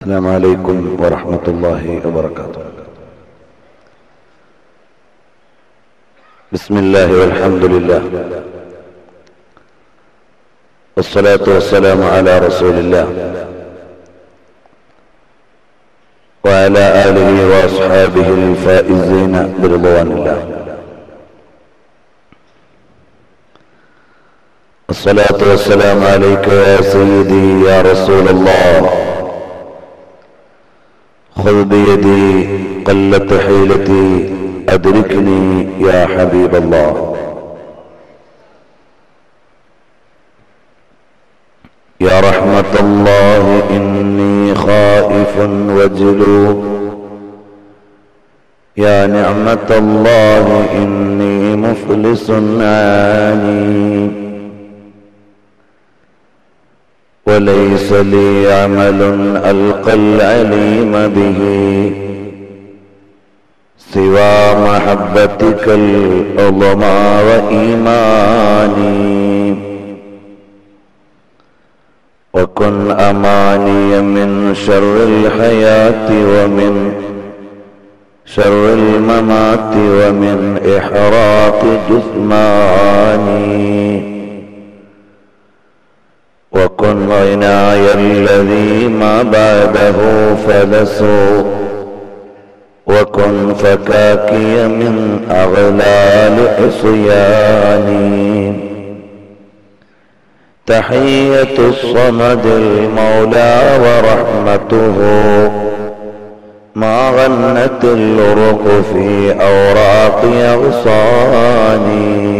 السلام عليكم ورحمة الله وبركاته بسم الله والحمد لله والصلاة والسلام على رسول الله وعلى آله وأصحابه الفائزين برضوان الله الصلاة والسلام عليك يا سيدي يا رسول الله خذ بيدي قلت حيلتي أدركني يا حبيب الله يا رحمة الله إني خائف وجلو يا نعمة الله إني مفلس عاني وليس لي عمل ألقى العليم به سوى محبتك العظمى وإيماني وكن أماني من شر الحياة ومن شر الممات ومن إحراق جثماني وكن غناي الذي ما بعده فلسوا وكن فكاكي من أغلال عصياني تحية الصمد المولى ورحمته ما غنت الرق في أوراق أغصاني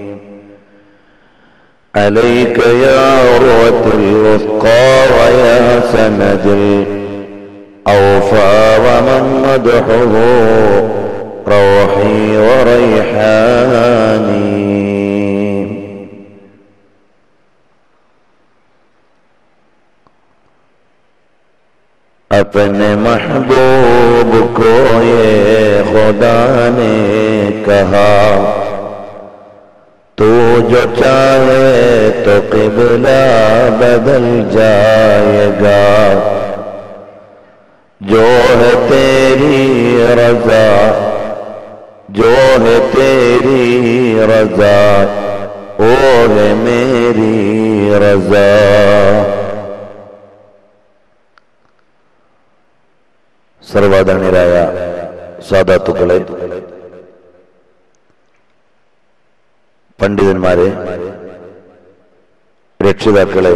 عليك يا عروة الوثقى ويا سند الأوفى ومن مدحه روحي وريحاني अपने महबूब को ये खुदा ने कहा तू जो चाहे तो किबला बदल जाएगा जो है तेरी रजा जो है तेरी रजा वो है मेरी रजा സർവാദരണീയരായ സാധാത്തുക്കളെ പണ്ഡിതന്മാരെ രക്ഷിതാക്കളെ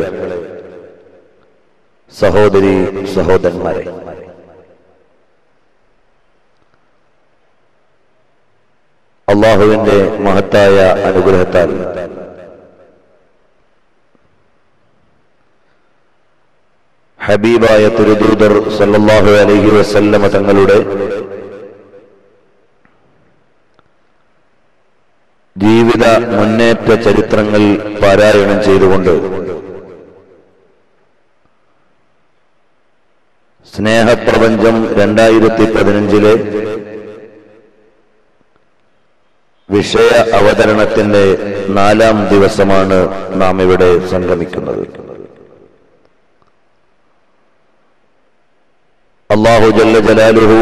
സഹോദരി സഹോദരന്മാരെ അള്ളാഹുവിന്റെ മഹത്തായ അനുഗ്രഹത്താൽ ഹബീബായ തിരുദൂതർ സല്ലല്ലാഹു അലൈഹി വസല്ലമ തങ്ങളുടെ ജീവിത മുന്നേറ്റ ചരിത്രങ്ങൾ പാരായണം ചെയ്തുകൊണ്ട് സ്നേഹപ്രപഞ്ചം രണ്ടായിരത്തി പതിനഞ്ചിലെ വിഷയ അവതരണത്തിന്റെ നാലാം ദിവസമാണ് നാം ഇവിടെ സംഗമിക്കുന്നത് അള്ളാഹു ജല്ല ജലാലുഹു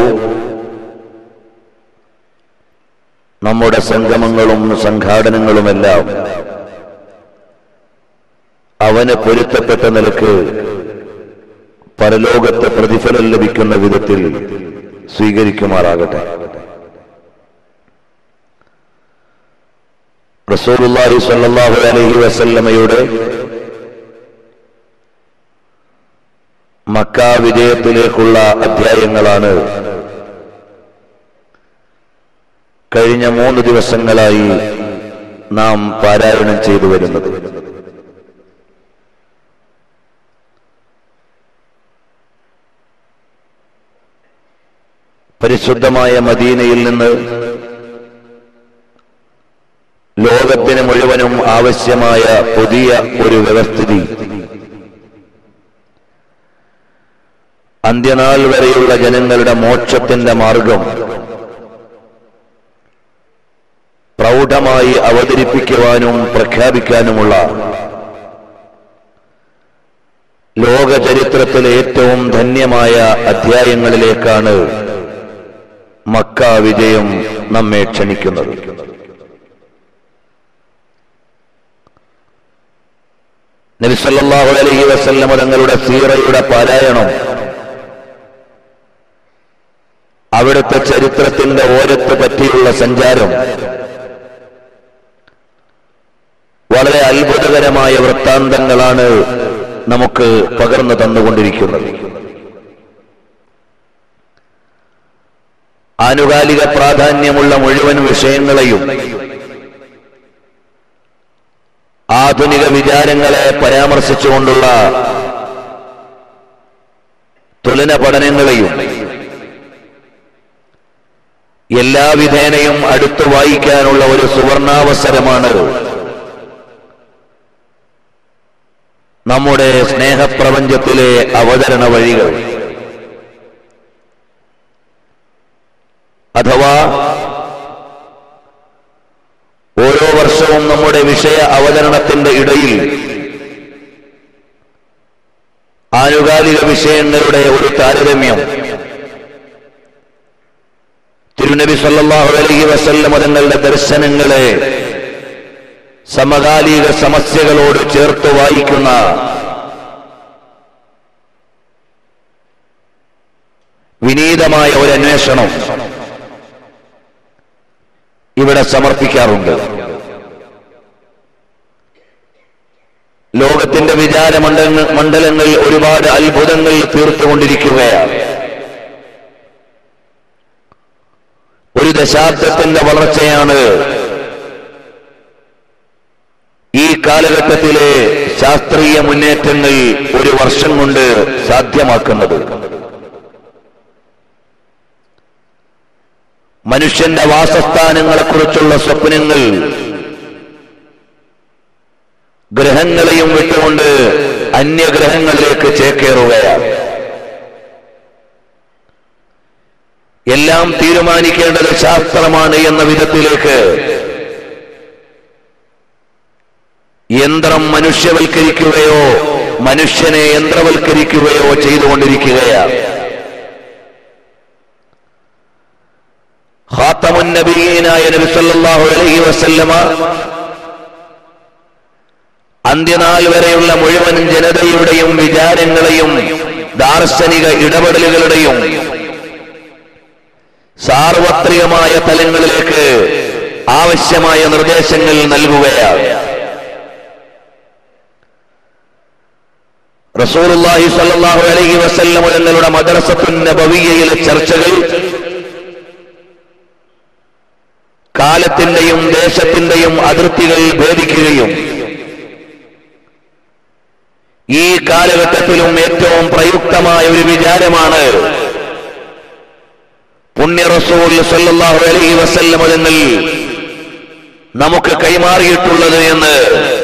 നമ്മുടെ സംഗമങ്ങളും സംഘാടനങ്ങളുമെല്ലാം അവന് പൊരുത്തപ്പെട്ട നിലക്ക് പരലോകത്തെ പ്രതിഫലം ലഭിക്കുന്ന വിധത്തിൽ സ്വീകരിക്കുമാറാകട്ടെ റസൂലുള്ളാഹി സ്വല്ലല്ലാഹു അലൈഹി വസല്ലമയുടെ മക്ക വിജയത്തിലേക്കുള്ള അധ്യായങ്ങളാണ് കഴിഞ്ഞ മൂന്ന് ദിവസങ്ങളായി നാം പാരായണം ചെയ്തു വരുന്നത് പരിശുദ്ധമായ മദീനയിൽ നിന്ന് ലോകത്തിന് മുഴുവനും ആവശ്യമായ പുതിയ ഒരു വ്യവസ്ഥിതി അന്ത്യനാൾ വരെയുള്ള ജനങ്ങളുടെ മോക്ഷത്തിന്റെ മാർഗം പ്രൗഢമായി അവതരിപ്പിക്കുവാനും പ്രഖ്യാപിക്കാനുമുള്ള ലോക ചരിത്രത്തിലെ ഏറ്റവും ധന്യമായ അധ്യായങ്ങളിലേക്കാണ് മക്ക വിജയം നമ്മെ ക്ഷണിക്കുന്നത് നബിസല്ലാഹു അലൈഹി വസല്ലമ തങ്ങളുടെ സീറയുടെ പാരായണം അവിടുത്തെ ചരിത്രത്തിന്റെ ഓരത്ത് പറ്റിയുള്ള സഞ്ചാരം വളരെ അത്ഭുതകരമായ വൃത്താന്തങ്ങളാണ് നമുക്ക് പകർന്നു തന്നുകൊണ്ടിരിക്കുന്നത് ആനുകാലിക പ്രാധാന്യമുള്ള മുഴുവൻ വിഷയങ്ങളെയും ആധുനിക വിചാരങ്ങളെ പരാമർശിച്ചുകൊണ്ടുള്ള തുലന പഠനങ്ങളെയും എല്ലാ വിധേനയും അടുത്തു വായിക്കാനുള്ള ഒരു സുവർണാവസരമാണ് നമ്മുടെ സ്നേഹപ്രപഞ്ചത്തിലെ അവതരണ വഴികൾ അഥവാ ഓരോ വർഷവും നമ്മുടെ വിഷയ അവതരണത്തിന്റെ ഇടയിൽ ആനുകാലിക വിഷയങ്ങളുടെ ഒരു താരതമ്യം തിരുനബി സല്ലല്ലാഹു അലൈഹി വസല്ലം തങ്ങളുടെ ദർശനങ്ങളെ സമകാലിക സമസ്യകളോട് ചേർത്ത് വായിക്കുന്ന വിനീതമായ ഒരു അന്വേഷണം ഇവിടെ സമർപ്പിക്കാറുണ്ട് ലോകത്തിന്റെ വിചാര മണ്ഡലങ്ങൾ മണ്ഡലങ്ങൾ ഒരുപാട് അത്ഭുതങ്ങൾ തീർത്തുകൊണ്ടിരിക്കുകയാണ് ഒരു ദശാബ്ദത്തിന്റെ വളർച്ചയാണ് ഈ കാലഘട്ടത്തിലെ ശാസ്ത്രീയ മുന്നേറ്റങ്ങൾ ഒരു വർഷം കൊണ്ട് സാധ്യമാക്കുന്നത് മനുഷ്യന്റെ വാസസ്ഥാനങ്ങളെക്കുറിച്ചുള്ള സ്വപ്നങ്ങൾ ഗ്രഹങ്ങളെയും വിട്ടുകൊണ്ട് അന്യഗ്രഹങ്ങളിലേക്ക് ചേക്കേറുകയാണ് എല്ലാം തീരുമാനിക്കേണ്ടത് ശാസ്ത്രമാണ് എന്ന വിധത്തിലേക്ക് യന്ത്രം മനുഷ്യവൽക്കരിക്കുകയോ മനുഷ്യനെ യന്ത്രവൽക്കരിക്കുകയോ ചെയ്തുകൊണ്ടിരിക്കുകയാണ് ഖാത്തമുൻ നബിയീനായ നബി സല്ലല്ലാഹു അലൈഹി വസല്ലമ അന്ത്യനാൾ വരെയുള്ള മുഴുവൻ ജനതയുടെയും വിചാരങ്ങളെയും ദാർശനിക ഇടപെടലുകളുടെയും സാർവത്രികമായ തലങ്ങളിലേക്ക് ആവശ്യമായ നിർദ്ദേശങ്ങൾ നൽകുകയാണ് റസൂലുള്ളാഹി സ്വല്ലല്ലാഹു അലൈഹി വസല്ലം തങ്ങളുടെ മദ്രസത്തുൻ നബവിയയിലെ ചർച്ചകൾ കാലത്തിന്റെയും ദേശത്തിന്റെയും അതിർത്തികൾ ഭേദിക്കുകയും ഈ കാലഘട്ടത്തിലും ഏറ്റവും പ്രയുക്തമായ ഒരു വിചാരമാണ് പുണ്യ റസൂൽ സല്ലല്ലാഹു അലൈഹി വസല്ലം തങ്ങൾ നമുക്ക് കൈമാറിയിട്ടുള്ളത് എന്ന്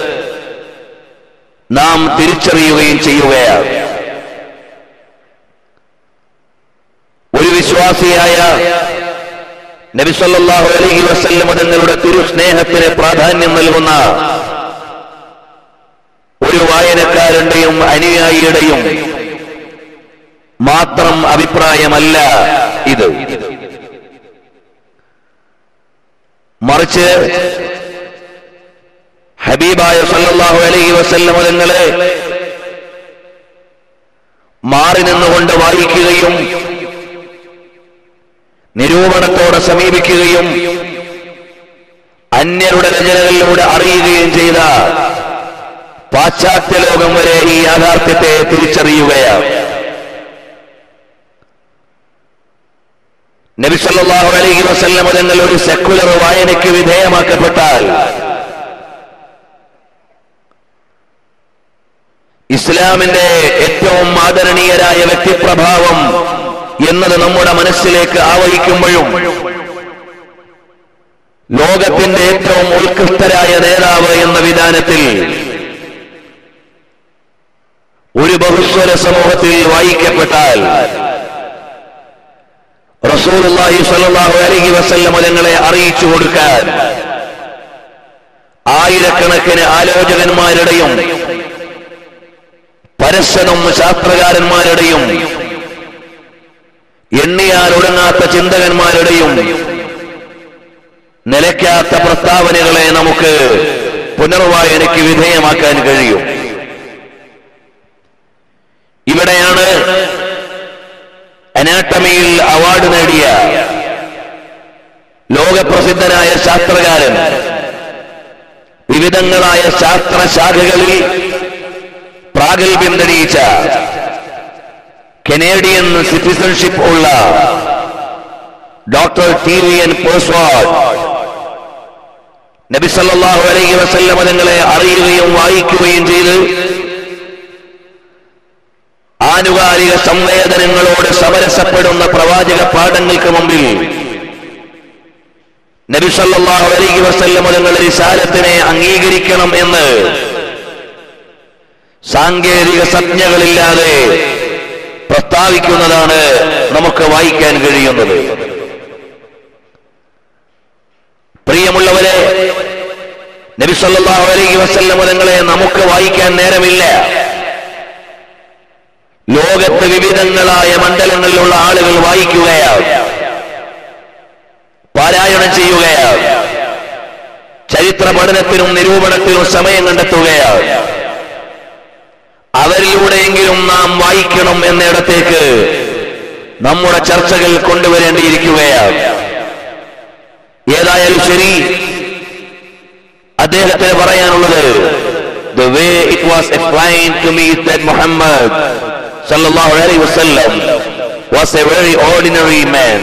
നാം തിരിച്ചറിയുകയും ചെയ്യുകയാണ് ഒരു വിശ്വാസിയായ നബി സല്ലല്ലാഹു അലൈഹി വസല്ലം തങ്ങളുടെ തിരുസ്നേഹത്തിന് പ്രാധാന്യം നൽകുന്ന ഒരു വായനക്കാരന്റെയും അനുയായിയുടെയും മാത്രം അഭിപ്രായമല്ല ഇത് മറിച്ച് ഹബീബായ സല്ലല്ലാഹു അലൈഹി വസല്ലം തങ്ങളെ മാറി നിന്നുകൊണ്ട് വായിക്കുകയും നിരൂപണത്തോടെ സമീപിക്കുകയും അന്യരുടെ രചനകളിലൂടെ അറിയുകയും ചെയ്ത പാശ്ചാത്യ ലോകം വരെ ഈ യാഥാർത്ഥ്യത്തെ തിരിച്ചറിയുകയാണ് നബിസല്ലാഹു അലൈഹി വസല്ലം തങ്ങൾ ഒരു സെക്കുലർ വായനയ്ക്ക് വിധേയമാക്കപ്പെട്ടാൽ ഇസ്ലാമിന്റെ ഏറ്റവും ആദരണീയരായ വ്യക്തിപ്രഭാവം എന്നത് നമ്മുടെ മനസ്സിലേക്ക് ആവഹിക്കുമ്പോഴും ലോകത്തിന്റെ ഏറ്റവും ഉത്കൃഷ്ടരായ നേതാവ് എന്ന വിധാനത്തിൽ ഒരു ബഹുസ്വര സമൂഹത്തിൽ വായിക്കപ്പെട്ടാൽ റസൂലുള്ളാഹി സ്വല്ലല്ലാഹു അലൈഹി വസല്ലം തങ്ങളെ അറിയിച്ചു കൊടുക്കാൻ ആയിരക്കണക്കിന് ആലോചകന്മാരുടെയും പരസ്യനും ശാസ്ത്രകാരന്മാരുടെയും എണ്ണിയാൽ ഒടുങ്ങാത്ത ചിന്തകന്മാരുടെയും നിലയ്ക്കാത്ത പ്രസ്താവനകളെ നമുക്ക് പുനർവായനയ്ക്ക് വിധേയമാക്കാൻ കഴിയും ഇവിടെയാണ് അനാട്ടമിയിൽ അവാർഡ് നേടിയ ലോകപ്രസിദ്ധനായ ശാസ്ത്രകാരൻ വിവിധങ്ങളായ ശാസ്ത്രശാഖകളിൽ പ്രാഗൽഭ്യം തെളിയിച്ച കനേഡിയൻ സിറ്റിസൺഷിപ്പ് ഉള്ള ഡോക്ടർ ടി വി എൻ പോസ്വാഡ് നബി സല്ലല്ലാഹു അലൈഹി വസല്ലമ തങ്ങളെ അറിയുകയും വായിക്കുകയും ചെയ്ത് ആനുകാലിക സംവേദനങ്ങളോട് സമരസപ്പെടുന്ന പ്രവാചക പാഠങ്ങൾക്ക് മുമ്പിൽ നബി സല്ലല്ലാഹു അലൈഹി വസല്ലമ തങ്ങളുടെ റിസാലത്തിനെ അംഗീകരിക്കണം എന്ന് സാങ്കേതിക സംജ്ഞകളില്ലാതെ പ്രസ്താവിക്കുന്നതാണ് നമുക്ക് വായിക്കാൻ കഴിയുന്നത് പ്രിയമുള്ളവരെ നബി സല്ലല്ലാഹു അലൈഹി വസല്ലമ തങ്ങളെ നമുക്ക് വായിക്കാൻ നേരമില്ല ലോകത്ത് വിവിധങ്ങളായ മണ്ഡലങ്ങളിലുള്ള ആളുകൾ വായിക്കുകയാണ് പാരായണം ചെയ്യുകയാണ് ചരിത്ര പഠനത്തിനും നിരൂപണത്തിനും സമയം കണ്ടെത്തുകയാണ് അവരിലൂടെയെങ്കിലും നാം വായിക്കണം എന്നിടത്തേക്ക് നമ്മുടെ ചർച്ചകൾ കൊണ്ടുവരേണ്ടിയിരിക്കുകയാണ് ഏതായാലും ശരി അദ്ദേഹത്തിന് പറയാനുള്ളത് the way it was explained to me is that Muhammad sallallahu alaihi wasallam was a very ordinary man.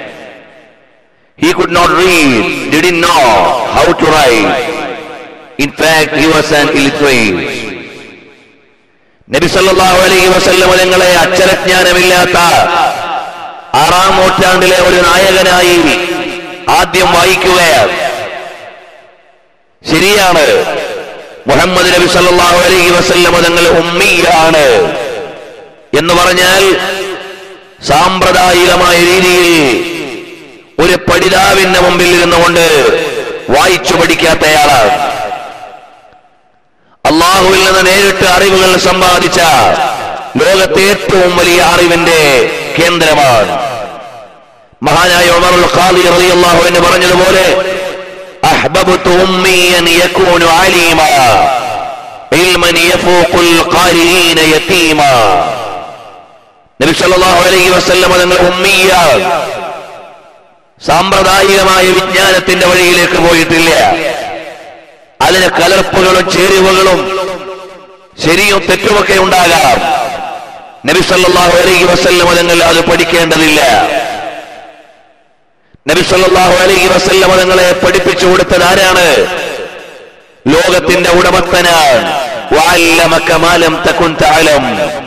He could not read, didn't know how to write. In fact, he was an illiterate. നബി സല്ലല്ലാഹു അലൈഹി വസല്ലം തങ്ങളെ അക്ഷരജ്ഞാനമില്ലാത്ത ആറാം നൂറ്റാണ്ടിലെ ഒരു നായകനായി ആദ്യം വായിക്കുകയാണ് ശരിയാണ് മുഹമ്മദ് നബി സല്ലല്ലാഹു അലൈഹി വസല്ലം തങ്ങൾ ഉമ്മിയാണ് എന്ന് പറഞ്ഞാൽ സാമ്പ്രദായികമായ രീതിയിൽ ഒരു പഠിതാവിന്റെ മുമ്പിൽ ഇരുന്നുകൊണ്ട് വായിച്ചു പഠിക്കാത്തയാളാണ് അള്ളാഹുവിൽ നിന്ന് നേരിട്ട് അറിവുകൾ സമ്പാദിച്ച ലോകത്തെ ഏറ്റവും വലിയ അറിവിന്റെ കേന്ദ്രമാണ് മഹാനായ ഉമറുൽ ഖാദി റളിയല്ലാഹു എന്ന് പറഞ്ഞതുപോലെ അഹ്ബബ്തു ഉമ്മി അൻ യകൂനു അലീമ ഇൽമൻ യഫൂഖുൽ ഖാരിഈന യതീമ നബി സല്ലല്ലാഹു അലൈഹി വസല്ലം തങ്ങൾ ഉമ്മിയാണ് സാമ്പ്രദായികമായ വിജ്ഞാനത്തിന്റെ വഴിയിലേക്ക് പോയിട്ടില്ല അതിന് കലർപ്പുകളും ചേരുവകളും ശരിയും തെറ്റുമൊക്കെ ഉണ്ടാകാം നബി സല്ലല്ലാഹു അലൈഹി വസല്ലം തങ്ങൾ അത് പഠിക്കേണ്ടതില്ല നബി സല്ലല്ലാഹു അലൈഹി വസല്ലം തങ്ങളെ പഠിപ്പിച്ചു കൊടുത്തത് ആരാണ് ലോകത്തിന്റെ ഉടമസ്ഥനാണ് വഅല്ലമക മാ ലം തകുൻ തഅലം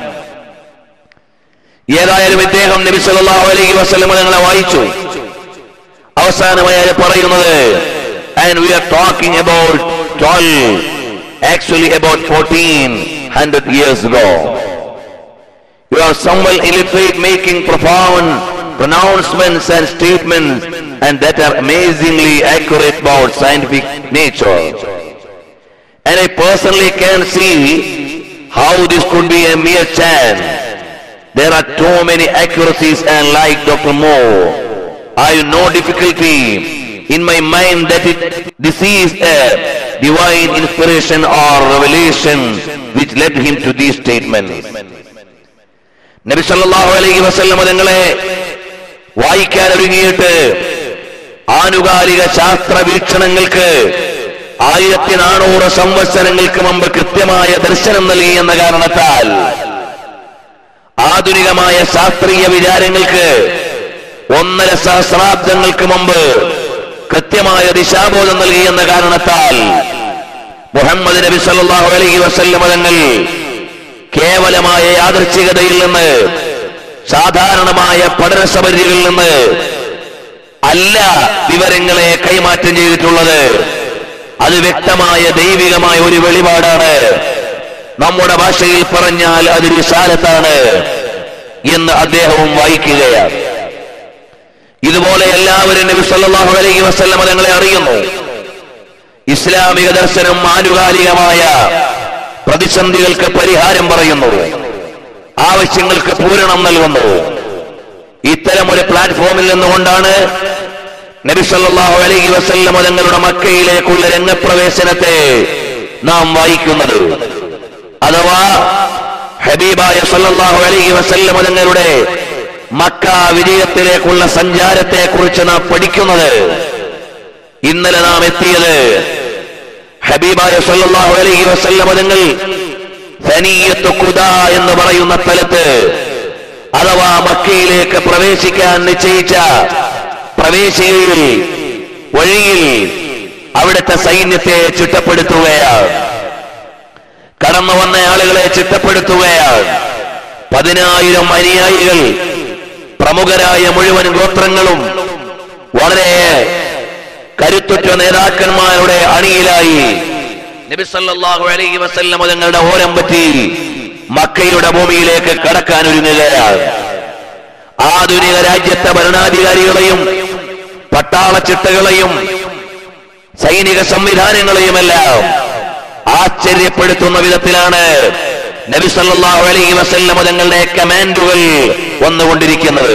ഏതായാലും ഇദ്ദേഹം നബി സല്ലല്ലാഹു അലൈഹി വസല്ലം തങ്ങളെ വായിച്ചു അവസാനമായി അയാൾ പറയുന്നത് and we are talking about 12 actually about 1400 years ago you are someone illiterate making profound pronouncements and statements and that are amazingly accurate about scientific nature and I personally can see how this could be a mere chance there are too many accuracies and like Dr. Moore I have no difficulty in my mind that it, this is a divine inspiration or revelation which led him to these statements. നബി സല്ലല്ലാഹു അലൈഹി വസല്ലം തങ്ങളെ വായിക്കാൻ ഒരുങ്ങിയിട്ട് ആനുകാലിക ശാസ്ത്ര വീക്ഷണങ്ങൾക്ക് ആയിരത്തി നാനൂറ് സംവത്സരങ്ങൾക്ക് മുമ്പ് കൃത്യമായ ദർശനം നൽകി എന്ന കാരണത്താൽ ആധുനികമായ ശാസ്ത്രീയ വിചാരങ്ങൾക്ക് ഒന്നര സഹസ്രാബ്ദങ്ങൾക്ക് മുമ്പ് കൃത്യമായ ദിശാബോധം നൽകി എന്ന കാരണത്താൽ മുഹമ്മദ് നബി സല്ലല്ലാഹു അലൈഹി വസല്ലം തങ്ങൾ കേവലമായ യാദൃച്ഛികതയിൽ നിന്ന് സാധാരണമായ പഠനസമരികളിൽ നിന്ന് അല്ല വിവരങ്ങളെ കൈമാറ്റം ചെയ്തിട്ടുള്ളത് അത് വ്യക്തമായ ദൈവികമായ ഒരു വെളിപാടാണ് നമ്മുടെ ഭാഷയിൽ പറഞ്ഞാൽ അത് വിശാലത്താണ് എന്ന് അദ്ദേഹവും വായിക്കുകയാണ് ഇതുപോലെ എല്ലാവരും നബി സല്ലല്ലാഹു അലൈഹി വസല്ലം തങ്ങളെ അറിയുന്നു ഇസ്ലാമിക ദർശനം ആനുകാലികമായ പ്രതിസന്ധികൾക്ക് പരിഹാരം പറയുന്നു ആവശ്യങ്ങൾക്ക് പൂരണം നൽകുന്നു ഇത്തരം ഒരു പ്ലാറ്റ്ഫോമിൽ നിന്നുകൊണ്ടാണ് നബി സല്ലല്ലാഹു അലൈഹി വസല്ലം തങ്ങളുടെ മക്കയിലേക്കുള്ള രംഗപ്രവേശനത്തെ നാം വായിക്കുന്നത് അഥവാ ഹബീബായ സല്ലല്ലാഹു അലൈഹി വസല്ലം തങ്ങളുടെ മക്ക വിജയത്തിലേക്കുള്ള സഞ്ചാരത്തെ കുറിച്ച് നാം പഠിക്കുന്നത് ഇന്നലെ നാം എത്തിയത് ഹബീബായ സല്ലല്ലാഹു അലൈഹി വസല്ലം തങ്ങൾ സനീയത്ത് ഖുദ എന്ന് പറയുന്ന സ്ഥലത്ത് അഥവാ മക്കയിലേക്ക് പ്രവേശിക്കാൻ നിശ്ചയിച്ച പ്രവേശികയിൽ വഴിയിൽ അവിടുത്തെ സൈന്യത്തെ ചിട്ടപ്പെടുത്തുകയാണ് കടന്നു വന്ന ആളുകളെ ചിട്ടപ്പെടുത്തുകയാണ് പതിനായിരം അനുയായികൾ പ്രമുഖരായ മുഴുവൻ ഗോത്രങ്ങളും വളരെ കരുത്തുറ്റ നേതാക്കന്മാരുടെ അണിയിലായി നബി സല്ലല്ലാഹു അലൈഹി വസല്ലം തങ്ങളുടെ ഓരം പറ്റി മക്കയുടെ ഭൂമിയിലേക്ക് കടക്കാൻ ഒരുങ്ങുകയാണ് ആധുനിക രാജ്യത്തെ ഭരണാധികാരികളെയും പട്ടാള ചിട്ടകളെയും സൈനിക സംവിധാനങ്ങളെയുമെല്ലാം ആശ്ചര്യപ്പെടുത്തുന്ന വിധത്തിലാണ് നബി സല്ലല്ലാഹു അലൈഹി വസല്ലം തങ്ങളുടെ കമാൻഡുകൾ വന്നുകൊണ്ടിരിക്കുന്നത്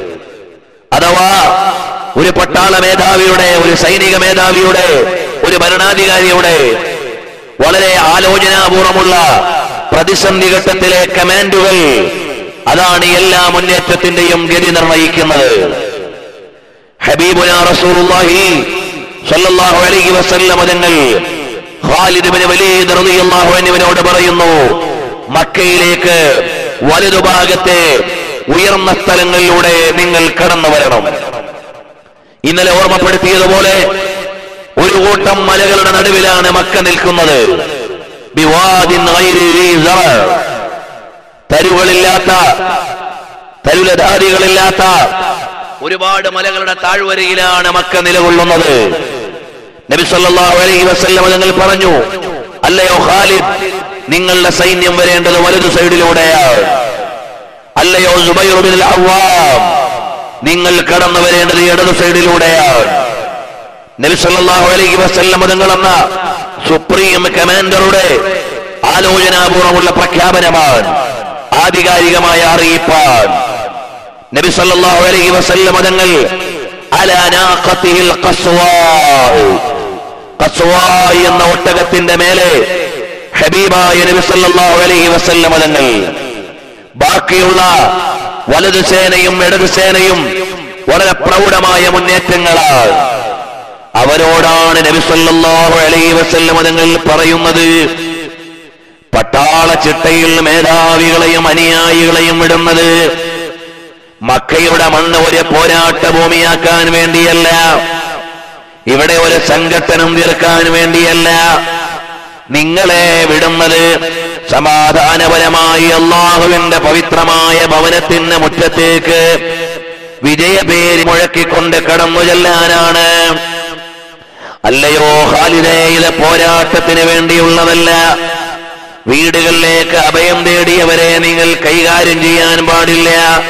അഥവാ ഒരു പട്ടാള മേധാവിയുടെ ഒരു സൈനിക മേധാവിയുടെ ഒരു ഭരണാധികാരിയുടെ വളരെ ആലോചനാപൂർവമുള്ള പ്രതിസന്ധി ഘട്ടത്തിലെ കമാൻഡുകൾ അതാണ് എല്ലാ മുന്നേറ്റത്തിന്റെയും ഗതി നിർണയിക്കുന്നത് ഹബീബുന റസൂലുള്ളാഹി സ്വല്ലല്ലാഹു അലൈഹി വസല്ലം തങ്ങൾ ഖാലിദ് ഇബ്നു വലീദ് റളിയല്ലാഹു അൻഹുവിനോട് പറയുന്നു മക്കയിലേക്ക് വലതുഭാഗത്തെ ഉയർന്ന സ്ഥലങ്ങളിലൂടെ നിങ്ങൾ കടന്നു വരണം ഇന്നലെ ഓർമ്മപ്പെടുത്തിയതുപോലെ ഒരു കൂട്ടം മലകളുടെ നടുവിലാണ് മക്ക നിൽക്കുന്നത് ബിവാദിൻ ഗൈരി ദീ സറ. തരുകളില്ലാത്ത തരുലധാരികളില്ലാത്ത ഒരുപാട് മലകളുടെ താഴ്വരയിലാണ് മക്ക നിലകൊള്ളുന്നത് നബി സല്ലല്ലാഹു അലൈഹി വസല്ലം നിങ്ങൾ പറഞ്ഞു അല്ലയോ ഖാലിദ് നിങ്ങളുടെ സൈന്യം വരേണ്ടത് വലതു സൈഡിലൂടെയാണ് അല്ലയോ സുബൈർ ബിൻ അവ്വാം നിങ്ങൾ കടന്നു വരേണ്ടത് ഇടതു സൈഡിലൂടെയാണ് നബി സല്ലല്ലാഹു അലൈഹി വസല്ലം നിങ്ങൾ എന്ന സുപ്രീം കമാൻഡറുടെ ആലോചനാപൂർവമുള്ള പ്രഖ്യാപനമാണ് ആധികാരികമായ അറിയിപ്പാൻ നബി സല്ലല്ലാഹു അലൈഹി വസല്ലം തങ്ങൾ അലാ നാഖത്തിഹിൽ ഖസ്വാ ഖസ്വാ എന്ന ഒട്ടകത്തിന്റെ മേലെ ഹബീബായ നബി സല്ലല്ലാഹു അലൈഹി വസല്ലം തങ്ങൾ ബാക്കിയുള്ള വലതു സേനയും ഇടതു സേനയും വളരെ പ്രൗഢമായ മുന്നേറ്റങ്ങളാണ് അവരോടാണ് നബി സല്ലല്ലാഹു അലൈഹി വസല്ലം തങ്ങൾ പറയുന്നത് പട്ടാള ചിട്ടയിൽ മേധാവികളെയും അനുയായികളെയും ഇടുന്നത് മക്കയുടെ മണ്ണ് ഒരു പോരാട്ട ഭൂമിയാക്കാൻ വേണ്ടിയല്ല ഇവിടെ ഒരു സംഘട്ടനം തീർക്കാൻ വേണ്ടിയല്ല നിങ്ങളെ വിടുന്നത് സമാധാനപരമായി അള്ളാഹുവിന്റെ പവിത്രമായ ഭവനത്തിന് മുറ്റത്തേക്ക് വിജയപേര് മുഴക്കിക്കൊണ്ട് കടന്നു ചെല്ലാനാണ് അല്ലയോ ഖാലിദേ ഇത് പോരാട്ടത്തിന് വേണ്ടിയുള്ളതല്ല വീടുകളിലേക്ക് അഭയം തേടിയവരെ നിങ്ങൾ കൈകാര്യം ചെയ്യാൻ പാടില്ല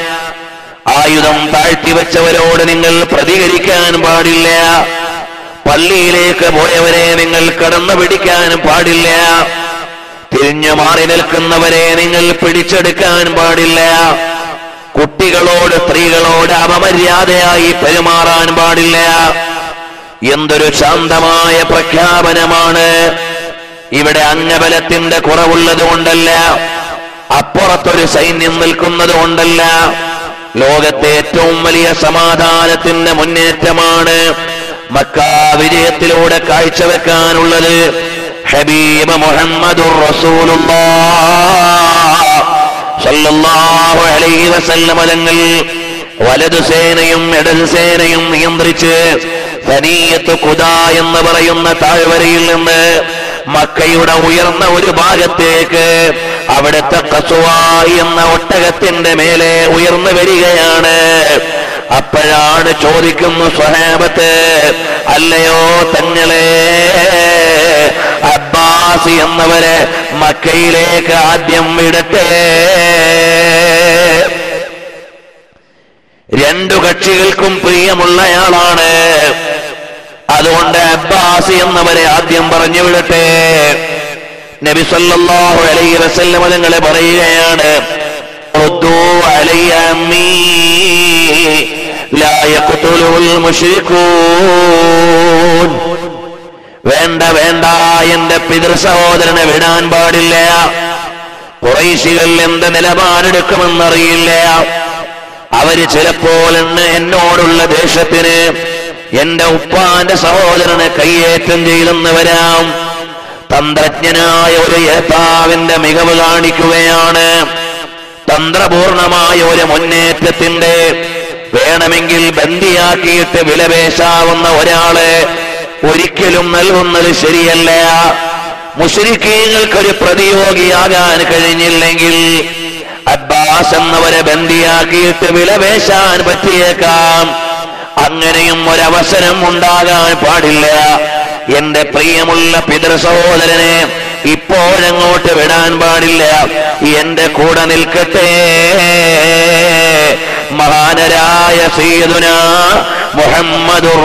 ആയുധം താഴ്ത്തിവെച്ചവരോട് നിങ്ങൾ പ്രതികരിക്കാൻ പാടില്ല പള്ളിയിലേക്ക് പോയവരെ നിങ്ങൾ കടന്നു പിടിക്കാൻ പാടില്ല തിരിഞ്ഞു മാറി നിൽക്കുന്നവരെ നിങ്ങൾ പിടിച്ചെടുക്കാൻ പാടില്ല കുട്ടികളോട് സ്ത്രീകളോട് അപമര്യാദയായി പെരുമാറാൻ പാടില്ല എന്തൊരു ശാന്തമായ പ്രഖ്യാപനമാണ് ഇവിടെ അംഗബലത്തിന്റെ കുറവുള്ളത് കൊണ്ടല്ല അപ്പുറത്തൊരു സൈന്യം നിൽക്കുന്നത് കൊണ്ടല്ല ലോകത്തെ ഏറ്റവും വലിയ സമാധാനത്തിന്റെ മുന്നേറ്റമാണ് മക്ക വിജയത്തിലൂടെ കാഴ്ചവെക്കാനുള്ളത് ഹബീബ് മുഹമ്മദുർ റസൂലുള്ളാഹ് സല്ലല്ലാഹു അലൈഹി വസല്ലമ തങ്ങൾ വലതു സേനയും ഇടതു സേനയും നിയന്ത്രിച്ച് സനീയത്ത് കുദ എന്ന് പറയുന്ന താഴ്വരയിൽ നിന്ന് മക്കയുടെ ഉയർന്ന ഒരു ഭാഗത്തേക്ക് അവിടുത്തെ കസുവായി എന്ന ഒട്ടകത്തിന്റെ മേലെ ഉയർന്നു വരികയാണ് അപ്പോഴാണ് ചോദിക്കുന്നു സ്വഹാബത്ത് അല്ലയോ തങ്ങളെ അബ്ബാസ് എന്നവരെ മക്കയിലേക്ക് ആദ്യം വിടട്ടെ രണ്ടു കക്ഷികൾക്കും പ്രിയമുള്ളയാളാണ് അതുകൊണ്ട് അബ്ബാസ് എന്നവരെ ആദ്യം പറഞ്ഞു വിടട്ടെ നബി സല്ലല്ലാഹു അലൈഹി വസല്ലം തങ്ങളെ പറയുകയാണ് റുദ്ദൂ അലയ്യ അമ്മീ ലാ യഖ്തുലുൽ മുശ്രികൂൻ വേണ്ട വേണ്ട എന്റെ പിതൃ സഹോദരനെ വിടാൻ പാടില്ല കുറൈശികൾ എന്ത് നിലപാടെടുക്കുമെന്നറിയില്ല അവര് ചിലപ്പോൾ എന്നെ എന്നോടുള്ള ദേഷ്യത്തിന് എന്റെ ഉപ്പാന്റെ സഹോദരനെ കയ്യേറ്റം ചെയ്തെന്ന് വരാം തന്ത്രജ്ഞനായ ഒരു ഏതാവിന്റെ മികവ് കാണിക്കുകയാണ് തന്ത്രപൂർണമായ ഒരു മുന്നേറ്റത്തിന്റെ വേണമെങ്കിൽ ബന്ദിയാക്കിയിട്ട് വിലപേശാവുന്ന ഒരാളെ ഒരിക്കലും നൽകുന്നത് ശരിയല്ല മുഷരിക്കീങ്ങൾക്കൊരു പ്രതിയോഗിയാകാൻ കഴിഞ്ഞില്ലെങ്കിൽ അബ്ബാസ് എന്നവരെ ബന്ദിയാക്കിയിട്ട് വിലപേശാൻ പറ്റിയേക്കാം അങ്ങനെയും ഒരവസരം ഉണ്ടാകാൻ പാടില്ല എന്റെ പ്രിയമുള്ള പിതൃ സഹോദരനെ ഇപ്പോഴങ്ങോട്ട് വിടാൻ പാടില്ല എന്റെ കൂടെ നിൽക്കട്ടെ മഹാനരായ സീദുന മുഹമ്മദുർ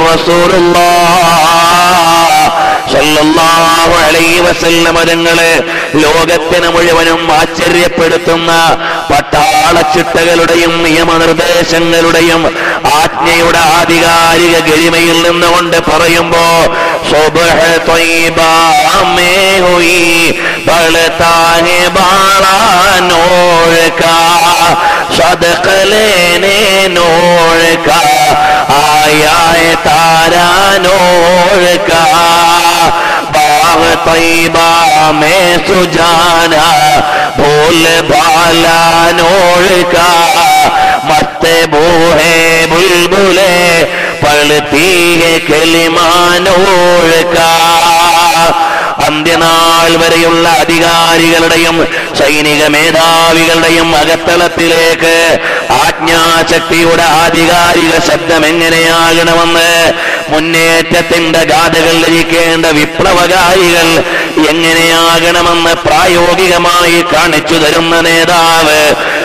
റസൂലുള്ളാഹ് അലൈഹി വസല്ലമ തങ്ങള് ലോകത്തിന് മുഴുവനും ആശ്ചര്യപ്പെടുത്തുന്ന പട്ടാള ചിട്ടകളുടെയും നിയമനിർദ്ദേശങ്ങളുടെയും ആജ്ഞയുടെ ആധികാരിക ഗരിമയിൽ നിന്നുകൊണ്ട് പറയുമ്പോ സുബ്ഹ ത്വയ്ബ മേ ഹുയി ബളതാഹെ ബാളാനോഴ കാ صدق لینے نور کا آیا ہے تارا نور کا باغ طیبہ میں سجانا بھول بالا نور کا مست بو ہے بلبلے پڑتی ہے کلمہ نور کا അന്ത്യനാൾ വരെയുള്ള അധികാരികളുടെയും സൈനിക മേധാവികളുടെയും അകത്തളത്തിലേക്ക് ആജ്ഞാശക്തിയുടെ ആധികാരിക ശബ്ദം എങ്ങനെയാകണമെന്ന് മുന്നേറ്റത്തിന്റെ ഗാഥകൾ രചിക്കേണ്ട വിപ്ലവകാരികൾ എങ്ങനെയാകണമെന്ന് പ്രായോഗികമായി കാണിച്ചു തരുന്ന നേതാവ്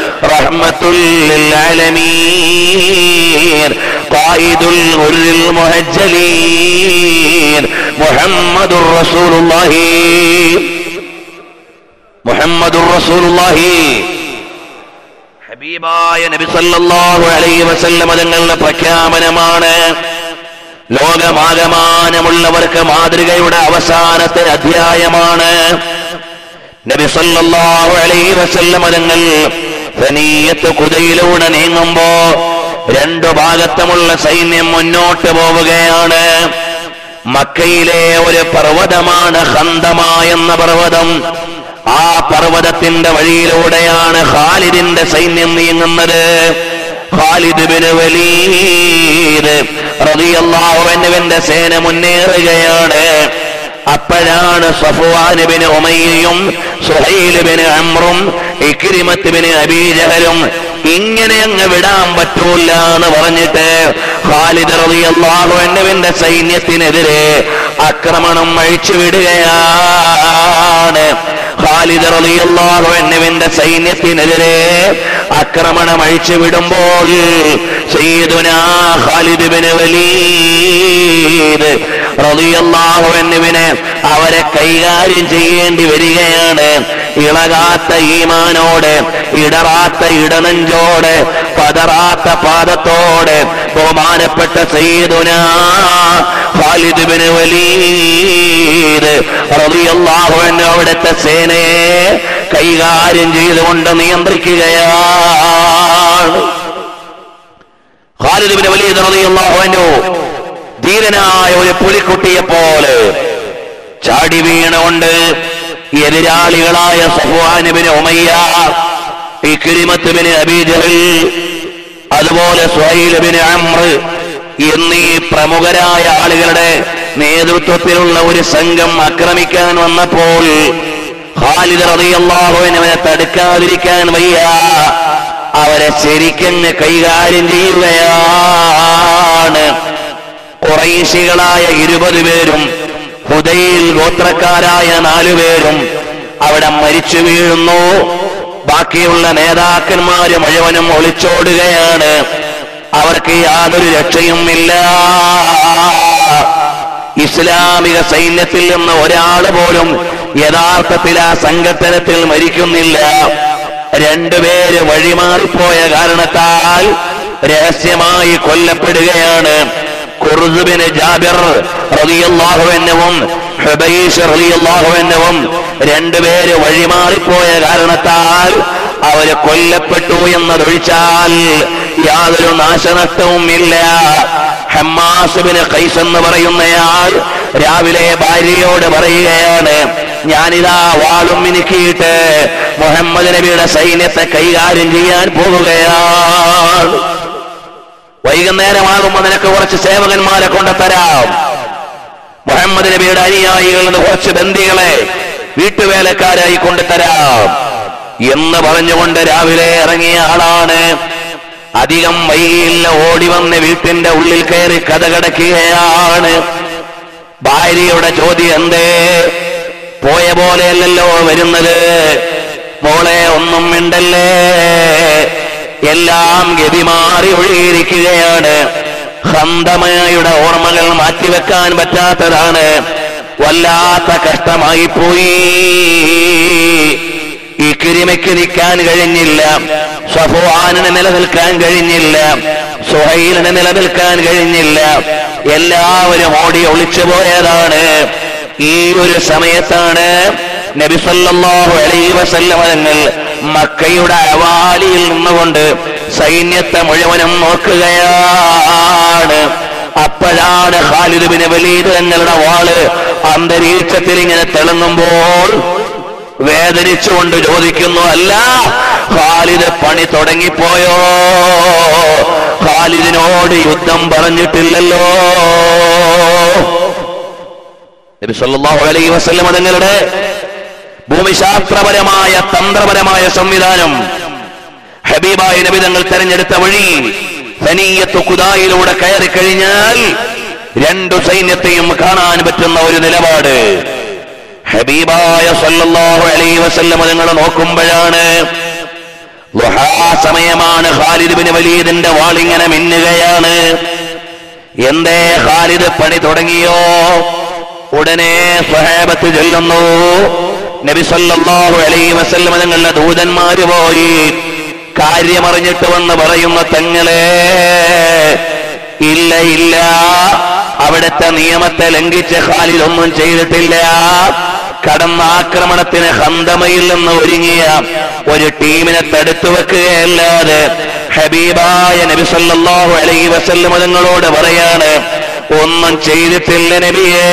റഹ്മത്തുല്ലാലമീൻ قائد الغر المهجلين محمد رسول الله محمد رسول الله ഹബീബായ നബി സല്ലല്ലാഹു അലൈഹി വസല്ലം തങ്ങളുടെ പ്രഖ്യാപനമാണ് ലോകമാകമാനമുള്ളവർക്ക് മാതൃകയുടെ അവസാനത്തെ അധ്യായമാണ് നബി സല്ലല്ലാഹു അലൈഹി വസല്ലം തങ്ങൾ ധനീയത്ത് കുതയിലൂടെ നീങ്ങുമ്പോ രണ്ടു ഭാഗത്തുമുള്ള സൈന്യം മുന്നോട്ട് പോവുകയാണ് മക്കയിലെ ഒരു പർവ്വതമാണ് ഹന്തമ എന്ന പർവ്വതം ആ പർവ്വതത്തിന്റെ വഴിയിലൂടെയാണ് ഖാലിദിന്റെ സൈന്യം നീങ്ങുന്നത് ഖാലിദ് ബിൻ വലീദ് റളിയല്ലാഹു അൻഹുവിന്റെ സേന മുന്നേറുകയാണ് അപ്പോഴാണ് സഫ്വാൻ ബിൻ ഉമയ്യയും സുഹൈൽ ബിൻ അമ്രും ഇക്രിമത്ത് ബിൻ അബീജഹലും ഇങ്ങനെ അങ്ങ് വിടാൻ പറ്റൂല എന്ന് പറഞ്ഞിട്ട് ഖാലിദ് റളിയല്ലാഹു അൻഹുവിന്റെ സൈന്യത്തിനെതിരെ ആക്രമണം അഴിച്ചു വിടുകയാണ് ഖാലിദ് റളിയല്ലാഹു അൻഹുവിന്റെ സൈന്യത്തിനെതിരെ ആക്രമണം അഴിച്ചു വിടുമ്പോൾ സയ്യിദുനാ ഖാലിദ് ബിൻ വലീദ് റളിയല്ലാഹു അൻഹുവിനെ അവരെ കൈകാര്യം ചെയ്യേണ്ടി വരികയാണ് ഇളകാത്ത ഈമാനോടെ ഇടറാത്ത ഇടനെഞ്ചോടെ പതറാത്ത പാദത്തോടെ ബഹുമാനപ്പെട്ട സയ്യിദുന ഖാലിദ് ബിൻ വലീദ് റളിയല്ലാഹു അൻഹു അവിടുത്തെ സേനയെ കൈകാര്യം ചെയ്തുകൊണ്ട് നിയന്ത്രിക്കുകയാണ് ഖാലിദ് ബിൻ വലീദ് റളിയല്ലാഹു അൻഹു ധീരനായ ഒരു പുലിക്കുട്ടിയെ പോലെ ചാടി വീണുകൊണ്ട് എതിരാളികളായ സഫ്വാനുബിന് ഉമയ്യ ഇക്രിമത്തുബിന് അബീജഹൽ അതുപോലെ സുഹൈലുബിന് അമ്ര എന്നീ പ്രമുഖരായ ആളുകളുടെ നേതൃത്വത്തിലുള്ള ഒരു സംഘം ആക്രമിക്കാൻ വന്നപ്പോൾ ഖാലിദ് റളിയല്ലാഹുവിനെ തടുക്കാതിരിക്കാൻ വയ്യ അവരെ ശരിക്കങ്ങ് കൈകാര്യം ചെയ്യുകയാണ് കുറേശികളായ ഇരുപത് പേരും ഹുദയിൽ ഗോത്രക്കാരായ നാലുപേരും അവിടെ മരിച്ചു വീഴുന്നു ബാക്കിയുള്ള നേതാക്കന്മാര് മുഴുവനും ഒളിച്ചോടുകയാണ് അവർക്ക് യാതൊരു രക്ഷയും ഇല്ല ഇസ്ലാമിക സൈന്യത്തിൽ നിന്ന് ഒരാൾ പോലും യഥാർത്ഥത്തിൽ ആ സംഘട്ടനത്തിൽ മരിക്കുന്നില്ല രണ്ടുപേര് വഴിമാറിപ്പോയ കാരണത്താൽ രഹസ്യമായി കൊല്ലപ്പെടുകയാണ് കുർസുബിന് ജാബിർ റളിയല്ലാഹുവിനും ഹുബൈഷ് റളിയല്ലാഹുവിനും രണ്ടുപേര് വഴിമാറിപ്പോയ കാരണത്താൽ അവര് കൊല്ലപ്പെട്ടു എന്നതൊഴിച്ചാൽ യാതൊരു നാശനഷ്ടവും ഇല്ല ഹമ്മാസുബിന് കൈസ് എന്ന് പറയുന്നയാൾ രാവിലെ ഭാര്യയോട് പറയുകയാണ് ഞാനിതാ വാളും മിനുക്കിയിട്ട് മുഹമ്മദ് നബിയുടെ സൈന്യത്തെ കൈകാര്യം ചെയ്യാൻ പോകുകയാണ് വൈകുന്നേരമാകുമ്പോൾ നിനക്ക് കുറച്ച് സേവകന്മാരെ കൊണ്ടുതരാം മുഹമ്മദ് നബിയുടെ അനുയായികളിൽ നിന്ന് കുറച്ച് ബന്ദികളെ വീട്ടുവേലക്കാരായി കൊണ്ടുതരാം എന്ന് പറഞ്ഞുകൊണ്ട് രാവിലെ ഇറങ്ങിയ ആളാണ് അധികം വൈകിയില്ല ഓടി വന്ന് വീട്ടിന്റെ ഉള്ളിൽ കയറി കഥകടക്കുകയാണ് ഭാര്യയുടെ ചോദ്യം എന്തേ പോയ പോലെയല്ലല്ലോ വരുന്നത് മോളെ ഒന്നും മിണ്ടല്ലേ എല്ലാം ഗതിമാറി ഒഴുകിയിരിക്കുകയാണ് ഹന്തമയുടെ ഓർമ്മകൾ മാറ്റിവെക്കാൻ പറ്റാത്തതാണ് വല്ലാത്ത കഷ്ടമായി പോയി ഈ കിരിമയ്ക്ക് നിൽക്കാൻ കഴിഞ്ഞില്ല സഫുവാനിന് നിലനിൽക്കാൻ കഴിഞ്ഞില്ല സുഹൈലിന് നിലനിൽക്കാൻ കഴിഞ്ഞില്ല എല്ലാവരും ഓടി ഒളിച്ചു പോയതാണ് ഈ ഒരു സമയത്താണ് നബി സല്ലല്ലാഹു അലൈഹി വസല്ലം തങ്ങൾ മക്കയുടെ അവാലിയിൽ നിന്നുകൊണ്ട് സൈന്യത്തെ മുഴുവനും നോക്കുകയാണ് അപ്പോഴാണ് ഖാലിദ് ബിൻ വലീദ് തങ്ങളുടെ വാള് അന്തരീക്ഷത്തിൽ ഇങ്ങനെ തിളങ്ങുമ്പോൾ വേദനിച്ചുകൊണ്ട് ചോദിക്കുന്നു അല്ല ഖാലിദ് പണി തുടങ്ങിപ്പോയോ ഖാലിദിനോട് യുദ്ധം പറഞ്ഞിട്ടില്ലല്ലോ നബി സല്ലല്ലാഹു അലൈഹി വസല്ലം തങ്ങളുടെ ഭൂമിശാസ്ത്രപരമായ തന്ത്രപരമായ സംവിധാനം ഹബീബായ നബി തങ്ങൾ തെരഞ്ഞെടുത്ത വഴി സനീയത്ത് കുദായിലൂടെ കയറി കഴിഞ്ഞാൽ രണ്ടു സൈന്യത്തെയും കാണാൻ പറ്റുന്ന ഒരു നിലപാട് ഹബീബായ സല്ലല്ലാഹു അലൈഹി വസല്ലം നിങ്ങൾ നോക്കുമ്പോഴാണ് ളുഹാ സമയമാണ് ഖാലിദ് ബിൻ വലീദിന്റെ വാളിങ്ങനെ മിന്നുകയാണ് എന്തേ ഖാലിദ് പണി തുടങ്ങിയോ ഉടനെ സ്വഹാബത്ത് ചൊല്ലുന്നു നബി സല്ലല്ലാഹു അലൈഹി വസല്ലം തങ്ങളുടെ ദൂതന്മാര് പോയി കാര്യമറിഞ്ഞിട്ട് വന്ന് പറയുന്ന തങ്ങളെ ഇല്ല ഇല്ല അവിടുത്തെ നിയമത്തെ ലംഘിച്ച് ഖാലിദ് ഒന്നും ചെയ്തിട്ടില്ല കടന്ന ആക്രമണത്തിന് ഹന്തമയിൽ നിന്ന് ഒരുങ്ങിയ ഒരു ടീമിനെ തടുത്തു വെക്കുകയല്ലാതെ ഹബീബായ നബി സല്ലല്ലാഹു അലൈഹി വസല്ലം തങ്ങളോട് പറയാണ് ഒന്നും ചെയ്തിട്ടില്ല നബിയേ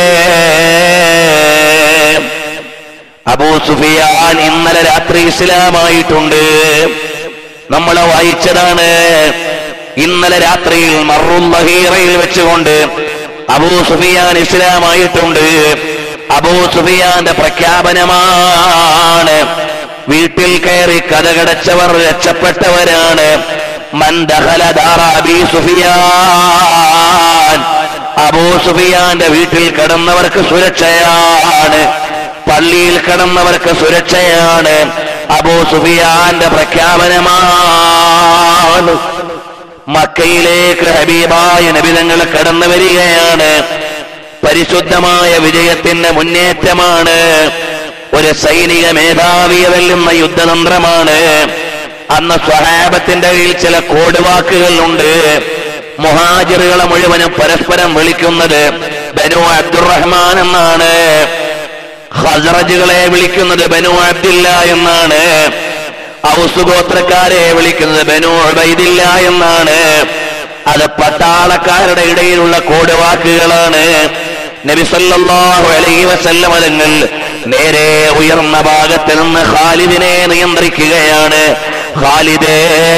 അബൂ സുഫിയാൻ ഇന്നലെ രാത്രി ഇസ്ലാമായിട്ടുണ്ട് നമ്മൾ വായിച്ചതാണ് ഇന്നലെ രാത്രിയിൽ മറുൽ ബഹീറയിൽ വെച്ചുകൊണ്ട് അബൂ സുഫിയാൻ ഇസ്ലാമായിട്ടുണ്ട് അബൂ സുഫിയാന്റെ പ്രഖ്യാപനമാണ് വീട്ടിൽ കയറി കഥകടച്ചവർ രക്ഷപ്പെട്ടവരാണ് മൻ ദഖല ദാറ അബീ സുഫിയാൻ അബൂ സുഫിയാന്റെ വീട്ടിൽ കിടന്നവർക്ക് സുരക്ഷയാണ് പള്ളിയിൽ കിടന്നവർക്ക് സുരക്ഷയാണ് അബൂ സുഫിയാന്റെ പ്രഖ്യാപനമാണ് മക്കയിലേക്ക് ഹബീബായ നബിതങ്ങൾ കടന്നു വരികയാണ് പരിശുദ്ധമായ വിജയത്തിന്റെ മുന്നേറ്റമാണ് ഒരു സൈനിക മേധാവിയെ വെല്ലുന്ന യുദ്ധതന്ത്രമാണ് അന്ന് സ്വഹാബത്തിന്റെ കയ്യിൽ ചില കോഡ് വാക്കുകളുണ്ട് മുഹാജിറുകളെ മുഴുവനും പരസ്പരം വിളിക്കുന്നത് ബനു അബ്ദുറഹ്മാൻ എന്നാണ് ഹസറജുകളെ വിളിക്കുന്നത് ബനു അബ്ദില്ല എന്നാണ് ഔസ് ഗോത്രക്കാരെ വിളിക്കുന്നത് ബനു ഉബൈദില്ല എന്നാണ് അത് പട്ടാളക്കാരുടെ ഇടയിലുള്ള കോഡ് വാക്കുകളാണ് നബി സല്ലല്ലാഹു അലൈഹി വസല്ലം തങ്ങൾ നേരെ ഉയർന്ന ഭാഗത്ത് നിന്ന് ഖാലിദിനെ നിയന്ത്രിക്കുകയാണ് ഖാലിദേ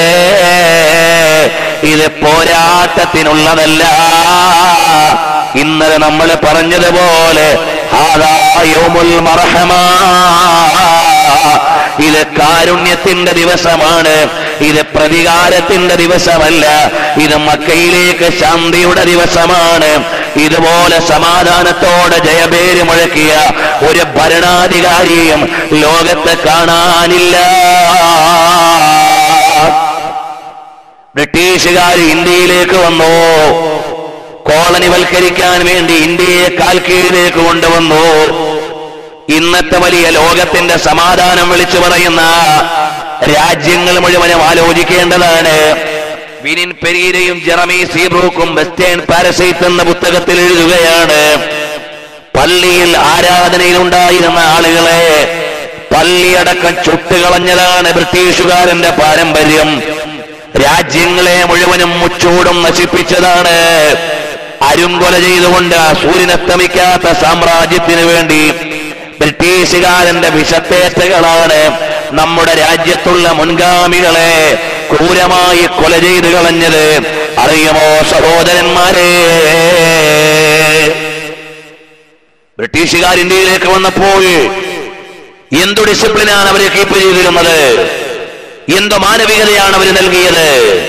ഇത് പോരാട്ടത്തിനുള്ളതല്ല ഇന്നലെ നമ്മൾ പറഞ്ഞതുപോലെ ഹാദാ യൗമുൽ മർഹമാ ഇത് കാരുണ്യത്തിന്റെ ദിവസമാണ് ഇത് പ്രതികാരത്തിന്റെ ദിവസമല്ല ഇത് മക്കയിലേക്ക് ശാന്തിയുടെ ദിവസമാണ് ഇതുപോലെ സമാധാനത്തോടെ ജയപേര് മുഴക്കിയ ഒരു ഭരണാധികാരിയും ലോകത്ത് കാണാനില്ല ബ്രിട്ടീഷുകാർ ഇന്ത്യയിലേക്ക് വന്നു കോളനിവൽക്കരിക്കാൻ വേണ്ടി ഇന്ത്യയെ കാൽക്കീഴിലേക്ക് കൊണ്ടുവന്നു ഇന്നത്തെ വലിയ ലോകത്തിന്റെ സമാധാനം വിളിച്ചു പറയുന്ന രാജ്യങ്ങൾ മുഴുവനും ആലോചിക്കേണ്ടതാണ് വിനിൻ പെരീരയും ജെറമി സീബ്രൂക്കും വെസ്റ്റേൺ പാരസൈറ്റ് എന്ന പുസ്തകത്തിൽ എഴുതുകയാണ് പള്ളിയിൽ ആരാധനയിൽ ഉണ്ടായിരുന്ന ആളുകളെ പള്ളിയടക്കം ചുട്ടുകളഞ്ഞതാണ് ബ്രിട്ടീഷുകാരന്റെ പാരമ്പര്യം രാജ്യങ്ങളെ മുഴുവനും മുച്ചൂടും നശിപ്പിച്ചതാണ് അരുങ്കൊല ചെയ്തുകൊണ്ട് സൂര്യനസ്തമിക്കാത്ത സാമ്രാജ്യത്തിന് വേണ്ടി ബ്രിട്ടീഷുകാരന്റെ വിഷത്തേറ്റകളാണ് നമ്മുടെ രാജ്യത്തുള്ള മുൻഗാമികളെ ക്രൂരമായി കൊല ചെയ്ത് കളഞ്ഞത് അറിയുമോ സഹോദരന്മാരെ ബ്രിട്ടീഷുകാർ ഇന്ത്യയിലേക്ക് വന്നപ്പോൾ എന്തു ഡിസിപ്ലിനാണ് അവരെ കീപ്പ് ചെയ്തിരുന്നത് എന്തു മാനവികതയാണ് അവർ നൽകിയത്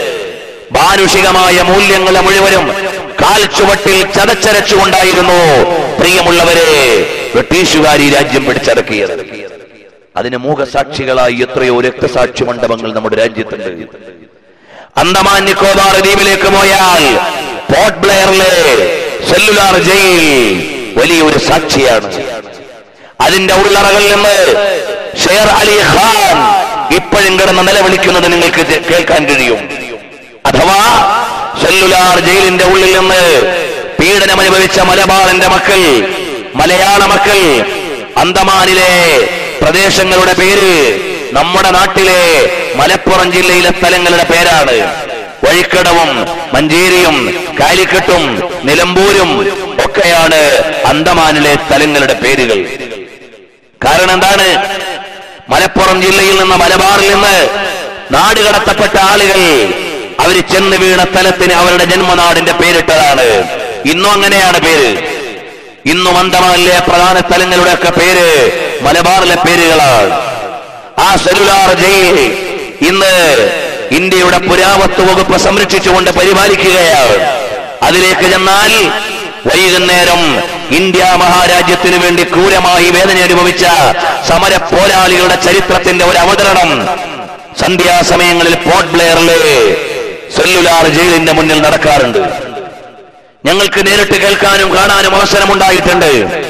മാനുഷികമായ മൂല്യങ്ങളെ മുഴുവനും കാൽച്ചുവട്ടിൽ ചതച്ചരച്ചുകൊണ്ടായിരുന്നു പ്രിയമുള്ളവരെ ബ്രിട്ടീഷുകാർ ഈ രാജ്യം പിടിച്ചടക്കിയത് അതിന് മൂകസാക്ഷികളായി എത്രയോ രക്തസാക്ഷി മണ്ഡപങ്ങൾ നമ്മുടെ രാജ്യത്തുണ്ട് അന്തമാൻ നിക്കോബാർ ദ്വീപിലേക്ക് പോയാൽ പോർട്ട് ബ്ലെയറിലെ സെല്ലുലാർ ജയിൽ വലിയൊരു സാക്ഷിയാണ് അതിന്റെ ഉള്ളറകളിൽ നിന്ന് ഷേർ അലി ഖാൻ ഇപ്പോഴും കിടന്ന് നിലവിളിക്കുന്നത് നിങ്ങൾക്ക് ജെ- കേൾക്കാൻ കഴിയും അഥവാ സെല്ലുലാർ ജയിലിന്റെ ഉള്ളിൽ നിന്ന് പീഡനം അനുഭവിച്ച മലബാറിന്റെ മക്കൾ മലയാള മക്കൾ അന്തമാനിലെ പ്രദേശങ്ങളുടെ പേര് നമ്മുടെ നാട്ടിലെ മലപ്പുറം ജില്ലയിലെ സ്ഥലങ്ങളുടെ പേരാണ് വഴിക്കടവും മഞ്ചേരിയും കാലിക്കട്ടും നിലമ്പൂരും ഒക്കെയാണ് അന്തമാനിലെ സ്ഥലങ്ങളുടെ പേരുകൾ കാരണം എന്താണ് മലപ്പുറം ജില്ലയിൽ നിന്ന് മലബാറിൽ നിന്ന് നാട് കടത്തപ്പെട്ട ആളുകൾ അവർ ചെന്ന് വീണ സ്ഥലത്തിന് അവരുടെ ജന്മനാടിന്റെ പേരിട്ടതാണ് ഇന്നും അങ്ങനെയാണ് പേര് ഇന്നും അന്തമാനിലെ പ്രധാന സ്ഥലങ്ങളുടെ ഒക്കെ പേര് മലബാറിലെ പേരുകളാണ് ആ സെല്ലുലാർ ജയിൽ ഇന്ന് ഇന്ത്യയുടെ പുരാവസ്തു വകുപ്പ് സംരക്ഷിച്ചുകൊണ്ട് പരിപാലിക്കുകയാണ് അതിലേക്ക് ചെന്നാൽ വൈകുന്നേരം ഇന്ത്യ മഹാരാജ്യത്തിനു വേണ്ടി ക്രൂരമായി വേദന അനുഭവിച്ച സമര പോരാളികളുടെ ചരിത്രത്തിന്റെ ഒരു അവതരണം സന്ധ്യാസമയങ്ങളിൽ പോർട്ട് ബ്ലെയറിലെ സെല്ലുലാർ ജയിലിന്റെ മുന്നിൽ നടക്കാറുണ്ട് ഞങ്ങൾക്ക് നേരിട്ട് കേൾക്കാനും കാണാനും അവസരമുണ്ടായിട്ടുണ്ട്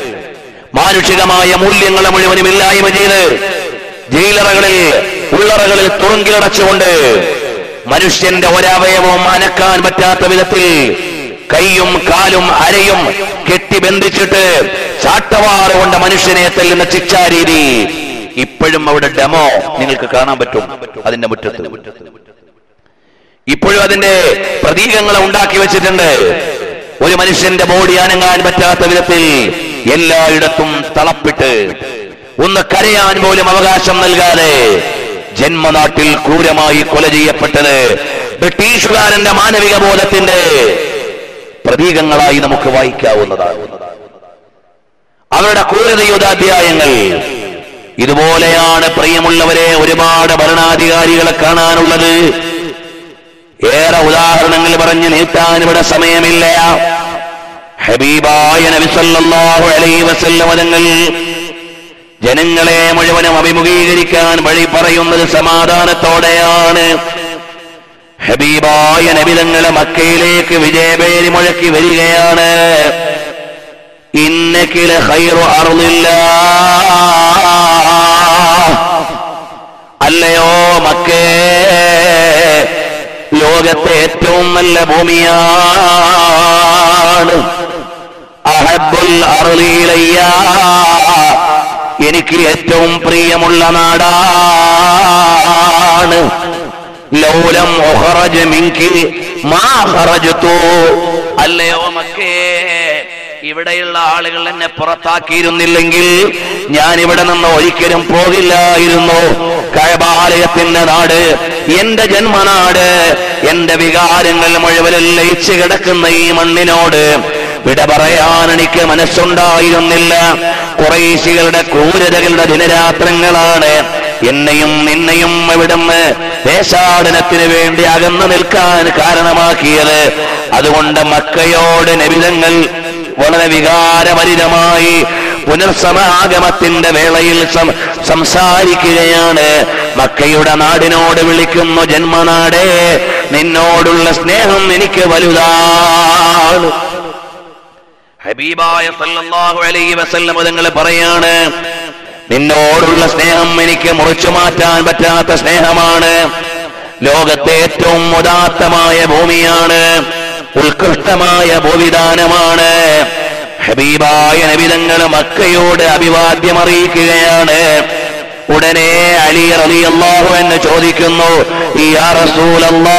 മാനുഷികമായ മൂല്യങ്ങളെ മുഴുവനും ഇല്ലായ്മ ചെയ്ത് ജയിലറകളിൽ ഉള്ളറകളിൽ തുറങ്കിലടച്ചുകൊണ്ട് മനുഷ്യന്റെ ഒരവയവവും അനക്കാൻ പറ്റാത്ത വിധത്തിൽ കൈയും കാലും അരയും കെട്ടിബന്ധിച്ചിട്ട് ചാട്ടവാറ് കൊണ്ട് മനുഷ്യനെ തെല്ലുന്ന ശിക്ഷാരീതി ഇപ്പോഴും അവിടെ ഡെമോ നിങ്ങൾക്ക് കാണാൻ പറ്റും അതിന്റെ മുറ്റത്ത് ഇപ്പോഴും അതിന്റെ പ്രതീകങ്ങളെ ഉണ്ടാക്കി വെച്ചിട്ടുണ്ട് ഒരു മനുഷ്യന്റെ ബോഡി അനങ്ങാൻ പറ്റാത്ത വിധത്തിൽ എല്ലായിടത്തും തളപ്പിട്ട് ഒന്ന് കരയാൻ പോലും അവകാശം നൽകാതെ ജന്മനാട്ടിൽ ക്രൂരമായി കൊല ചെയ്യപ്പെട്ടത് ബ്രിട്ടീഷുകാരന്റെ മാനവിക ബോധത്തിന്റെ പ്രതീകങ്ങളായി നമുക്ക് വായിക്കാവുന്നതാണ് അവരുടെ ക്രൂരതയുടെ അധ്യായങ്ങൾ ഇതുപോലെയാണ് പ്രിയമുള്ളവരെ ഒരുപാട് ഭരണാധികാരികളെ കാണാനുള്ളത് ഏറെ ഉദാഹരണങ്ങൾ പറഞ്ഞ് നീട്ടാൻ ഇവിടെ സമയമില്ല ഹബീബായ നബി സല്ലല്ലാഹു അലൈഹി വസല്ലം തങ്ങൾ ജനങ്ങളെ മുഴുവനും അഭിമുഖീകരിക്കാൻ വഴി പറയുന്നത് സമാധാനത്തോടെയാണ് ഹബീബായ നബിതങ്ങളെ മക്കയിലേക്ക് വിജയപേരി മുഴക്കി വരികയാണ് ഇന്നക്കില ഖൈറു അർദില്ല അല്ലയോ മക്കേ ലോകത്തെ ഏറ്റവും നല്ല ഭൂമിയാണ് അഹബുൽ അറുലീലയ്യ എനിക്ക് ഏറ്റവും പ്രിയമുള്ള നാടാണ് ലൗലം ഒഹറജ് മിങ്കി മാ ഖറജ്തു അല്ലയോ മക്കേ ഇവിടെയുള്ള ആളുകൾ എന്നെ പുറത്താക്കിയിരുന്നില്ലെങ്കിൽ ഞാൻ ഇവിടെ നിന്ന് ഒരിക്കലും പോകില്ലായിരുന്നു കഴബാലയത്തിന്റെ നാട് എന്റെ ജന്മനാട് എന്റെ വികാരങ്ങൾ മുഴുവനും ലയിച്ചു കിടക്കുന്ന ഈ മണ്ണിനോട് വിട പറയാൻ എനിക്ക് മനസ്സുണ്ടായിരുന്നില്ല കുറേശികളുടെ ക്രൂരതകളുടെ ദിനരാത്രങ്ങളാണ് എന്നെയും നിന്നെയും ഇവിടുന്ന് ദേശാടനത്തിന് വേണ്ടി അകന്നു നിൽക്കാൻ കാരണമാക്കിയത് അതുകൊണ്ട് മക്കയോട് നബിതങ്ങൾ വളരെ വികാരഭരിതമായി പുനർസമാഗമത്തിന്റെ വേളയിൽ സം- സംസാരിക്കുകയാണ് മക്കയുടെ നാടിനോട് വിളിക്കുന്നു ജന്മനാടേ നിന്നോടുള്ള സ്നേഹം എനിക്ക് വലുതാണ് ഹബീബായ സല്ലല്ലാഹു അലൈഹി വസല്ലം തങ്ങൾ പറയാണ് നിന്നോടുള്ള സ്നേഹം എനിക്ക് മുറിച്ചു മാറ്റാൻ പറ്റാത്ത സ്നേഹമാണ് ലോകത്തെ ഏറ്റവും ഉദാത്തമായ ഭൂമിയാണ് ഉത്കൃഷ്ടമായ ഭൂവിധാനമാണ് ഹബീബായ നബിതങ്ങൾ മക്കയോട് അഭിവാദ്യം അറിയിക്കുകയാണ് ഉടനെ അലി റലി അള്ളാഹു എന്ന് ചോദിക്കുന്നു യാ റസൂലല്ലാ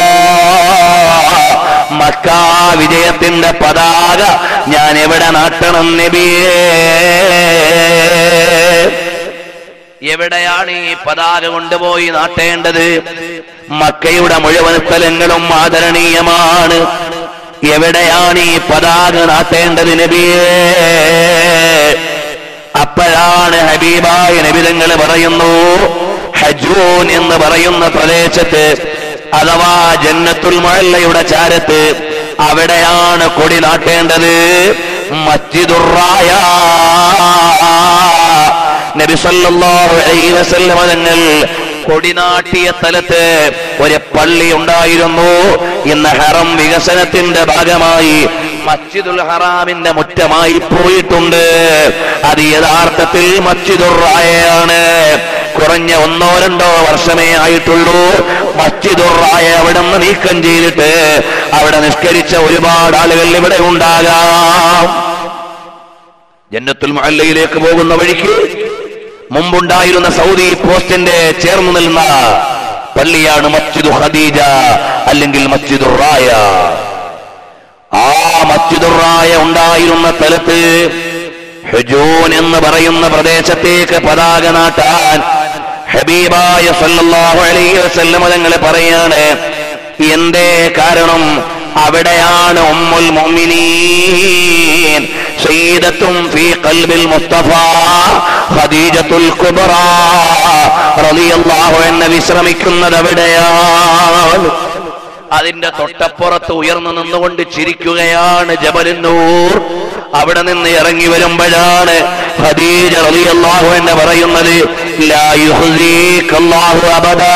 മക്ക വിജയത്തിന്റെ പതാക ഞാൻ എവിടെ നാട്ടണം നബിയേ എവിടെയാണ് ഈ പതാക കൊണ്ടുപോയി നാട്ടേണ്ടത് മക്കയുടെ മുഴുവൻ സ്ഥലങ്ങളും ആദരണീയമാണ് എവിടെയാണ് ഈ പതാക നാട്ടേണ്ടത് നബിയേ അപ്പോഴാണ് ഹബീബായ നബിതങ്ങൾ പറയുന്നു ഹജൂൻ എന്ന് പറയുന്ന പ്രദേശത്ത് അഥവാ ജന്നത്തുൽ മുഅല്ലയുടെ ചാരത്ത് അവിടെയാണ് കൊടി നാട്ടേണ്ടത് മസ്ജിദുറായ നബി സല്ലല്ലാഹു അലൈഹി വസല്ലമ തങ്ങൾ കൊടിനാട്ടിയ സ്ഥലത്ത് ഒരു പള്ളി ഉണ്ടായിരുന്നു ഇന്ന് ഹറം വികസനത്തിന്റെ ഭാഗമായി മസ്ജിദുൽ ഹറാമിന്റെ മുറ്റമായി പോയിട്ടുണ്ട് അത് യഥാർത്ഥത്തിൽ മസ്ജിദുർ റായയാണ് കുറഞ്ഞ ഒന്നോ രണ്ടോ വർഷമേ ആയിട്ടുള്ളൂ മസ്ജിദുർ റായ അവിടെ നിന്ന് നീക്കം ചെയ്തിട്ട് അവിടെ നിഷ്കരിച്ച ഒരുപാട് ആളുകൾ ഇവിടെ ഉണ്ടാകാം ജന്നത്തുൽ മുഅല്ലയിലേക്ക് പോകുന്ന വഴിക്ക് മുമ്പുണ്ടായിരുന്ന സൗദി പോസ്റ്റിന്റെ ചേർന്ന് നിൽക്കുന്ന പള്ളിയാണ് മസ്ജിദു ഖദീജ അല്ലെങ്കിൽ മസ്ജിദുർ റായ ആ മസ്ജിദുർ റായ ഉണ്ടായിരുന്ന സ്ഥലത്ത് ഹുജൂൻ എന്ന് പറയുന്ന പ്രദേശത്തേക്ക് പതാക നാട്ടാൻ ഹബീബായ സല്ലല്ലാഹു അലൈഹി വസല്ലം തങ്ങൾ പറയാണ് എന്തേ കാരണം അവിടെയാണ് ഉമ്മുൽ മുഅ്മിനീൻ സയ്യിദത്തും ഫീ ഖൽബിൽ മുസ്തഫ ഖദീജത്തുൽ കുബ്ര റളിയല്ലാഹു അൻഹ വിശ്രമിക്കുന്നത് അവിടെയാണ് അതിന്റെ തൊട്ടപ്പുറത്ത് ഉയർന്നു നിന്നുകൊണ്ട് ചിരിക്കുകയാണ് ജബലിന്നൂർ അവിടെ നിന്ന് ഇറങ്ങി വരുമ്പോഴാണ് ഖദീജ റളിയല്ലാഹു എന്ന് പറയുന്നത് ലാ യുഹ്സീകല്ലാഹു അബദാ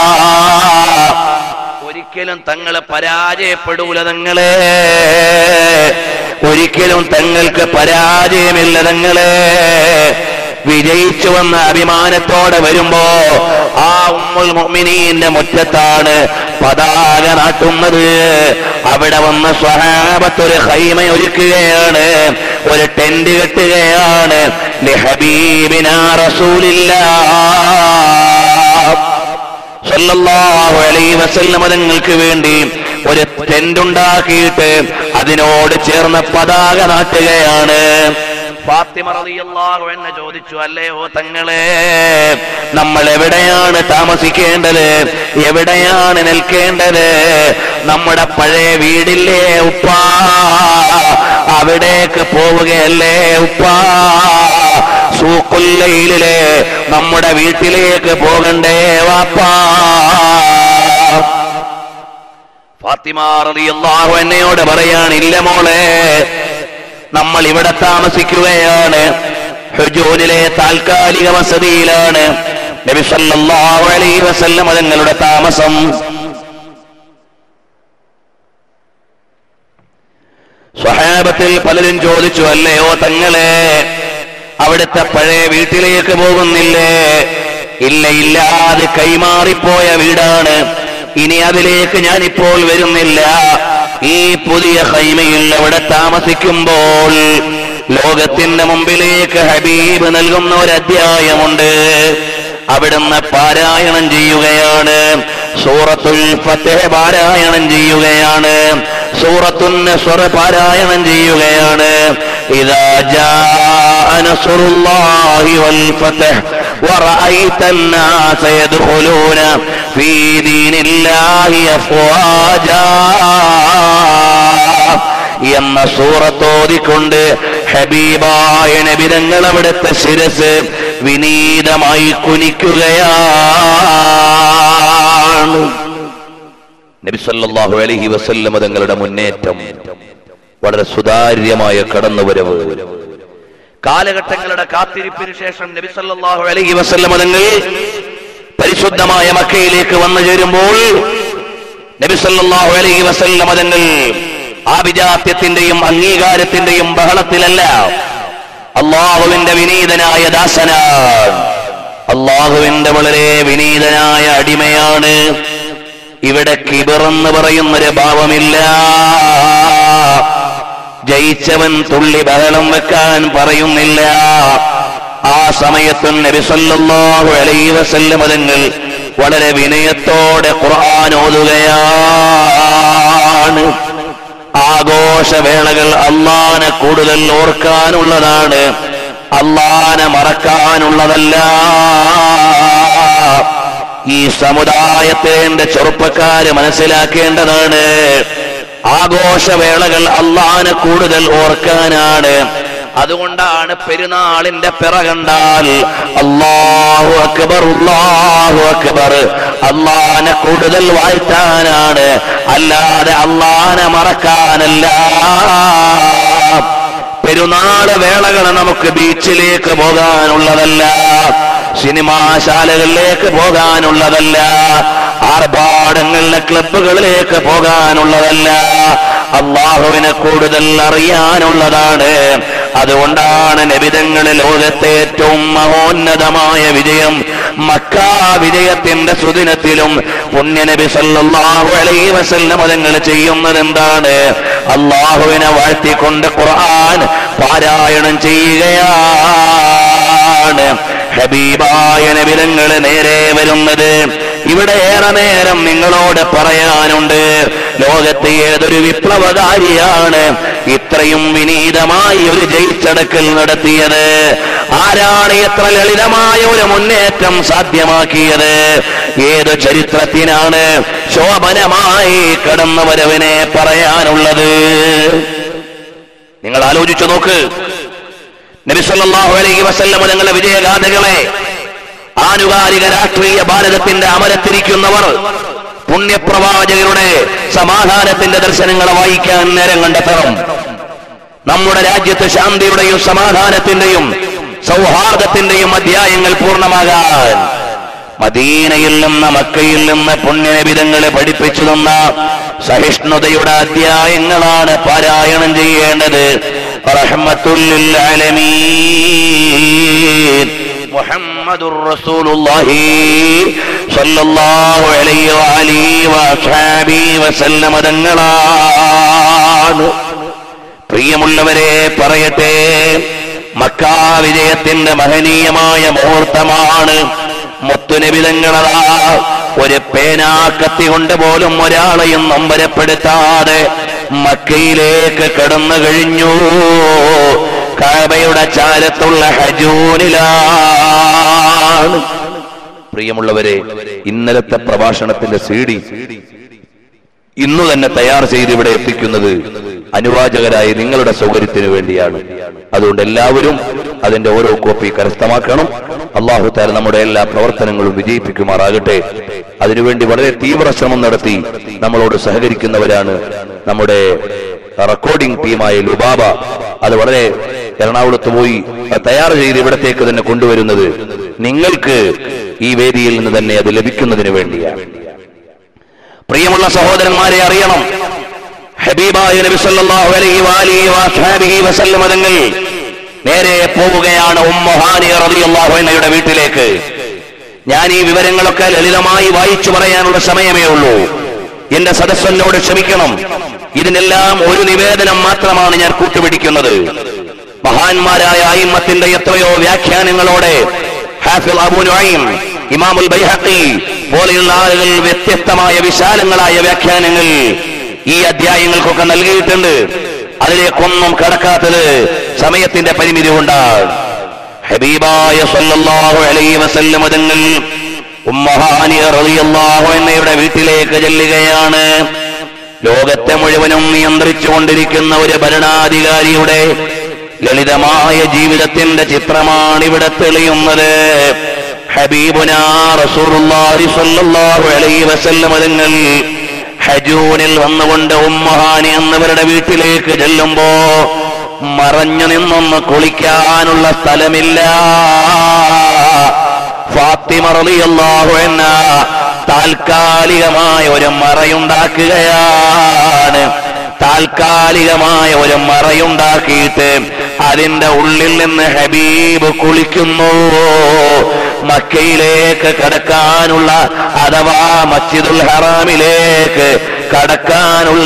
ഒരിക്കലും തങ്ങളെ പരാജയപ്പെടൂല തങ്ങളെ ഒരിക്കലും തങ്ങൾക്ക് പരാജയമില്ല തങ്ങളെ വിജയിച്ചു വന്ന അഭിമാനത്തോടെ വരുമ്പോ ആ ഉമ്മുൽ മുഅ്മിനീന്റെ മുറ്റത്താണ് പതാക നാട്ടുന്നത് അവിടെ വന്ന് സ്വഹാബത്ത് ഒരു ഹൈമ ഒരുക്കുകയാണ് ഒരു ടെന്റ് കെട്ടുകയാണ് ലഹബീബിനാ റസൂലില്ലാ സല്ലല്ലാഹു അലൈഹി വസല്ലമ തങ്ങൾക്ക് വേണ്ടി ഒരു ടെന്റ് ഉണ്ടാക്കിയിട്ട് അതിനോട് ചേർന്ന പതാക നാട്ടുകയാണ് ഫാത്തിമ റളിയല്ലാഹു അൻഹ ചോദിച്ചു അല്ലയോ തങ്ങളെ നമ്മൾ എവിടെയാണ് താമസിക്കേണ്ടത് എവിടെയാണ് നിൽക്കേണ്ടത് നമ്മുടെ പഴയ വീടില്ലേ ഉപ്പ അവിടേക്ക് പോവുകയല്ലേ ഉപ്പ സൂക്കുല്ലയിലെ നമ്മുടെ വീട്ടിലേക്ക് പോകണ്ടേ വാപ്പാ ഫാത്തിമ റളിയല്ലാഹു എന്നയോട് പറയാനില്ല മോളെ നമ്മൾ ഇവിടെ താമസിക്കുകയാണ് ഹുജൂനിലെ താൽക്കാലിക വസതിയിലാണ് നബി സല്ലല്ലാഹു അലൈഹി വസല്ലം തങ്ങളുടെ താമസം സ്വഹാബത്തിൽ പലരും ചോദിച്ചു അല്ലയോ തങ്ങളെ അവിടുത്തെ പഴയ വീട്ടിലേക്ക് പോകുന്നില്ലേ ഇല്ല ഇല്ല അത് കൈമാറിപ്പോയ വീടാണ് ഇനി അതിലേക്ക് ഞാനിപ്പോൾ വരുന്നില്ല ഈ പുതിയ ഹൈമയിൽ അവിടെ താമസിക്കുമ്പോൾ ലോകത്തിന്റെ മുമ്പിലേക്ക് ഹബീബ് നൽകുന്ന ഒരു അധ്യായമുണ്ട് അവിടുന്ന് പാരായണം ചെയ്യുകയാണ് സൂറത്തുൽ ഫത്തഹ് പാരായണം ചെയ്യുകയാണ് സൂറത്തുൻ നസ്ർ പാരായണം ചെയ്യുകയാണ് ഇദാ ജാഅ നസ്റുല്ലാഹി വൽ ഫതഹ് ورأيت الناس يدخلون في دين الله أفواجا എന്ന സൂറത്തോതിക്കൊണ്ട് ഹബീബായ നബിതങ്ങൾ അവിടുത്തെ ശിരസ് വിനീതമായി കുനിക്കുകയാണ് നബി സല്ലല്ലാഹു അലൈഹി വസല്ലമ തങ്ങളുടെ മുന്നേറ്റം വളരെ സുതാര്യമായ കടന്നുവരവ് കാലഘട്ടങ്ങളുടെ കാത്തിരിപ്പിന് ശേഷം നബി സല്ലല്ലാഹു അലൈഹി വസല്ലമ തങ്ങൾ പരിശുദ്ധമായ മക്കയിലേക്ക് വന്നു ചേരുമ്പോൾ നബി സല്ലല്ലാഹു അലൈഹി വസല്ലമ തങ്ങൾ ആഭിജാത്യത്തിന്റെയും അംഗീകാരത്തിന്റെയും ബഹളത്തിലല്ല അള്ളാഹുവിന്റെ വിനീതനായ ദാസനാണ് അള്ളാഹുവിന്റെ വളരെ വിനീതനായ അടിമയാണ് ഇവിടെ കിബിറെന്ന് പറയുന്നൊരു ഭാവമില്ല ജയിച്ചവൻ തുള്ളി ബഹളം വെക്കാൻ പറയുന്നില്ല ആ സമയത്തും നബി സല്ലല്ലാഹു അലൈഹി വസല്ലം തങ്ങൾ വളരെ വിനയത്തോടെ ഖുർആൻ ഓതുകയാണ് ആഘോഷവേളകൾ അള്ളാനെ കൂടുതൽ ഓർക്കാനുള്ളതാണ് അള്ളാനെ മറക്കാനുള്ളതല്ല ഈ സമുദായത്തെ എന്റെ ചെറുപ്പക്കാര് മനസ്സിലാക്കേണ്ടതാണ് ആഘോഷവേളകൾ അള്ളാനെ കൂടുതൽ ഓർക്കാനാണ് അതുകൊണ്ടാണ് പെരുന്നാളിന്റെ പിറ കണ്ടാൽ അള്ളാഹു അക്ബർ അള്ളാഹു അക്ബർ അള്ളാനെ കൂടുതൽ വാഴ്ത്താനാണ് അല്ലാതെ അള്ളാനെ മറക്കാനല്ല പെരുന്നാള് വേളകൾ നമുക്ക് ബീച്ചിലേക്ക് പോകാനുള്ളതല്ല സിനിമാശാലകളിലേക്ക് പോകാനുള്ളതല്ല ആർഭാടങ്ങളിലെ ക്ലബുകളിലേക്ക് പോകാനുള്ളതല്ല അള്ളാഹുവിനെ കൂടുതൽ അറിയാനുള്ളതാണ് അതുകൊണ്ടാണ് നബിതങ്ങളിൽ ലോകത്തെ ഏറ്റവും മഹോന്നതമായ വിജയം മക്കാ വിജയത്തിന്റെ സുദിനത്തിലും പുണ്യനബി സല്ലല്ലാഹു അലൈഹി വസല്ലം തങ്ങൾ ചെയ്യുന്നത് എന്താണ് അള്ളാഹുവിനെ വാഴ്ത്തിക്കൊണ്ട് ഖുർആൻ പാരായണം ചെയ്യുകയാണ് ഹബീബായ നബിതങ്ങൾ നേരെ വരുന്നത് ഇവിടെ ഏറെ നേരം നിങ്ങളോട് പറയാനുണ്ട് ലോകത്തെ ഏതൊരു വിപ്ലവകാരിയാണ് ഇത്രയും വിനീതമായി ഒരു ജയിച്ചടക്കൽ നടത്തിയത് ആരാണ് എത്ര ലളിതമായ ഒരു മുന്നേറ്റം സാധ്യമാക്കിയത് ഏത് ചരിത്രത്തിനാണ് ശോഭനമായി കടന്നവരവനെ പറയാനുള്ളത് നിങ്ങൾ ആലോചിച്ചു നോക്ക് നബിസല്ലാഹു അലൈഹി വസല്ലമ തങ്ങളുടെ വിജയഗാഥകളെ ആനുകാലിക രാഷ്ട്രീയ ഭാരതത്തിന്റെ അമരത്തിരിക്കുന്നവർ പുണ്യപ്രവാചകരുടെ സമാധാനത്തിന്റെ ദർശനങ്ങളെ വായിക്കാൻ നേരം കണ്ടെത്തണം നമ്മുടെ രാജ്യത്ത് ശാന്തിയുടെയും സമാധാനത്തിന്റെയും സൗഹാർദ്ദത്തിന്റെയും അധ്യായങ്ങൾ പൂർണ്ണമാകാൻ മദീനയിൽ നിന്ന് മക്കയിൽ നിന്ന് പുണ്യനിബിതങ്ങളെ പഠിപ്പിച്ചു തന്ന സഹിഷ്ണുതയുടെ അധ്യായങ്ങളാണ് പാരായണം ചെയ്യേണ്ടത് റഹ്മത്തുല്ലിൽ ആലമീൻ മുഹമ്മദുർ റസൂലുള്ളാഹി സ്വല്ലല്ലാഹു അലൈഹി വഅലിഹി വഅസ്ഹാബിഹി വസല്ലമ തങ്ങളാണ് പ്രിയമുള്ളവരെ പറയട്ടെ മക്കാ വിജയത്തിന്റെ മഹനീയമായ മുഹൂർത്തമാണ് മുത്തുനിബിതങ്ങളതാ ഒരു പേനാക്കത്തി കൊണ്ട് പോലും ഒരാളെയും നമ്പരപ്പെടുത്താതെ മക്കയിലേക്ക് കടന്നു കഴിഞ്ഞു കാബയുടെ ചാരത്തുള്ള ഹജൂനിലാണ് പ്രിയമുള്ളവരെ ഇന്നലത്തെ പ്രഭാഷണത്തിന്റെ സി ഡി ഇന്നു തന്നെ തയ്യാർ ചെയ്ത് ഇവിടെ എത്തിക്കുന്നത് അനുവാചകരായി നിങ്ങളുടെ സൗകര്യത്തിന് വേണ്ടിയാണ് അതുകൊണ്ട് എല്ലാവരും അതിന്റെ ഓരോ കോപ്പി കരസ്ഥമാക്കണം അള്ളാഹു താര നമ്മുടെ എല്ലാ പ്രവർത്തനങ്ങളും വിജയിപ്പിക്കുമാറാകട്ടെ അതിനുവേണ്ടി വളരെ തീവ്ര ശ്രമം നടത്തി നമ്മളോട് സഹകരിക്കുന്നവരാണ് നമ്മുടെ റെക്കോർഡിംഗ് ടീമായ ലുബാബ അത് വളരെ എറണാകുളത്ത് പോയി അത് തയ്യാർ ചെയ്ത് ഇവിടത്തേക്ക് തന്നെ കൊണ്ടുവരുന്നത് നിങ്ങൾക്ക് ഈ വേദിയിൽ നിന്ന് തന്നെ അത് ലഭിക്കുന്നതിന് വേണ്ടിയാണ് പ്രിയമുള്ള സഹോദരന്മാരെ അറിയണം ഹബീബായ നബി സല്ലല്ലാഹു അലൈഹി വആലിഹി വഅസ്ഹാബിഹി വസല്ലമ തങ്ങൾ നേരെ പോവുകയാണ് ഉമ്മഹാനി റളിയല്ലാഹു അൻഹയുടെ വീട്ടിലേക്ക് ഞാൻ ഈ വിവരങ്ങളൊക്കെ ലളിതമായി വായിച്ചു പറയാനുള്ള സമയമേ ഉള്ളൂ എന്റെ സദസ്സനോട് ക്ഷമിക്കണം ഇതിനെല്ലാം ഒരു നിവേദനം മാത്രമാണ് ഞാൻ കൂട്ടുപിടിക്കുന്നത് മഹാന്മാരായ അയിമ്മത്തിന്റെ എത്രയോ വ്യാഖ്യാനങ്ങളോടെ ഹാഫിൽ അബൂ നുഐം ഇമാമുൽ ബൈഹഖി പോലെയുള്ള ആളുകൾ വ്യത്യസ്തമായ വിശാലങ്ങളായ വ്യാഖ്യാനങ്ങൾ ഈ അധ്യായങ്ങൾക്കൊക്കെ നൽകിയിട്ടുണ്ട് അതിലേക്കൊന്നും കടക്കാത്തത് സമയത്തിന്റെ പരിമിതി കൊണ്ടാണ് ഹബീബായ സല്ലല്ലാഹു അലൈഹി വസല്ലം തങ്ങൾ ഉമ്മഹാനി റളിയല്ലാഹു അൻഹയുടെ വീട്ടിലേക്ക് ചെല്ലുകയാണ് ലോകത്തെ മുഴുവനും നിയന്ത്രിച്ചുകൊണ്ടിരിക്കുന്ന ഒരു ഭരണാധികാരിയുടെ ലളിതമായ ജീവിതത്തിന്റെ ചിത്രമാണ് ഇവിടെ തെളിയുന്നത് ഹബീബുനാ റസൂലുള്ളാഹി സ്വല്ലല്ലാഹു അലൈഹി വസല്ലം തങ്ങൾ ഹജൂനിൽ വന്നുകൊണ്ട് ഉമ്മഹാനി എന്നവരുടെ വീട്ടിലേക്ക് ചെല്ലുമ്പോ മറഞ്ഞു നിന്നൊന്ന് കുളിക്കാനുള്ള സ്ഥലമില്ല ഫാത്തിമ റളിയല്ലാഹു അൻഹ താൽക്കാലികമായ ഒരു മറയുണ്ടാക്കുകയാണ് താൽക്കാലികമായ ഒരു മറയുണ്ടാക്കിയിട്ട് അതിന്റെ ഉള്ളിൽ നിന്ന് ഹബീബ് കുളിക്കുന്നു മക്കയിലേക്ക് കടക്കാനുള്ള അഥവാ മസ്ജിദുൽ ഹറാമിലേക്ക് കടക്കാനുള്ള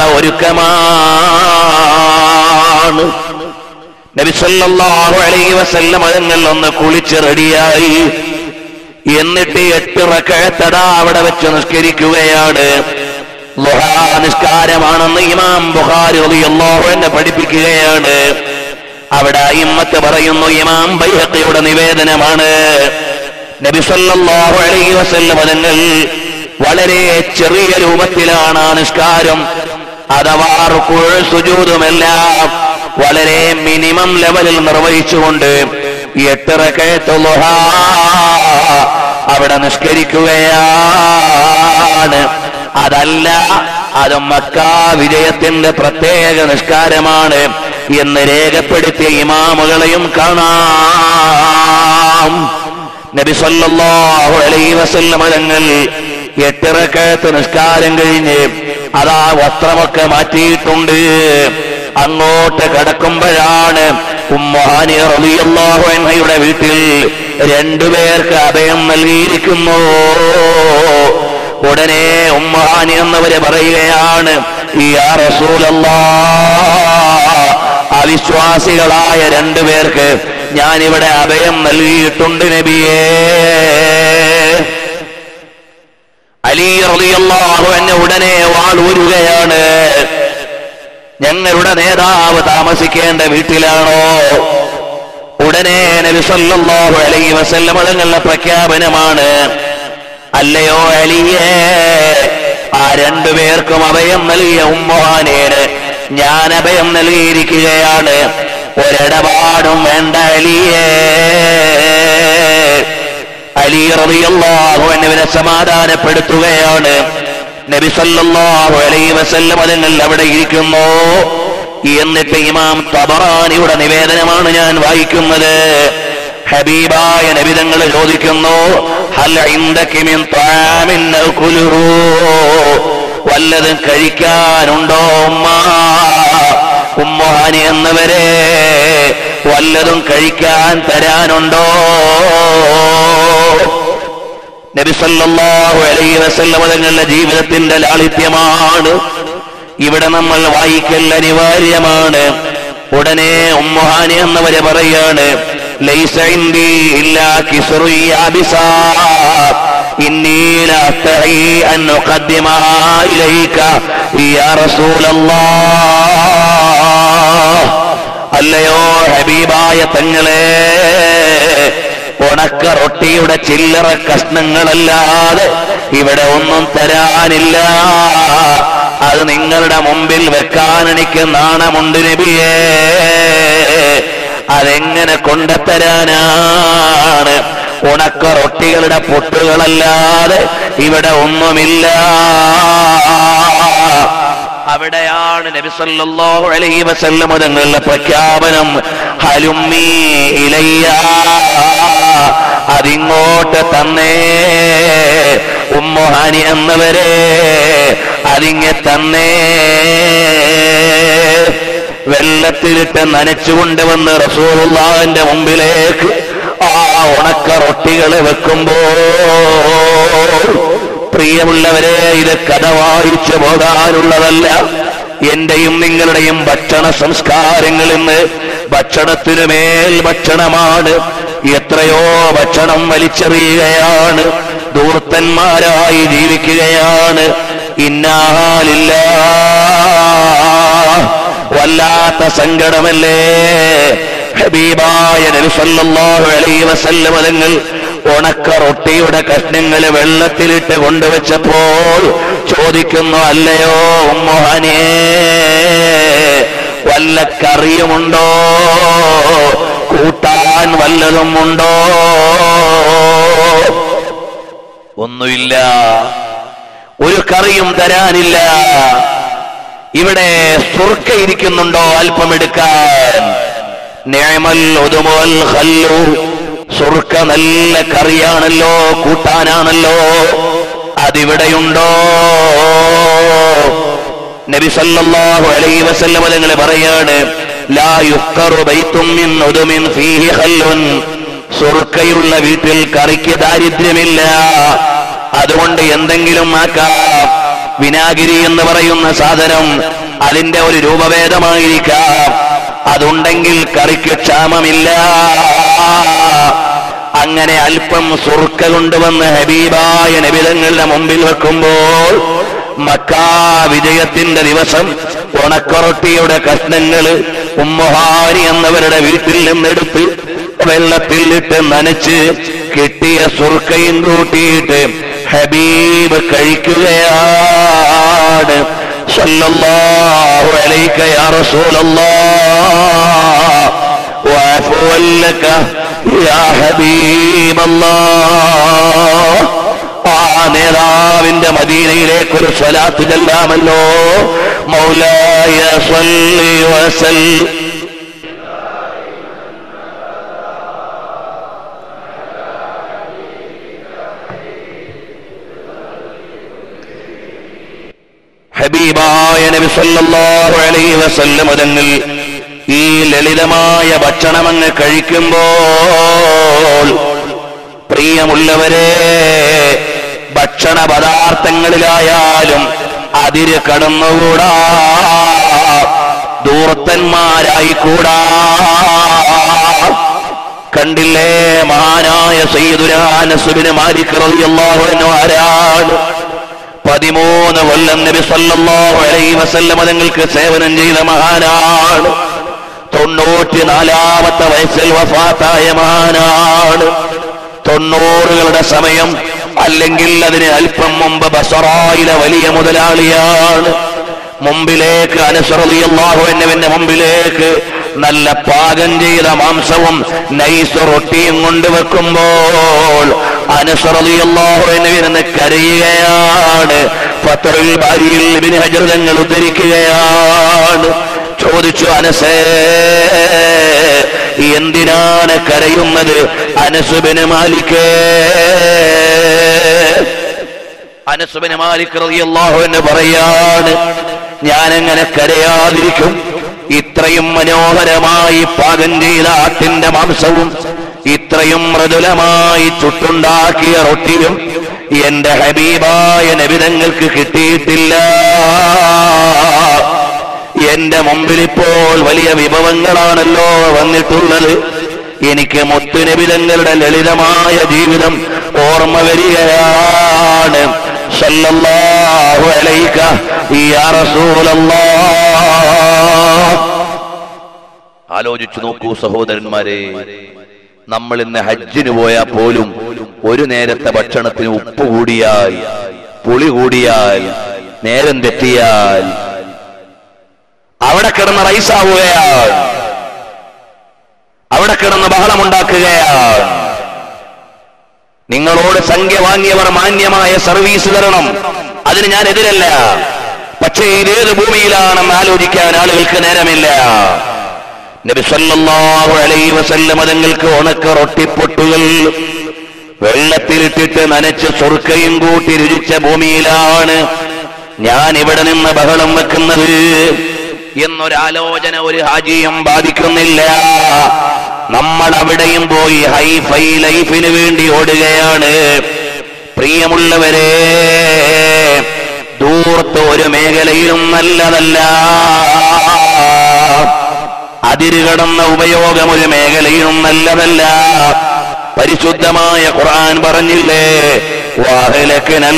ഒരുക്കമാണ് നബിസല്ലാഹു അലൈഹി വസല്ലം അതുങ്ങൾ ഒന്ന് കുളിച്ച് റെഡിയായി എന്നിട്ട് എട്ട് റക്കഴത്തടാ അവിടെ വെച്ച് നിസ്കരിക്കുകയാണ് ലുഹാ നിസ്കാരമാണെന്ന് ഇമാം ബുഖാരി റളിയല്ലാഹു എന്നെ പഠിപ്പിക്കുകയാണ് അവിടെ അയിമ്മത്ത് പറയുന്നു ഇമാം ബൈഹഖിയുടെ നിവേദനമാണ് നബി സല്ലല്ലാഹു അലൈഹി വസല്ലം അതുങ്ങൾ വളരെ ചെറിയ രൂപത്തിലാണ് ആ നിസ്കാരം അഥവാ റുക്കുഴ സുജൂതുമെല്ലാം വളരെ മിനിമം ലെവലിൽ നിർവഹിച്ചുകൊണ്ട് എട്ടിറക്കയത്ത് ലുഹാ അവിടെ നിഷ്കരിക്കുകയാണ് അതല്ല അത് മക്ക വിജയത്തിന്റെ പ്രത്യേക നിസ്കാരമാണ് എന്ന് രേഖപ്പെടുത്തിയ ഇമാമുകളെയും കാണാം നബി സല്ലല്ലാഹു അലൈഹി വസല്ലം തങ്ങൾ എട്ടിറക്കയത്ത് നിസ്കാരം കഴിഞ്ഞ് അതാ വസ്ത്രമൊക്കെ മാറ്റിയിട്ടുണ്ട് അങ്ങോട്ട് കടക്കുമ്പോഴാണ് ഉമ്മാനി റളിയല്ലാഹു അൻഹയുടെ വീട്ടിൽ രണ്ടുപേർക്ക് അഭയം നൽകിയിരിക്കുന്നു ഉടനെ ഉമ്മാനി എന്നവര് പറയുകയാണ് യാ റസൂലല്ലാ അവിശ്വാസികളായ രണ്ടുപേർക്ക് ഞാനിവിടെ അഭയം നൽകിയിട്ടുണ്ട് നബിയേ അലി റളിയല്ലാഹു എന്നെ ഉടനെ വാളൂരുകയാണ് ഞങ്ങളുടെ നേതാവ് താമസിക്കേണ്ട വീട്ടിലാണോ ഉടനെ നബി സല്ലല്ലാഹു അലൈഹി വസല്ലം തങ്ങളുടെ പ്രഖ്യാപനമാണ് അല്ലയോ അലിയേ ആ രണ്ടുപേർക്കും അഭയം നൽകിയ ഉമ്മാനേന് ഞാൻ അഭയം നൽകിയിരിക്കുകയാണ് ഒരിടപാടും വേണ്ട അലിയേ അലി റളിയല്ലാഹു അൻഹുവിനെ സമാധാനപ്പെടുത്തുകയാണ് നബി സല്ലല്ലാഹു അലൈഹി വസല്ലം അതുങ്ങൾ അവിടെ ഇരിക്കുന്നു എന്നിട്ട് ഇമാം തബറാനിയുടെ നിവേദനമാണ് ഞാൻ വായിക്കുന്നത് ഹബീബായ നബിതങ്ങൾ ചോദിക്കുന്നു ഹൽ ഇൻദക മിൻ തആമിൻ അൽകുലുഹു വല്ലതും കഴിക്കാനുണ്ടോ ഉമ്മ ഉമ്മുഹാനി എന്നവരെ വല്ലതും കഴിക്കാൻ തരാനുണ്ടോ നബി സല്ലല്ലാഹു അലൈഹി വസല്ലം തങ്ങളുടെ ജീവിതത്തിന്റെ ലാളിത്യമാണ് ഇവിടെ നമ്മൾ വായിക്കൽ അനിവാര്യമാണ് ഉടനെ ഉമ്മുഹാനി എന്നവരെ പറയാണ് ലൈസ ഇൻദി ഇല്ലാ കിസ്റു യാബിസാ ഇന്നി ലഅസ്തഹി അൻ ഉഖദ്ദിമ ഇലൈക യാ റസൂലല്ലാഹ് അല്ലയോ ഹബീബായ തങ്ങളെ ഉണക്ക റൊട്ടിയുടെ ചില്ലറ കഷ്ണങ്ങളല്ലാതെ ഇവിടെ ഒന്നും തരാനില്ല അത് നിങ്ങളുടെ മുമ്പിൽ വെക്കാൻ എനിക്ക് നാണമുണ്ട് നബിയേ അതെങ്ങനെ കൊണ്ടുത്തരാനാണ് ഉണക്ക റൊട്ടികളുടെ പൊട്ടുകളല്ലാതെ ഇവിടെ ഒന്നുമില്ല അവിടെയാണ് നബി സല്ലല്ലാഹു അലൈഹി വസല്ലം തങ്ങളുടെ പ്രഖ്യാപനം ഹലുമ്മി ഇലയ്യ അതിങ്ങോട്ട് തന്നേ ഉമ്മുഹാനി എന്നവരെ അതിങ്ങെ തന്നേ വെള്ളത്തിലിട്ട് നനച്ചുകൊണ്ടുവന്ന് റസൂലുള്ളാഹിന്റെ മുമ്പിലേക്ക് ആ ഉണക്ക റൊട്ടികളെ വെക്കുമ്പോൾ പ്രിയമുള്ളവരെ ഇത് കഥ വായിച്ചു പോകാനുള്ളതല്ല എന്റെയും നിങ്ങളുടെയും ഭക്ഷണ സംസ്കാരങ്ങൾ ഇന്ന് ഭക്ഷണത്തിനു മേൽ ഭക്ഷണമാണ് എത്രയോ ഭക്ഷണം വലിച്ചെറിയുകയാണ് ദൂർത്തന്മാരായി ജീവിക്കുകയാണ് ഇന്നാലില്ല വല്ലാത്ത സങ്കടമല്ലേ ഹബീബായ നബി സല്ലല്ലാഹു അലൈഹി വസല്ലം തങ്ങൾ ഉണക്ക റൊട്ടിയുടെ കഷ്ണങ്ങൾ വെള്ളത്തിലിട്ട് കൊണ്ടുവച്ചപ്പോൾ ചോദിക്കുന്നു അല്ലയോ ഉമ്മുഹനേ വല്ല കറിയുമുണ്ടോ കൂട്ടാൻ വല്ലതും ഉണ്ടോ ഒന്നുമില്ല ഒരു കറിയും തരാനില്ല ഇവിടെ സുർക്ക ഇരിക്കുന്നുണ്ടോ അല്പം എടുക്കാൻ നിയമൽ ഒതുമോൽ ഹല്ലു സുർക്ക നല്ല കറിയാണല്ലോ കൂട്ടാനാണല്ലോ അതിവിടെയുണ്ടോ നബി സല്ലല്ലാഹു അലൈഹി വസല്ലം തങ്ങൾ പറയാണ് ലാ യുഫ്കറു ബൈത്തും മിൻ ഉദുമിൻ ഫീഹി ഖല്ലുൻ സുർക്കയുള്ള വീട്ടിൽ കറിക്ക് ദാരിദ്ര്യമില്ല അതുകൊണ്ട് എന്തെങ്കിലും ആക്കാം വിനാഗിരി എന്ന് പറയുന്ന സാധനം അതിന്റെ ഒരു രൂപഭേദമായിരിക്കാം അതുണ്ടെങ്കിൽ കറിക്ക് ക്ഷാമമില്ല അങ്ങനെ അല്പം സുർക്ക കൊണ്ടുവന്ന് ഹബീബായ നബിതങ്ങളുടെ മുമ്പിൽ വെക്കുമ്പോൾ മക്കാ വിജയത്തിന്റെ ദിവസം ഉണക്കൊറട്ടിയുടെ കഷ്ണങ്ങള് ഉമ്മഹാരി എന്നവരുടെ വീട്ടിൽ നിന്നെടുത്ത് വെള്ളത്തിൽ ഇട്ട് നനച്ച് കിട്ടിയ സുർക്കയും കൂട്ടിയിട്ട് ഹബീബ് കഴിക്കുകയാണ് സല്ലല്ലാഹു അലൈക യാ റസൂലല്ലാഹ് وعفوا لك يا حبيب الله ആ നേതാവിന്റെ മദീനയിലേക്ക് ഒരു സ്വലാത്ത് ചെല്ലാമല്ലോ മൗലായ സ്വല്ലി വസൽ ഹബീബായ നബി സല്ലല്ലാഹു അലൈഹി വസല്ലം തങ്ങൾ ഈ ലളിതമായ ഭക്ഷണം അങ്ങ് കഴിക്കുമ്പോൾ പ്രിയമുള്ളവരെ ഭക്ഷണ പദാർത്ഥങ്ങളിലായാലും അതിര് കടന്നുകൂടാ ദൂർത്തന്മാരായി കൂടാ കണ്ടില്ലേ മഹാനായ സയ്യിദുരാനസുബിന് മാലിക് റളിയല്ലാഹു അൻഹു ആരാണ് പതിമൂന്ന് കൊല്ലം നബി സല്ലല്ലാഹു അലൈഹി വസല്ലം തങ്ങൾക്ക് സേവനം ചെയ്ത മഹാനാണ് തൊണ്ണൂറ്റിനാലാമത്തെ വയസ്സിൽ വഫാത്തായ മഹാനാണ് തൊണ്ണൂറുകളുടെ സമയം അല്ലെങ്കിൽ അതിന് അല്പം മുമ്പ് ബസറായിലെ വലിയ മുതലാളിയാണ് മുമ്പിലേക്ക് അനുസറിയാഹുവിന്റെ മുമ്പിലേക്ക് നല്ല പാകം ചെയ്ത മാംസവും നൈസ് റൊട്ടിയും കൊണ്ടുവെക്കുമ്പോൾ അനുസറിയാഹുവിന് കരയുകയാണ് ഫത്തറിൽ ഭാര്യയിൽ ഇബിന് ഹജൃതങ്ങൾ ഉദ്ധരിക്കുകയാണ് ചോദിച്ചു അനസേ എന്തിനാണ് കരയുന്നത് അനസുബിന് മാലിക്കേ അനസുബിന് മാലിക് റളിയല്ലാഹു എന്ന് പറയാണ് ഞാൻ എങ്ങനെ കരയാതിരിക്കും ഇത്രയും മനോഹരമായി പാകം ചെയ്ത ആട്ടിന്റെ മാംസവും ഇത്രയും മൃദുലമായി ചുട്ടുണ്ടാക്കിയ റൊട്ടിയും എന്റെ ഹബീബായ നബിതങ്ങൾക്ക് കിട്ടിയിട്ടില്ല എന്റെ മുമ്പിൽ ഇപ്പോൾ വലിയ വിഭവങ്ങളാണല്ലോ വന്നിട്ടുള്ളത് എനിക്ക് മുത്തുനബിതങ്ങളുടെ ലളിതമായ ജീവിതം ഓർമ്മ വരികയാണ് സല്ലല്ലാഹു അലൈക യാ റസൂലല്ലാഹ് ആലോചിച്ചു നോക്കൂ സഹോദരന്മാരെ നമ്മൾ ഇന്ന് ഹജ്ജിന് പോയാൽ പോലും ഒരു നേരത്തെ ഭക്ഷണത്തിന് ഉപ്പ് കൂടിയാൽ പുളി കൂടിയാൽ നേരം തെറ്റിയാൽ അവിടെ കിടന്ന് റൈസാവുകയാണ് അവിടെ കിടന്ന് ബഹളമുണ്ടാക്കുകയാണ് നിങ്ങളോട് സംഖ്യ വാങ്ങിയവർ മാന്യമായ സർവീസ് തരണം അതിന് ഞാൻ എതിരല്ല പക്ഷേ ഇതേത് ഭൂമിയിലാണെന്ന് ആലോചിക്കാൻ ആളുകൾക്ക് നേരമില്ല നബി സല്ലല്ലാഹു അലൈഹി വസല്ലം തങ്ങൾക്ക് ഉണക്ക റൊട്ടിപ്പൊട്ടുകൾ വെള്ളത്തിലിട്ടിട്ട് നനച്ച് സ്വർക്കയും കൂട്ടി രുചിച്ച ഭൂമിയിലാണ് ഞാൻ ഇവിടെ നിന്ന് ബഹളം വെക്കുന്നത് എന്നൊരാലോചന ഒരു ഹാജിയും ബാധിക്കുന്നില്ല നമ്മൾ അവിടെയും പോയി ഹൈഫൈ ലൈഫിന് വേണ്ടി ഓടുകയാണ് പ്രിയമുള്ളവരെ ദൂർത്ത് ഒരു മേഖലയിലും നല്ലതല്ല അതിരുകടന്ന ഉപയോഗം ഒരു മേഖലയിലും നല്ലതല്ല പരിശുദ്ധമായ ഖുർആൻ പറഞ്ഞില്ലേ വാഹലക്കനൽ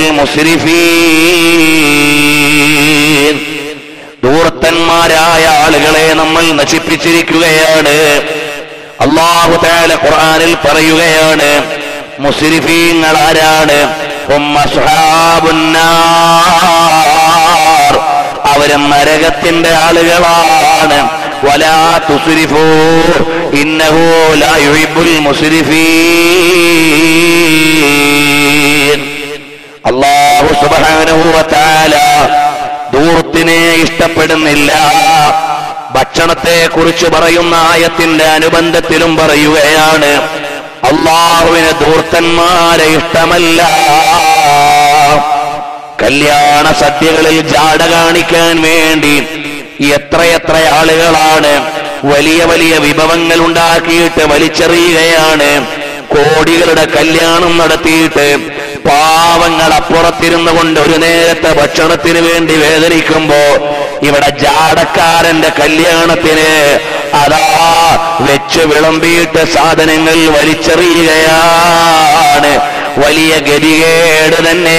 മുസ്രിഫീൻ ദൂർത്തന്മാരായ ആളുകളെ നമ്മൾ നശിപ്പിച്ചിരിക്കുകയാണ് അള്ളാഹു താല ഖുർആനിൽ പറയുകയാണ് മുസ്രിഫീങ്ങൾ ആരാണ് ഹും അസ്ഹാബുന്നാർ. അവരും നരകത്തിന്റെ ആളുകളാണ് വലാ തുസ്രിഫൂ ഇന്നഹു ലാ യുഹിബ്ബുൽ മുസ്രിഫീൻ അള്ളാഹു സുബ്ഹാനഹു വ തആല ദൂർത്തിനെ ഇഷ്ടപ്പെടുന്നില്ല ഭക്ഷണത്തെ കുറിച്ച് പറയുന്ന ആയത്തിന്റെ അനുബന്ധത്തിലും പറയുകയാണ് അള്ളാഹുവിന് ദൂർത്തന്മാരെ ഇഷ്ടമല്ല കല്യാണ സദ്യകളിൽ ജാട കാണിക്കാൻ വേണ്ടി എത്രയെത്ര ആളുകളാണ് വലിയ വലിയ വിഭവങ്ങൾ ഉണ്ടാക്കിയിട്ട് വലിച്ചെറിയുകയാണ് കോടികളുടെ കല്യാണം നടത്തിയിട്ട് പാവങ്ങൾ അപ്പുറത്തിരുന്നു കൊണ്ട് ഒരു നേരത്തെ ഭക്ഷണത്തിന് വേണ്ടി വേദനിക്കുമ്പോ ഇവിടെ ജാടക്കാരന്റെ കല്യാണത്തിന് അതാ വെച്ച് വിളമ്പിയിട്ട് സാധനങ്ങൾ വലിച്ചെറിയുകയാണ് വലിയ ഗതികേട് തന്നെ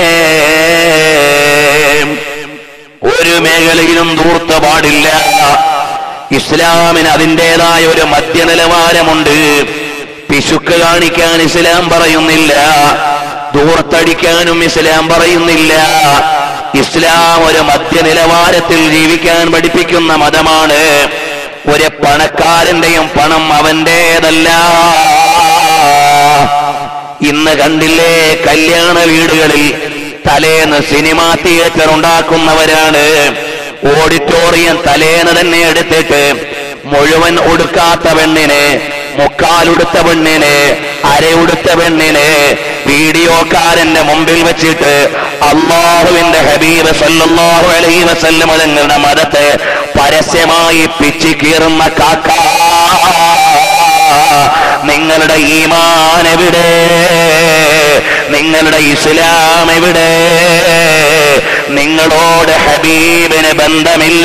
ഒരു മേഖലയിലും ധൂർത്ത പാടില്ല ഇസ്ലാമിന് അതിൻ്റെതായ ഒരു മധ്യനിലവാരമുണ്ട് പിശുക്ക് കാണിക്കാൻ ഇസ്ലാം പറയുന്നില്ല ധൂർത്തടിക്കാനും ഇസ്ലാം പറയുന്നില്ല ഇസ്ലാം ഒരു മധ്യനിലവാരത്തിൽ ജീവിക്കാൻ പഠിപ്പിക്കുന്ന മതമാണ് ഒരു പണക്കാരന്റെയും പണം അവന്റേതല്ല ഇന്ന് കണ്ടില്ലേ കല്യാണ വീടുകളിൽ തലേന്ന് സിനിമാ തിയേറ്റർ ഉണ്ടാക്കുന്നവരാണ് ഓഡിറ്റോറിയം തലേന്ന് തന്നെ എടുത്തിട്ട് മുഴുവൻ ഒടുക്കാത്ത പെണ്ണിന് മുക്കാലുടുത്ത പെണ്ണിന് അരയുടുത്ത പെണ്ണിന് വീഡിയോക്കാരന്റെ മുമ്പിൽ വെച്ചിട്ട് അള്ളാഹുവിന്റെ ഹബീബ് സല്ലല്ലാഹു അലൈഹി വസല്ലം തങ്ങളുടെ മതത്തെ പരസ്യമായി പിച്ചി കീറുന്ന കാക്ക നിങ്ങളുടെ ഈമാൻ എവിടെ നിങ്ങളുടെ ഇസ്ലാം എവിടെ നിങ്ങളോട് ഹബീബിന് ബന്ധമില്ല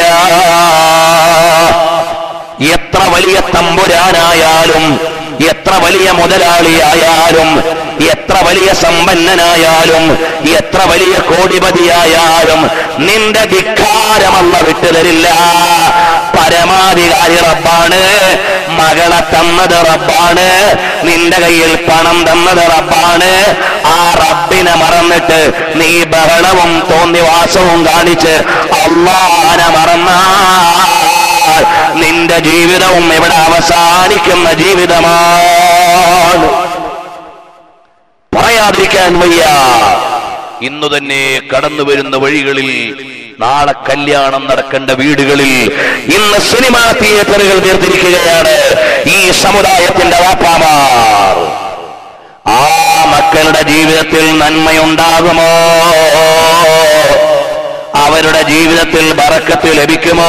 എത്ര വലിയ തമ്പുരാനായാലും എത്ര വലിയ മുതലാളിയായാലും എത്ര വലിയ സമ്പന്നനായാലും എത്ര വലിയ കോടിപതിയായാലും നിന്റെ ധിക്കാരമല്ല വിട്ടുതരില്ല പരമാധികാരി റബ്ബാണ് മകളെ തന്നത് റബ്ബാണ് നിന്റെ കയ്യിൽ പണം തന്നത് റബ്ബാണ് ആ റബ്ബിനെ മറന്നിട്ട് നീ ബഹളവും തോന്നിവാസവും കാണിച്ച് അള്ളാനെ മറന്നാൽ നിന്റെ ജീവിതവും ഇവിടെ അവസാനിക്കുന്ന ജീവിതമാണ് പറയാതിരിക്കാൻ വയ്യ ഇന്നു തന്നെ കടന്നു വരുന്ന വഴികളിൽ നാളെ കല്യാണം നടക്കേണ്ട വീടുകളിൽ ഇന്ന് സിനിമാ തിയേറ്ററുകൾ തീർത്തിരിക്കുകയാണ് ഈ സമുദായത്തിന്റെ വാപ്പാമാർ ആ മക്കളുടെ ജീവിതത്തിൽ നന്മയുണ്ടാകുമോ അവരുടെ ജീവിതത്തിൽ ബറക്കത്ത് ലഭിക്കുമോ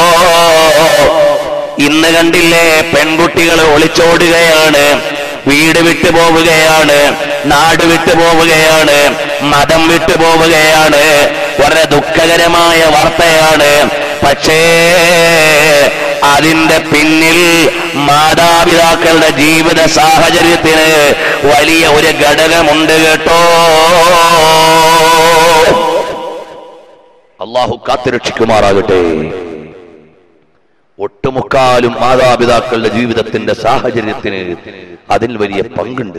ഇന്ന് കണ്ടില്ലേ പെൺകുട്ടികൾ ഒളിച്ചോടുകയാണ് വീട് വിട്ടു പോവുകയാണ് നാട് വിട്ടു പോവുകയാണ് മതം വിട്ടു പോവുകയാണ് വളരെ ദുഃഖകരമായ വാർത്തയാണ് പക്ഷേ അതിന്റെ പിന്നിൽ മാതാപിതാക്കളുടെ ജീവിത സാഹചര്യത്തിന് വലിയ ഒരു ഘടകമുണ്ട് കേട്ടോ അള്ളാഹു കാത്തുരക്ഷിക്കുമാറാകട്ടെ ഒട്ടുമുക്കാലും മാതാപിതാക്കളുടെ ജീവിതത്തിന്റെ സാഹചര്യത്തിന് അതിൽ വലിയ പങ്കുണ്ട്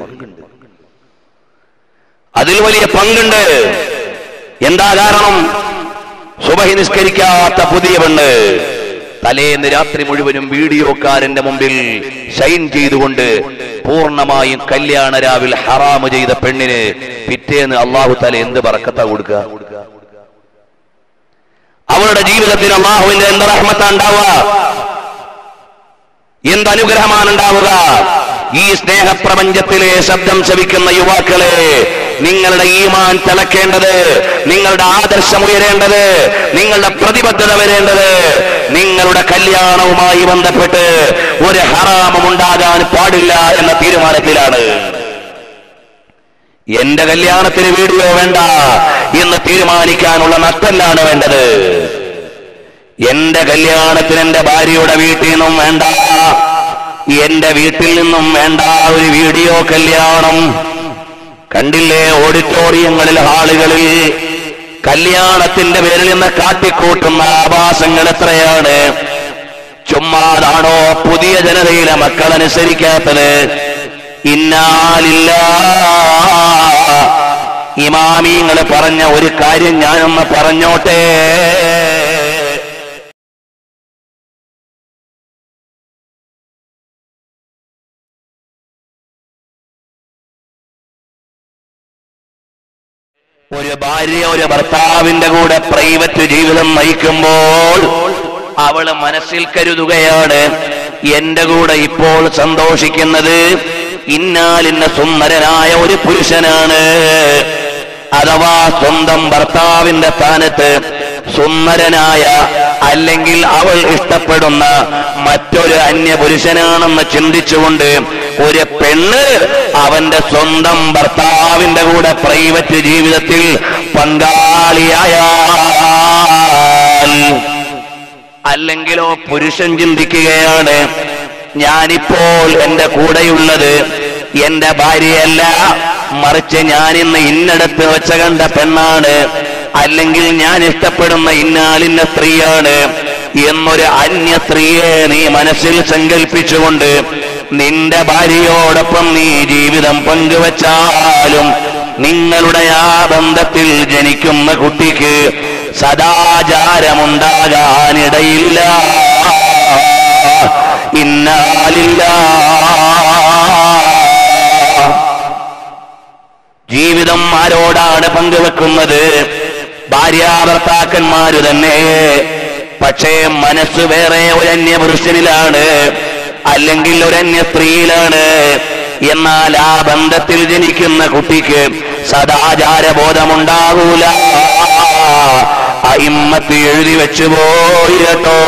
അതിൽ വലിയ പങ്കുണ്ട് എന്താ കാരണം സുബഹി നിസ്കരിക്കാത്ത പുതിയ പെണ്ണ് തലേന്ന് രാത്രി മുഴുവനും വീഡിയോക്കാരന്റെ മുമ്പിൽ ഷൈൻ ചെയ്തുകൊണ്ട് പൂർണ്ണമായും കല്യാണ രാവിൽ ഹറാമ് ചെയ്ത പെണ്ണിന് പിറ്റേന്ന് അള്ളാഹു തല എന്ത് പറക്കത്താ കൊടുക്കുക അവളുടെ ജീവിതത്തിൽ അള്ളാഹുവിന്റെ എന്ത് റഹ്മത്ത ഉണ്ടാവുക എന്ത് അനുഗ്രഹമാണ് ഉണ്ടാവുക ഈ സ്നേഹപ്രപഞ്ചത്തിലെ ശബ്ദം ശവിക്കുന്ന യുവാക്കളെ നിങ്ങളുടെ ഈമാൻ തിളക്കേണ്ടത് നിങ്ങളുടെ ആദർശം ഉയരേണ്ടത് നിങ്ങളുടെ പ്രതിബദ്ധത വരേണ്ടത് നിങ്ങളുടെ കല്യാണവുമായി ബന്ധപ്പെട്ട് ഒരു ഹറാമം ഉണ്ടാകാൻ പാടില്ല എന്ന തീരുമാനത്തിലാണ് എന്റെ കല്യാണത്തിന് വീഡിയോ വേണ്ട എന്ന് തീരുമാനിക്കാനുള്ള നട്ടല്ലാണ് വേണ്ടത് എന്റെ കല്യാണത്തിന് എന്റെ ഭാര്യയുടെ വീട്ടിൽ നിന്നും വേണ്ട എന്റെ വീട്ടിൽ നിന്നും വേണ്ട ഒരു വീഡിയോ കല്യാണം കണ്ടില്ലേ ഓഡിറ്റോറിയങ്ങളിൽ ഹാളുകളിൽ കല്യാണത്തിന്റെ പേരിൽ നിന്ന് കാട്ടിക്കൂട്ടുന്ന ആഭാസങ്ങൾ എത്രയാണ് ചുമ്മാതാണോ പുതിയ ജനതയിലെ മക്കൾ അനുസരിക്കാത്തത് ഇന്നാലില്ല ഇമാമിങ്ങൾ പറഞ്ഞ ഒരു കാര്യം ഞാനൊന്ന് പറഞ്ഞോട്ടെ ഒരു ഭാര്യ ഒരു ഭർത്താവിന്റെ കൂടെ പ്രൈവറ്റ് ജീവിതം നയിക്കുമ്പോൾ അവള് മനസ്സിൽ കരുതുകയാണ് എന്റെ കൂടെ ഇപ്പോൾ സന്തോഷിക്കുന്നത് ഇന്നാലിന്ന സുന്ദരനായ ഒരു പുരുഷനാണ് അഥവാ സ്വന്തം ഭർത്താവിന്റെ സ്ഥാനത്ത് സുന്ദരനായ അല്ലെങ്കിൽ അവൾ ഇഷ്ടപ്പെടുന്ന മറ്റൊരു അന്യപുരുഷനാണെന്ന് ചിന്തിച്ചുകൊണ്ട് ഒരു പെണ്ണ് അവന്റെ സ്വന്തം ഭർത്താവിന്റെ കൂടെ പ്രൈവറ്റ് ജീവിതത്തിൽ പങ്കാളിയായാൽ അല്ലെങ്കിലോ പുരുഷൻ ചിന്തിക്കുകയാണ് ഞാനിപ്പോൾ എന്റെ കൂടെയുള്ളത് എന്റെ ഭാര്യയല്ല മറിച്ച് ഞാൻ ഇന്ന് ഇന്നടത്ത് വെച്ച കണ്ട പെണ്ണാണ് അല്ലെങ്കിൽ ഞാൻ ഇഷ്ടപ്പെടുന്ന ഇന്നാലിന്ന സ്ത്രീയാണ് എന്നൊരു അന്യ സ്ത്രീയെ നീ മനസ്സിൽ സങ്കല്പിച്ചുകൊണ്ട് നിന്റെ ഭാര്യയോടൊപ്പം നീ ജീവിതം പങ്കുവച്ചാലും നിങ്ങളുടെ ആ ബന്ധത്തിൽ ജനിക്കുന്ന കുട്ടിക്ക് സദാചാരമുണ്ടാകാനിടയില്ല ഇന്നാലില്ല ജീവിതം ആരോടാണ് പങ്കുവെക്കുന്നത് ഭാര്യാഭർത്താക്കന്മാര് തന്നെ പക്ഷേ മനസ്സ് വേറെ ഒരു അന്യപുരുഷനിലാണ് അല്ലെങ്കിൽ ഒരു അന്യ സ്ത്രീയിലാണ് എന്നാൽ ആ ബന്ധത്തിൽ ജനിക്കുന്ന കുട്ടിക്ക് സദാചാരബോധമുണ്ടാകൂല അയിമ്മത്ത് എഴുതി വെച്ചു പോയി കേട്ടോ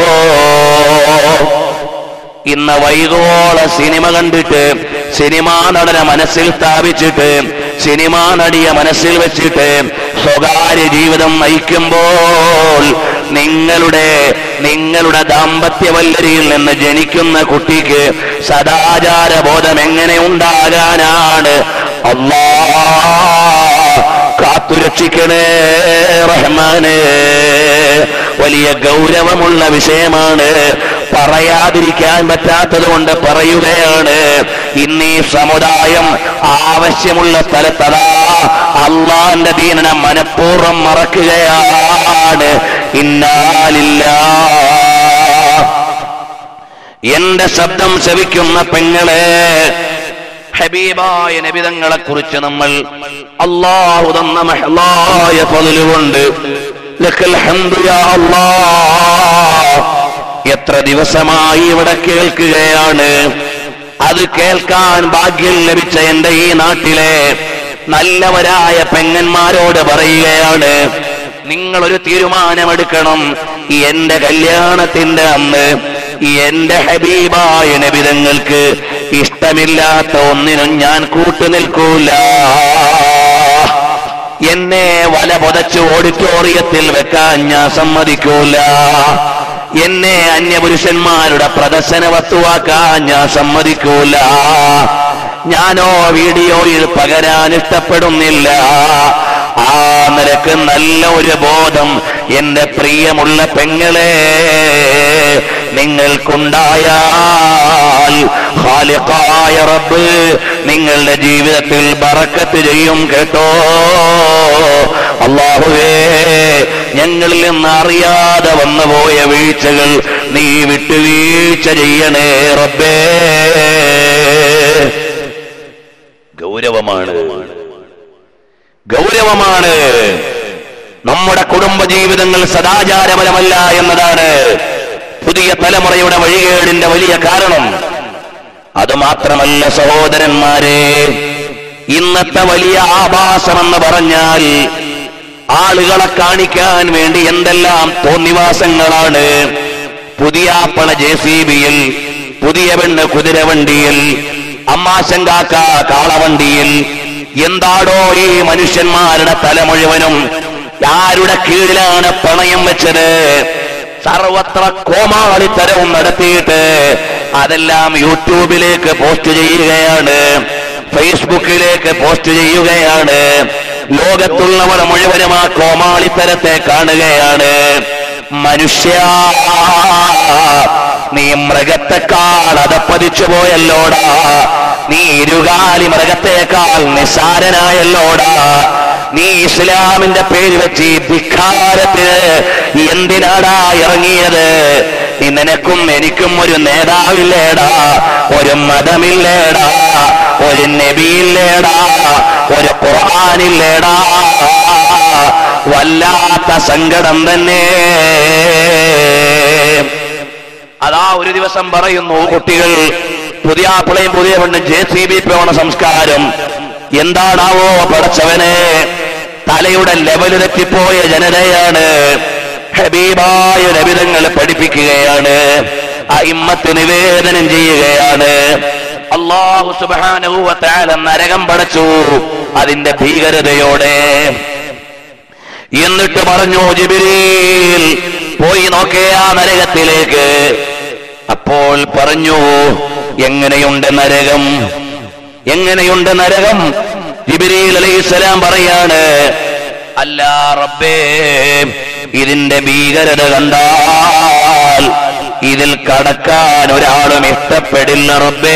ഇന്ന് വൈകോള സിനിമ കണ്ടിട്ട് സിനിമാ നടനെ മനസ്സിൽ സ്ഥാപിച്ചിട്ട് സിനിമാ നടിയെ മനസ്സിൽ വെച്ചിട്ട് സ്വകാര്യ ജീവിതം നയിക്കുമ്പോൾ നിങ്ങളുടെ നിങ്ങളുടെ ദാമ്പത്യവല്ലരിയിൽ നിന്ന് ജനിക്കുന്ന കുട്ടിക്ക് സദാചാര ബോധം എങ്ങനെ ഉണ്ടാകാനാണ് അള്ളാ കാത്തുരക്ഷിക്കണേ റഹ്മാന് വലിയ ഗൗരവമുള്ള വിഷയമാണ് പറയാതിരിക്കാൻ പറ്റാത്തത് കൊണ്ട് പറയുകയാണ് ഇന്ന് ഈ സമുദായം ആവശ്യമുള്ള സ്ഥലത്തതാ അള്ളാന്റെ ദീനനെ മനഃപൂർവ്വം മറക്കുകയാണ് ഇന്നാലില്ല എന്റെ ശബ്ദം ശവിക്കുന്ന പെങ്ങളെ ഹബീബായ നബിതങ്ങളെ കുറിച്ച് നമ്മൾ അള്ളാഹു തന്ന മഹലായ പതിലുകൊണ്ട് ലക്കൽ ഹംദു യാ അല്ലാഹ്. എത്ര ദിവസമായി ഇവിടെ കേൾക്കുകയാണ് അത് കേൾക്കാൻ ഭാഗ്യം ലഭിച്ച എന്റെ ഈ നാട്ടിലെ നല്ലവരായ പെങ്ങന്മാരോട് പറയുകയാണ് നിങ്ങളൊരു തീരുമാനമെടുക്കണം എന്റെ കല്യാണത്തിന്റെ അന്ന് എന്റെ ഹബീബായ നബിതങ്ങൾക്ക് ഇഷ്ടമില്ലാത്ത ഒന്നിനും ഞാൻ കൂട്ടുനിൽക്കൂല എന്നെ വല പുതച്ച് ഓഡിറ്റോറിയത്തിൽ വെക്കാൻ ഞാൻ സമ്മതിക്കൂല എന്നെ അന്യപുരുഷന്മാരുടെ പ്രദർശന വസ്തുവാക്കാൻ ഞാൻ സമ്മതിക്കൂല ഞാനോ വീഡിയോയിൽ പകരാൻ ഇഷ്ടപ്പെടുന്നില്ല ആ നിരക്ക് നല്ല ഒരു ബോധം എന്റെ പ്രിയമുള്ള പെങ്ങളെ നിങ്ങൾക്കുണ്ടായാൽ ഖാലിഖായ റബ്ബ് നിങ്ങളുടെ ജീവിതത്തിൽ ബറക്കത്ത് ചെയ്യും കേട്ടോ അള്ളാഹുവേ ഞങ്ങളിൽ നിന്ന് അറിയാതെ വന്നുപോയ വീഴ്ചകൾ നീ വിട്ടുവീഴ്ച ചെയ്യണേ റബ്ബേ ഗൗരവമാണ് ഗൗരവമാണ് നമ്മുടെ കുടുംബ ജീവിതങ്ങൾ സദാചാരപരമല്ല എന്നതാണ് പുതിയ തലമുറയുടെ വഴികേടിന്റെ വലിയ കാരണം അത് മാത്രമല്ല സഹോദരന്മാരെ ഇന്നത്തെ വലിയ ആഭാസമെന്ന് പറഞ്ഞാൽ ആളുകളെ കാണിക്കാൻ വേണ്ടി എന്തെല്ലാം തോന്നിവാസങ്ങളാണ് പുതിയ ആപ്പള ജെ സി ബിയിൽ പുതിയ പെണ്ണ് കുതിരവണ്ടിയിൽ അമ്മാശങ്കാക്ക കാളവണ്ടിയിൽ എന്താടോ ഈ മനുഷ്യന്മാരുടെ തല മുഴുവനും ആരുടെ കീഴിലാണ് പണയം വെച്ചത് സർവത്ര കോമാളിത്തരവും നടത്തിയിട്ട് അതെല്ലാം യൂട്യൂബിലേക്ക് പോസ്റ്റ് ചെയ്യുകയാണ് ഫേസ്ബുക്കിലേക്ക് പോസ്റ്റ് ചെയ്യുകയാണ് ലോകത്തുള്ളവർ മുഴുവനും ആ കോമാളിത്തരത്തെ കാണുകയാണ് മനുഷ്യ നീ മൃഗത്തെക്കാൾ അതപ്പതിച്ചു പോയല്ലോടാ നീ ഇരുകാലി മൃഗത്തെക്കാൾ നിസ്സാരനായല്ലോടാ നീ ഇസ്ലാമിന്റെ പേര് വെച്ച് ഈ ധിക്കാരത്തിന് എന്തിനാടാ ഇറങ്ങിയത് നീ നിനക്കും എനിക്കും ഒരു നേതാവില്ലേടാ ഒരു മതമില്ലേടാ ഒരു നബിയില്ലേടാ ഒരു ഖുർആാനില്ലേടാ വല്ലാത്ത സങ്കടം തന്നെ അതാ ഒരു ദിവസം പറയുന്നു കുട്ടികൾ പുതിയ ആപ്പിളയും പുതിയ പെണ്ണും ജെ സി ബി പോണ സംസ്കാരം എന്താണാവോ പടച്ചവനെ തലയുടെ ലെവല് തെറ്റിപ്പോയ ജനതയാണ് ഹബീബായ നബിതങ്ങൾ പഠിപ്പിക്കുകയാണ് അയിമ്മത്ത് നിവേദനം ചെയ്യുകയാണ് അള്ളാഹു സുബാനുവത്താല നരകം പടച്ചു അതിന്റെ ഭീകരതയോടെ എന്നിട്ട് പറഞ്ഞു ജിബിരിൽ പോയി നോക്കേ ആ നരകത്തിലേക്ക് അപ്പോൾ പറഞ്ഞു എങ്ങനെയുണ്ട് നരകം എങ്ങനെയുണ്ട് നരകം ജിബിരിൽ അലൈഹിസ്സലാം പറയാണ് അല്ല റബ്ബേ ഇതിന്റെ ഭീകരത കണ്ടാൽ ഇതിൽ കടക്കാൻ ഒരാളും ഇഷ്ടപ്പെടില്ല റബ്ബേ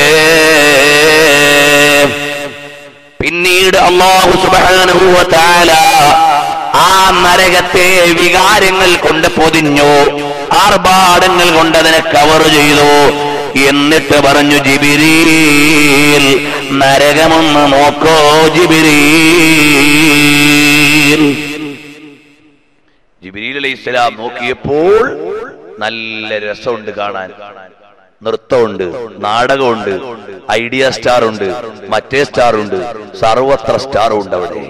പിന്നീട് അള്ളാഹു സുബാനുഭൂവത്താല ആ നരകത്തെ വികാരങ്ങൾ കൊണ്ട് പൊതിഞ്ഞു ആർഭാടങ്ങൾ കൊണ്ട് അതിനെ കവർ ചെയ്തു എന്നിട്ട് പറഞ്ഞു ജിബിരീൽ നരകമൊന്ന് നോക്കോ ജിബിരീൽ ജിബിരീൽ അലൈഹി ഇസ്ലാം നോക്കിയപ്പോൾ നല്ല രസമുണ്ട് കാണാൻ നൃത്തമുണ്ട് നാടകമുണ്ട് ഐഡിയ സ്റ്റാർ ഉണ്ട് മറ്റേ സ്റ്റാർ ഉണ്ട് സർവത്ര സ്റ്റാർ ഉണ്ട് അവിടെ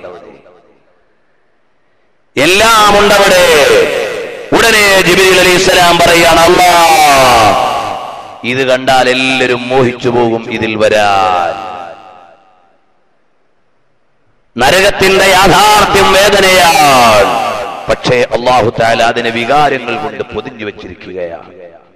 എല്ലാം ഉണ്ട് അവിടെ ഉടനെ ജിബിരി അലി ഇസ്ലാം പറയാണ് അല്ലാ ഇത് കണ്ടാൽ എല്ലാവരും മോഹിച്ചു പോകും ഇതിൽ വരാൻ നരകത്തിന്റെ യാഥാർത്ഥ്യം വേദനയാണ് പക്ഷേ അള്ളാഹു താല അതിനെ വികാരങ്ങൾ കൊണ്ട് പൊതിഞ്ഞു വെച്ചിരിക്കുകയാണ്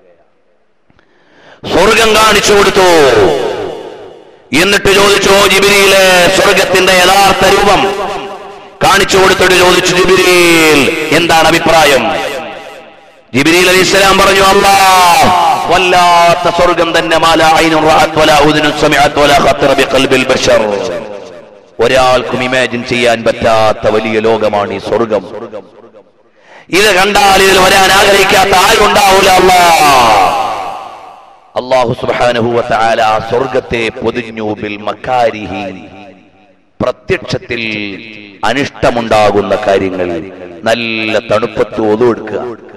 സ്വർഗം കാണിച്ചു കൊടുത്തു എന്നിട്ട് ചോദിച്ചു ജിബിരിയിലെ സ്വർഗത്തിന്റെ യഥാർത്ഥ രൂപം കാണിച്ചു കൊടുത്തിട്ട് ചോദിച്ചു ജിബിരിയിൽ എന്താണ് അഭിപ്രായം ജിബിരിൽ അലി ഇസ്ലാം പറഞ്ഞു അല്ലാ വല്ലാത്ത സ്വർഗം തന്നെ മാല ഐനുൻ റഅത് വലാ ഉദുനുൻ സമിഅത് വലാ ഖത്തറ ബിഖൽബിൽ ബശർ ഒരാൾക്കും ഇമാജിൻ ചെയ്യാൻ പറ്റാത്ത വലിയ ലോകമാണ് ഈ സ്വർഗം ഇത് കണ്ടാൽ ഇതിൽ വരാൻ ആഗ്രഹിക്കാത്ത ആരുണ്ടാവൂല അല്ലാ അള്ളാഹു സുബ്ഹാനഹു വതആല ആ സ്വർഗത്തെ പൊതിഞ്ഞു ബിൽ മക്കാരിഹി പ്രത്യക്ഷത്തിൽ അനിഷ്ടമുണ്ടാകുന്ന കാര്യങ്ങൾ നല്ല തണുപ്പത്ത് ഒതുവെടുക്കുക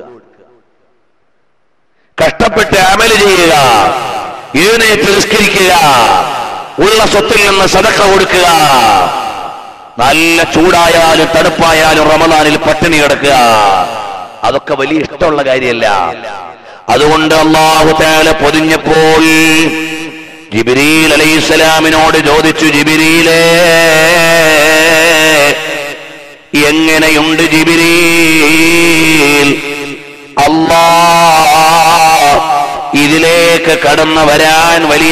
കഷ്ടപ്പെട്ട് അമല് ചെയ്യുക എഴുന്നേറ്റ് നിസ്കരിക്കുക ഉള്ള സ്വത്തിൽ നിന്ന് സദക്ക കൊടുക്കുക നല്ല ചൂടായാലും തണുപ്പായാലും റമദാനിൽ പട്ടിണി കിടക്കുക അതൊക്കെ വലിയ ഇഷ്ടമുള്ള കാര്യമല്ല അതുകൊണ്ട് അള്ളാഹു താല പൊതിഞ്ഞപ്പോൾ ജിബിരീൽ അലൈഹിസ്സലാമിനോട് ചോദിച്ചു ജിബിരീലേ എങ്ങനെയുണ്ട് ജിബിരീൽ അല്ലാ ഇതിലേക്ക് കടന്നു വരാൻ വലിയ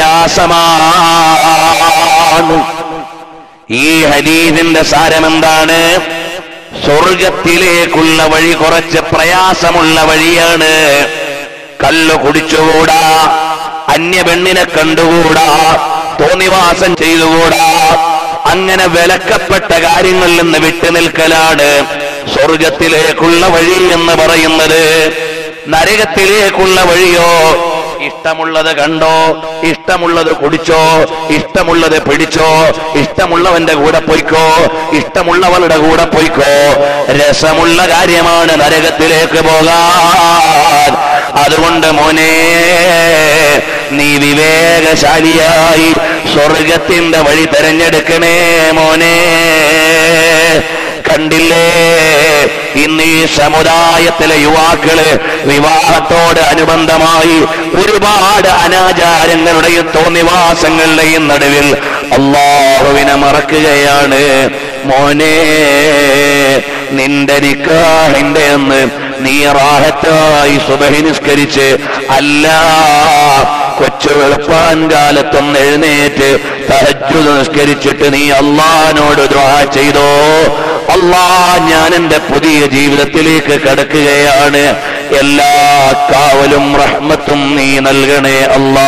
പ്രയാസമാണ് ഈ ഹദീദിന്റെ സാരം എന്താണ് സ്വർഗത്തിലേക്കുള്ള വഴി കുറച്ച് പ്രയാസമുള്ള വഴിയാണ് കള്ളു കുടിച്ചുകൂടാ അന്യ പെണ്ണിനെ കണ്ടുകൂടാ തോന്നിവാസം ചെയ്തുകൂടാ അങ്ങനെ വിലക്കപ്പെട്ട കാര്യങ്ങളിൽ നിന്ന് വിട്ടുനിൽക്കലാണ് സ്വർഗത്തിലേക്കുള്ള വഴി എന്ന് പറയുന്നത് നരകത്തിലേക്കുള്ള വഴിയോ ഇഷ്ടമുള്ളത് കണ്ടോ ഇഷ്ടമുള്ളത് കുടിച്ചോ ഇഷ്ടമുള്ളത് പിടിച്ചോ ഇഷ്ടമുള്ളവന്റെ കൂടെ പോയിക്കോ ഇഷ്ടമുള്ളവളുടെ കൂടെ പോയിക്കോ രസമുള്ള കാര്യമാണ് നരകത്തിലേക്ക് പോകാൻ അതുകൊണ്ട് മോനെ നീ വിവേകശാലിയായി സ്വർഗത്തിന്റെ വഴി തെരഞ്ഞെടുക്കണേ മോനെ കണ്ടില്ലേ ഇന്ന് ഈ സമുദായത്തിലെ യുവാക്കള് വിവാഹത്തോട് അനുബന്ധമായി ഒരുപാട് അനാചാരങ്ങളുടെയും തോന്നിവാസങ്ങളുടെയും നടുവിൽ അള്ളാഹുവിനെ മറക്കുകയാണ് മോനെ നിന്റെ നിക്കാഹിന്റെ അന്ന് നീ റാഹത്തായി സുബഹി നിസ്കരിച്ച് അല്ല കൊച്ചു വെളുപ്പാൻ കാലത്തൊന്ന് എഴുന്നേറ്റ് തഹജ്ജുദ് നിസ്കരിച്ചിട്ട് നീ അള്ളഹാനോട് ദ്വാ ചെയ്തോ അള്ളാ ഞാൻ എന്റെ പുതിയ ജീവിതത്തിലേക്ക് കടക്കുകയാണ് എല്ലാ കാവലും റഹ്മത്തും നീ നൽകണേ അല്ലാ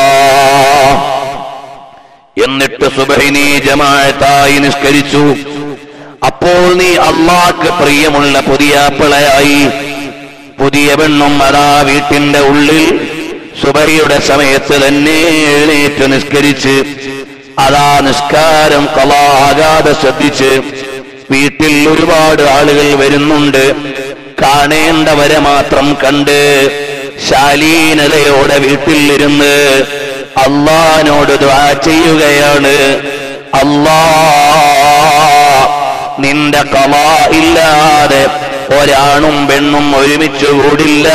എന്നിട്ട് സുബഹിനി ജമാഅത്തായി നിസ്കരിച്ചു അപ്പോൾ നീ അള്ളാഹ്ക്ക് പ്രിയമുള്ള പുതിയ പിളയായി പുതിയ പെണ്ണും അതാ വീട്ടിന്റെ ഉള്ളിൽ സുബഹിയുടെ സമയത്ത് തന്നെ എഴുന്നേറ്റ് നിസ്കരിച്ച് അതാ നിസ്കാരം കളാകാതെ ശ്രദ്ധിച്ച് വീട്ടിൽ ഒരുപാട് ആളുകൾ വരുന്നുണ്ട് കാണേണ്ടവരെ മാത്രം കണ്ട് ശാലീനതയോടെ വീട്ടിൽ ഇരുന്ന് അള്ളഹാനോട് ദ്വാ ചെയ്യുകയാണ് അല്ലാ നിന്റെ കല ഇല്ലാതെ ഒരാണും പെണ്ണും ഒരുമിച്ച് കൂടില്ല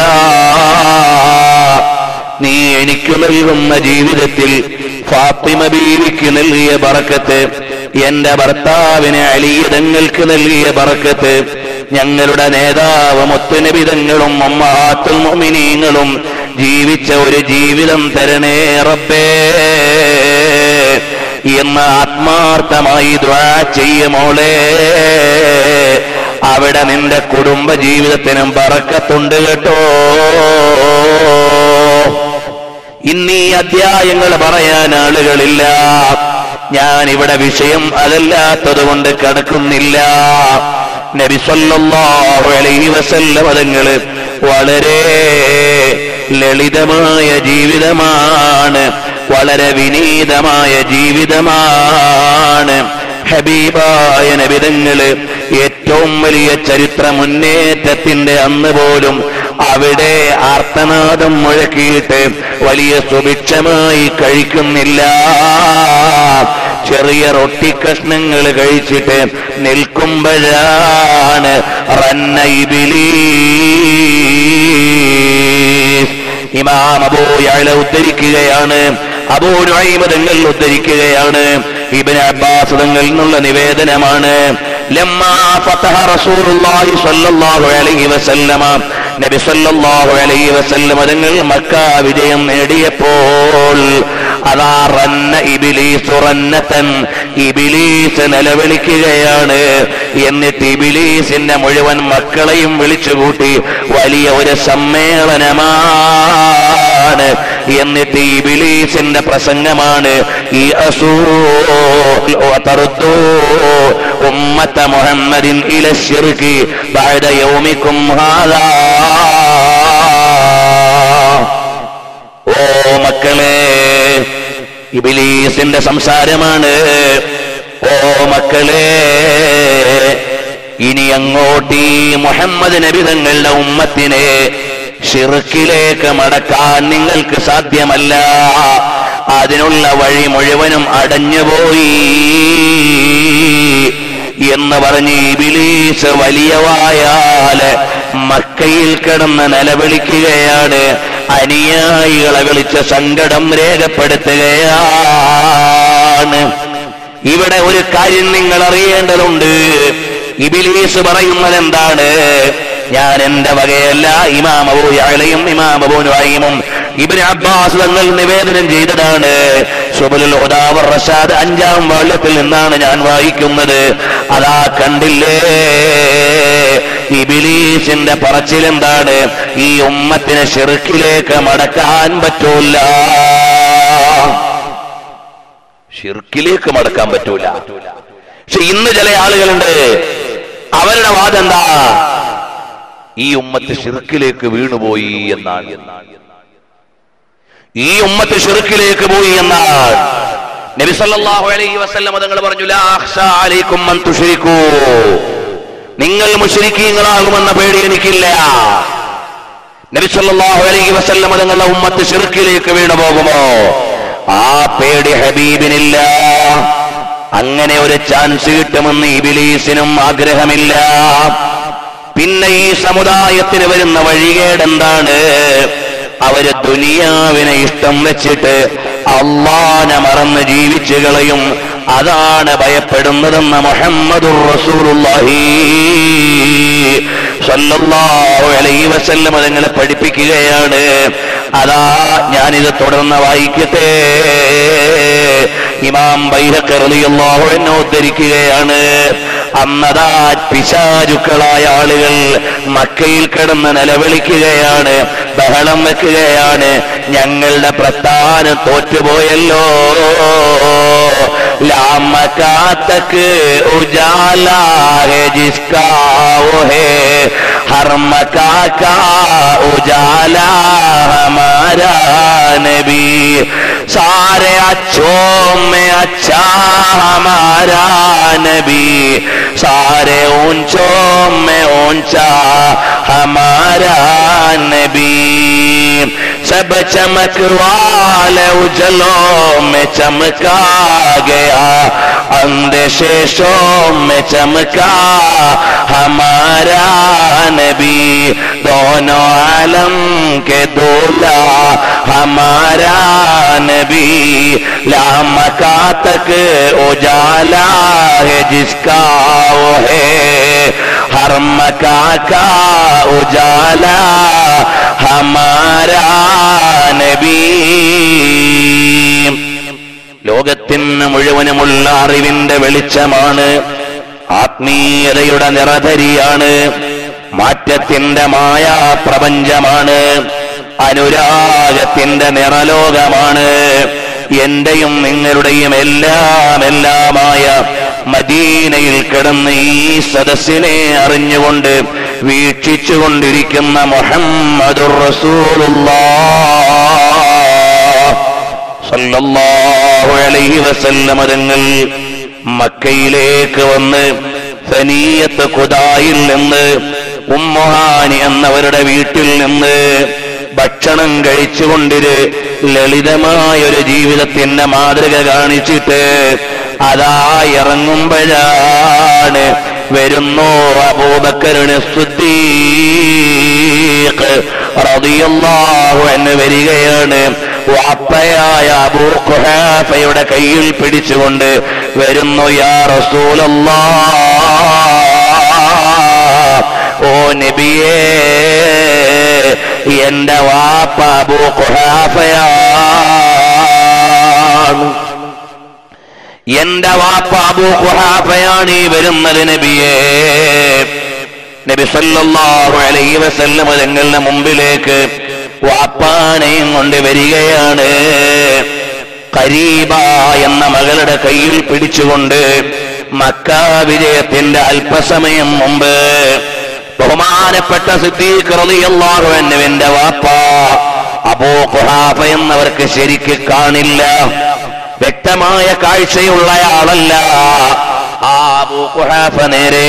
നീ എനിക്ക് നൽകുന്ന ജീവിതത്തിൽ ഫാത്തിമ ബീവിക്ക് നൽകിയ ബറക്കത്ത് എന്റെ ഭർത്താവിന് അലീതങ്ങൾക്ക് നൽകിയ ബറക്കത്ത് ഞങ്ങളുടെ നേതാവ് മുത്തുനബിതങ്ങളും അമ്മാത്തുൽ മുഅ്മിനീങ്ങളും ജീവിച്ച ഒരു ജീവിതം തരണേ റബ്ബേ എന്ന് ആത്മാർത്ഥമായി ദ്വാ ചെയ്യുമോളെ അവിടെ നിന്റെ കുടുംബ ജീവിതത്തിനും പറക്കത്തുണ്ട് കേട്ടോ ഇന്നീ അധ്യായങ്ങൾ പറയാൻ ആളുകളില്ല ഞാൻ ഇവിടെ വിഷയം അതല്ലാത്തത് കൊണ്ട് കടക്കുന്നില്ല നബി സല്ലല്ലാഹു അലൈഹി വസല്ലം അതുങ്ങള് വളരെ ലളിതമായ ജീവിതമാണ് വളരെ വിനീതമായ ജീവിതമാണ് ഹബീബായ നബിതങ്ങള് ഏറ്റവും വലിയ ചരിത്ര മുന്നേറ്റത്തിന്റെ അന്ന് പോലും അവിടെ ആർത്തനാദം മുഴക്കിയിട്ട് വലിയ സുഭിക്ഷമായി കഴിക്കുന്നില്ല ചെറിയ റൊട്ടി കഷ്ണങ്ങൾ കഴിച്ചിട്ട് നിൽക്കുമ്പോഴാണ് റന്നൈബിലീസ് ഇമാം അബൂ യഅല ഉദ്ധരിക്കുകയാണ് അബൂ നുഐമ തങ്ങൾ ഉദ്ധരിക്കുകയാണ് ഇബ്നു അബ്ബാസ് തങ്ങളിൽ നിന്നുള്ള നിവേദനമാണ് ലമ്മാ ഫതഹ റസൂലുള്ളാഹി സ്വല്ലല്ലാഹു അലൈഹി വസല്ലമ നബി സല്ലല്ലാഹു അലൈഹി വസല്ലമ തങ്ങൾ മക്ക വിജയം നേടിയപ്പോൾ അതാ റന്ന ഇബിലീസ് റന്നത്തൻ ഇബിലീസ് നിലവിളിക്കുകയാണ് എന്നിട്ട് ഇബിലീസിന്റെ മുഴുവൻ മക്കളെയും വിളിച്ചുകൂട്ടി വലിയ ഒരു സമ്മേളനമാണ് എന്നിട്ട് ഇബിലീസിന്റെ പ്രസംഗമാണ് ഈ അസൂ ഉമ്മത്ത മുഹമ്മദിൻ ഇല ശിർക്ക് ബഅദ യൗമിക്കും ഹാദാ ഓ മക്കളെ ഇബിലീസിന്റെ സംസാരമാണ് ഓ മക്കളെ ഇനി അങ്ങോട്ട് ഈ മുഹമ്മദ് നബി തങ്ങളുടെ ഉമ്മത്തിനെ ഷിർക്കിലേക്ക് മടക്കാൻ നിങ്ങൾക്ക് സാധ്യമല്ല അതിനുള്ള വഴി മുഴുവനും അടഞ്ഞുപോയി എന്ന് പറഞ്ഞ് ഇബിലീസ് വലിയവായാല് മക്കയിൽ കിടന്ന് നിലവിളിക്കുകയാണ് അനുയായികളെ വിളിച്ച് സങ്കടം രേഖപ്പെടുത്തുകയാണ് ഇവിടെ ഒരു കാര്യം നിങ്ങൾ അറിയേണ്ടതുണ്ട് ഇബിലീസ് പറയുന്നത് എന്താണ് ഞാൻ എന്റെ വകയല്ല ഇമാം അബൂ യഅലയും ഇമാം അബൂ നുഐമും ഇബ്നു അബ്ബാസ് തങ്ങൾ നിവേദനം ചെയ്തതാണ് സുബലുൽ ഹുദാവർ റഷാദ് അഞ്ചാം വാള്യത്തിൽ നിന്നാണ് ഞാൻ വായിക്കുന്നത് അതാ കണ്ടില്ലേ ഇബിലീസിന്റെ പറച്ചിലെന്താണ് ഈ ഉമ്മത്തിനെ ഷിർക്കിലേക്ക് മടക്കാൻ പറ്റൂല ഷിർക്കിലേക്ക് മടക്കാൻ പറ്റൂല പക്ഷെ ഇന്ന് ചില ആളുകളുണ്ട് അവരുടെ വാദം എന്താ ഈ ഉമ്മത്ത് ഷിർക്കിലേക്ക് വീണുപോയി എന്നാണ് ഈ ഉമ്മത്ത് ഷിർക്കിലേക്ക് പോയി എന്നാണ് നബി സല്ലല്ലാഹു അലൈഹി വസല്ലം തങ്ങൾ പറഞ്ഞു ലാ അഖ്ശാ അലൈക്കും മൻ തുശ്രികൂ നിങ്ങൾ മുശ്രിക്കീങ്ങളാകുമെന്ന പേടി എനിക്കില്ല നബി സല്ലല്ലാഹു അലൈഹി വസല്ലം തങ്ങളുടെ ഉമ്മത്ത് ഷിർക്കിലേക്ക് വീണു പോകുമോ ആ പേടി ഹബീബിനില്ല അങ്ങനെ ഒരു ചാൻസ് കിട്ടുമെന്ന് ഇബിലീസിനും ആഗ്രഹമില്ല പിന്നെ ഈ സമുദായത്തിന് വരുന്ന വഴികേടെന്താണ് അവര് ദുനിയാവിനെ ഇഷ്ടം വെച്ചിട്ട് അള്ളാനെ മറന്ന് ജീവിച്ചു കളയും അതാണ് ഭയപ്പെടുന്നതെന്ന് മുഹമ്മദുർ റസൂലുള്ളാഹി സല്ലല്ലാഹു അലൈഹി വസല്ലം അതിങ്ങളെ പഠിപ്പിക്കുകയാണ് അതാ ഞാനിത് തുടർന്ന് വായിക്കട്ടെ ഇമാം ബൈഹഖി റളിയല്ലാഹു അൻഹു ഉദ്ധരിക്കുകയാണ് അന്നതാ പിശാചുക്കളായ ആളുകൾ മക്കയിൽ കിടന്ന് നിലവിളിക്കുകയാണ് ബഹളം വെക്കുകയാണ് ഞങ്ങളുടെ പ്രസ്ഥാനം തോറ്റുപോയല്ലോ लामकातक उजाला है जिसका वो है हर मका का उजाला हमारा नबी सारे अच्छों में अच्छा हमारा नबी सारे ऊंचों में ऊंचा हमारा नबी सब चमक वाले उजलों में चमका गया अंधेशों में चमका हमारा नबी दोनों आलम के दूल्हा हमारा नबी लामका तक उजाला है जिसका वो है हर मका का उजाला हमारा നബി ലോകത്തിന് മുഴുവനുമുള്ള അറിവിന്റെ വെളിച്ചമാണ് ആത്മീയതയുടെ നിറധരിയാണ് മാറ്റത്തിന്റെ മായാ പ്രപഞ്ചമാണ് അനുരാഗത്തിന്റെ നിറലോകമാണ് എന്റെയും നിങ്ങളുടെയും എല്ലാം എല്ലാമായ മദീനയിൽ കിടന്ന് ഈ സദസ്സിനെ അറിഞ്ഞുകൊണ്ട് വീക്ഷിച്ചുകൊണ്ടിരിക്കുന്ന മുഹമ്മദുർ റസൂലുള്ളാഹ് സല്ലല്ലാഹു അലൈഹി വസല്ലമ തങ്ങൾ മക്കയിലേക്ക് വന്ന് സനീയത്ത് ഖുദായിൽ നിന്ന് ഉമ്മുഹാനി എന്നവരുടെ വീട്ടിൽ നിന്ന് ഭക്ഷണം കഴിച്ചുകൊണ്ടിര് ലളിതമായൊരു ജീവിതത്തിന്റെ മാതൃക കാണിച്ചിട്ട് അതാ ഇറങ്ങുമ്പോഴാണ് വരുന്നു അബൂബക്കറിന് സുദ്ദീഖ് റളിയല്ലാഹു അൻഹു വരികയാണ് വാപ്പയായ അബൂ ഖുഹാഫയുടെ കയ്യിൽ പിടിച്ചുകൊണ്ട് വരുന്നു യാ റസൂലല്ലാഹ് ഓ നബിയേ എന്റെ വാപ്പ അബൂ ഖുഹാഫയാണ് എന്റെ വാപ്പ അബൂ ഖുഹാഫയാണ് ഈ വരുന്നത് നബിയേ നബി സല്ലല്ലാഹു അലൈഹി വസല്ലം തങ്ങളുടെ മുമ്പിലേക്ക് വാപ്പാനെയും കൊണ്ട് വരികയാണ് കരീബ എന്ന മകളുടെ കയ്യിൽ പിടിച്ചുകൊണ്ട് മക്ക വിജയത്തിന്റെ അല്പസമയം മുമ്പ് ബഹുമാനപ്പെട്ട സിദ്ദീഖ് റളിയല്ലാഹു അൻഹുവിന്റെ വാപ്പ അബൂ ഖുഹാഫ എന്നവർക്ക് ശരിക്ക് കാണില്ല വ്യക്തമായ കാഴ്ചയുള്ളയാളല്ല ആ അബൂ ഖുഹാഫ നേരെ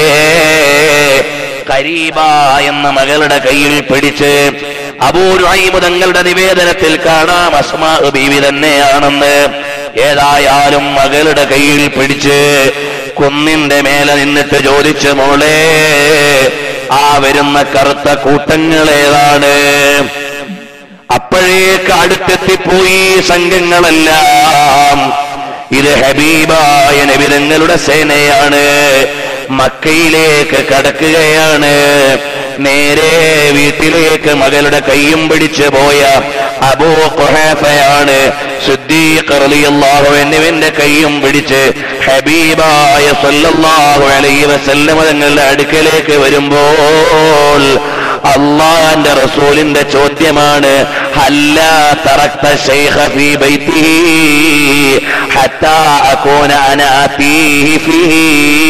കരീബ എന്ന മകളുടെ കയ്യിൽ പിടിച്ച് അബൂരുഐമു തങ്ങളുടെ നിവേദനത്തിൽ കാണാം അസ്മാ ബീവി തന്നെയാണെന്ന് ഏതായാലും മകളുടെ കയ്യിൽ പിടിച്ച് കുന്നിന്റെ മേലെ നിന്നിട്ട് ചോദിച്ചു മോളെ ആ വരുന്ന കറുത്ത കൂട്ടങ്ങളേതാണ് അപ്പോഴേക്ക് അടുത്തെത്തിപ്പോയി സംഘങ്ങളെല്ലാം ഇത് ഹബീബായ നബിതങ്ങളുടെ സേനയാണ് മക്കയിലേക്ക് കടക്കുകയാണ് നേരെ വീട്ടിലേക്ക് മകളുടെ കയ്യും പിടിച്ചു പോയ അബൂ ഖുഹാഫയാണ് സിദ്ദീഖ് റളിയല്ലാഹു അൻഹുവിന്റെ കയ്യും പിടിച്ച് ഹബീബായ സല്ലല്ലാഹു അലൈഹി വസല്ലമ തങ്ങളുടെ അടുക്കലേക്ക് വരുമ്പോൾ അള്ളാന്റെ റസൂലിന്റെ ചോദ്യമാണ് ഹല്ല തറക്ത ശൈഖ ഫീ ബൈത്തിഹി ഹത്താ അകൂന അന ആതീഹി ഫീഹി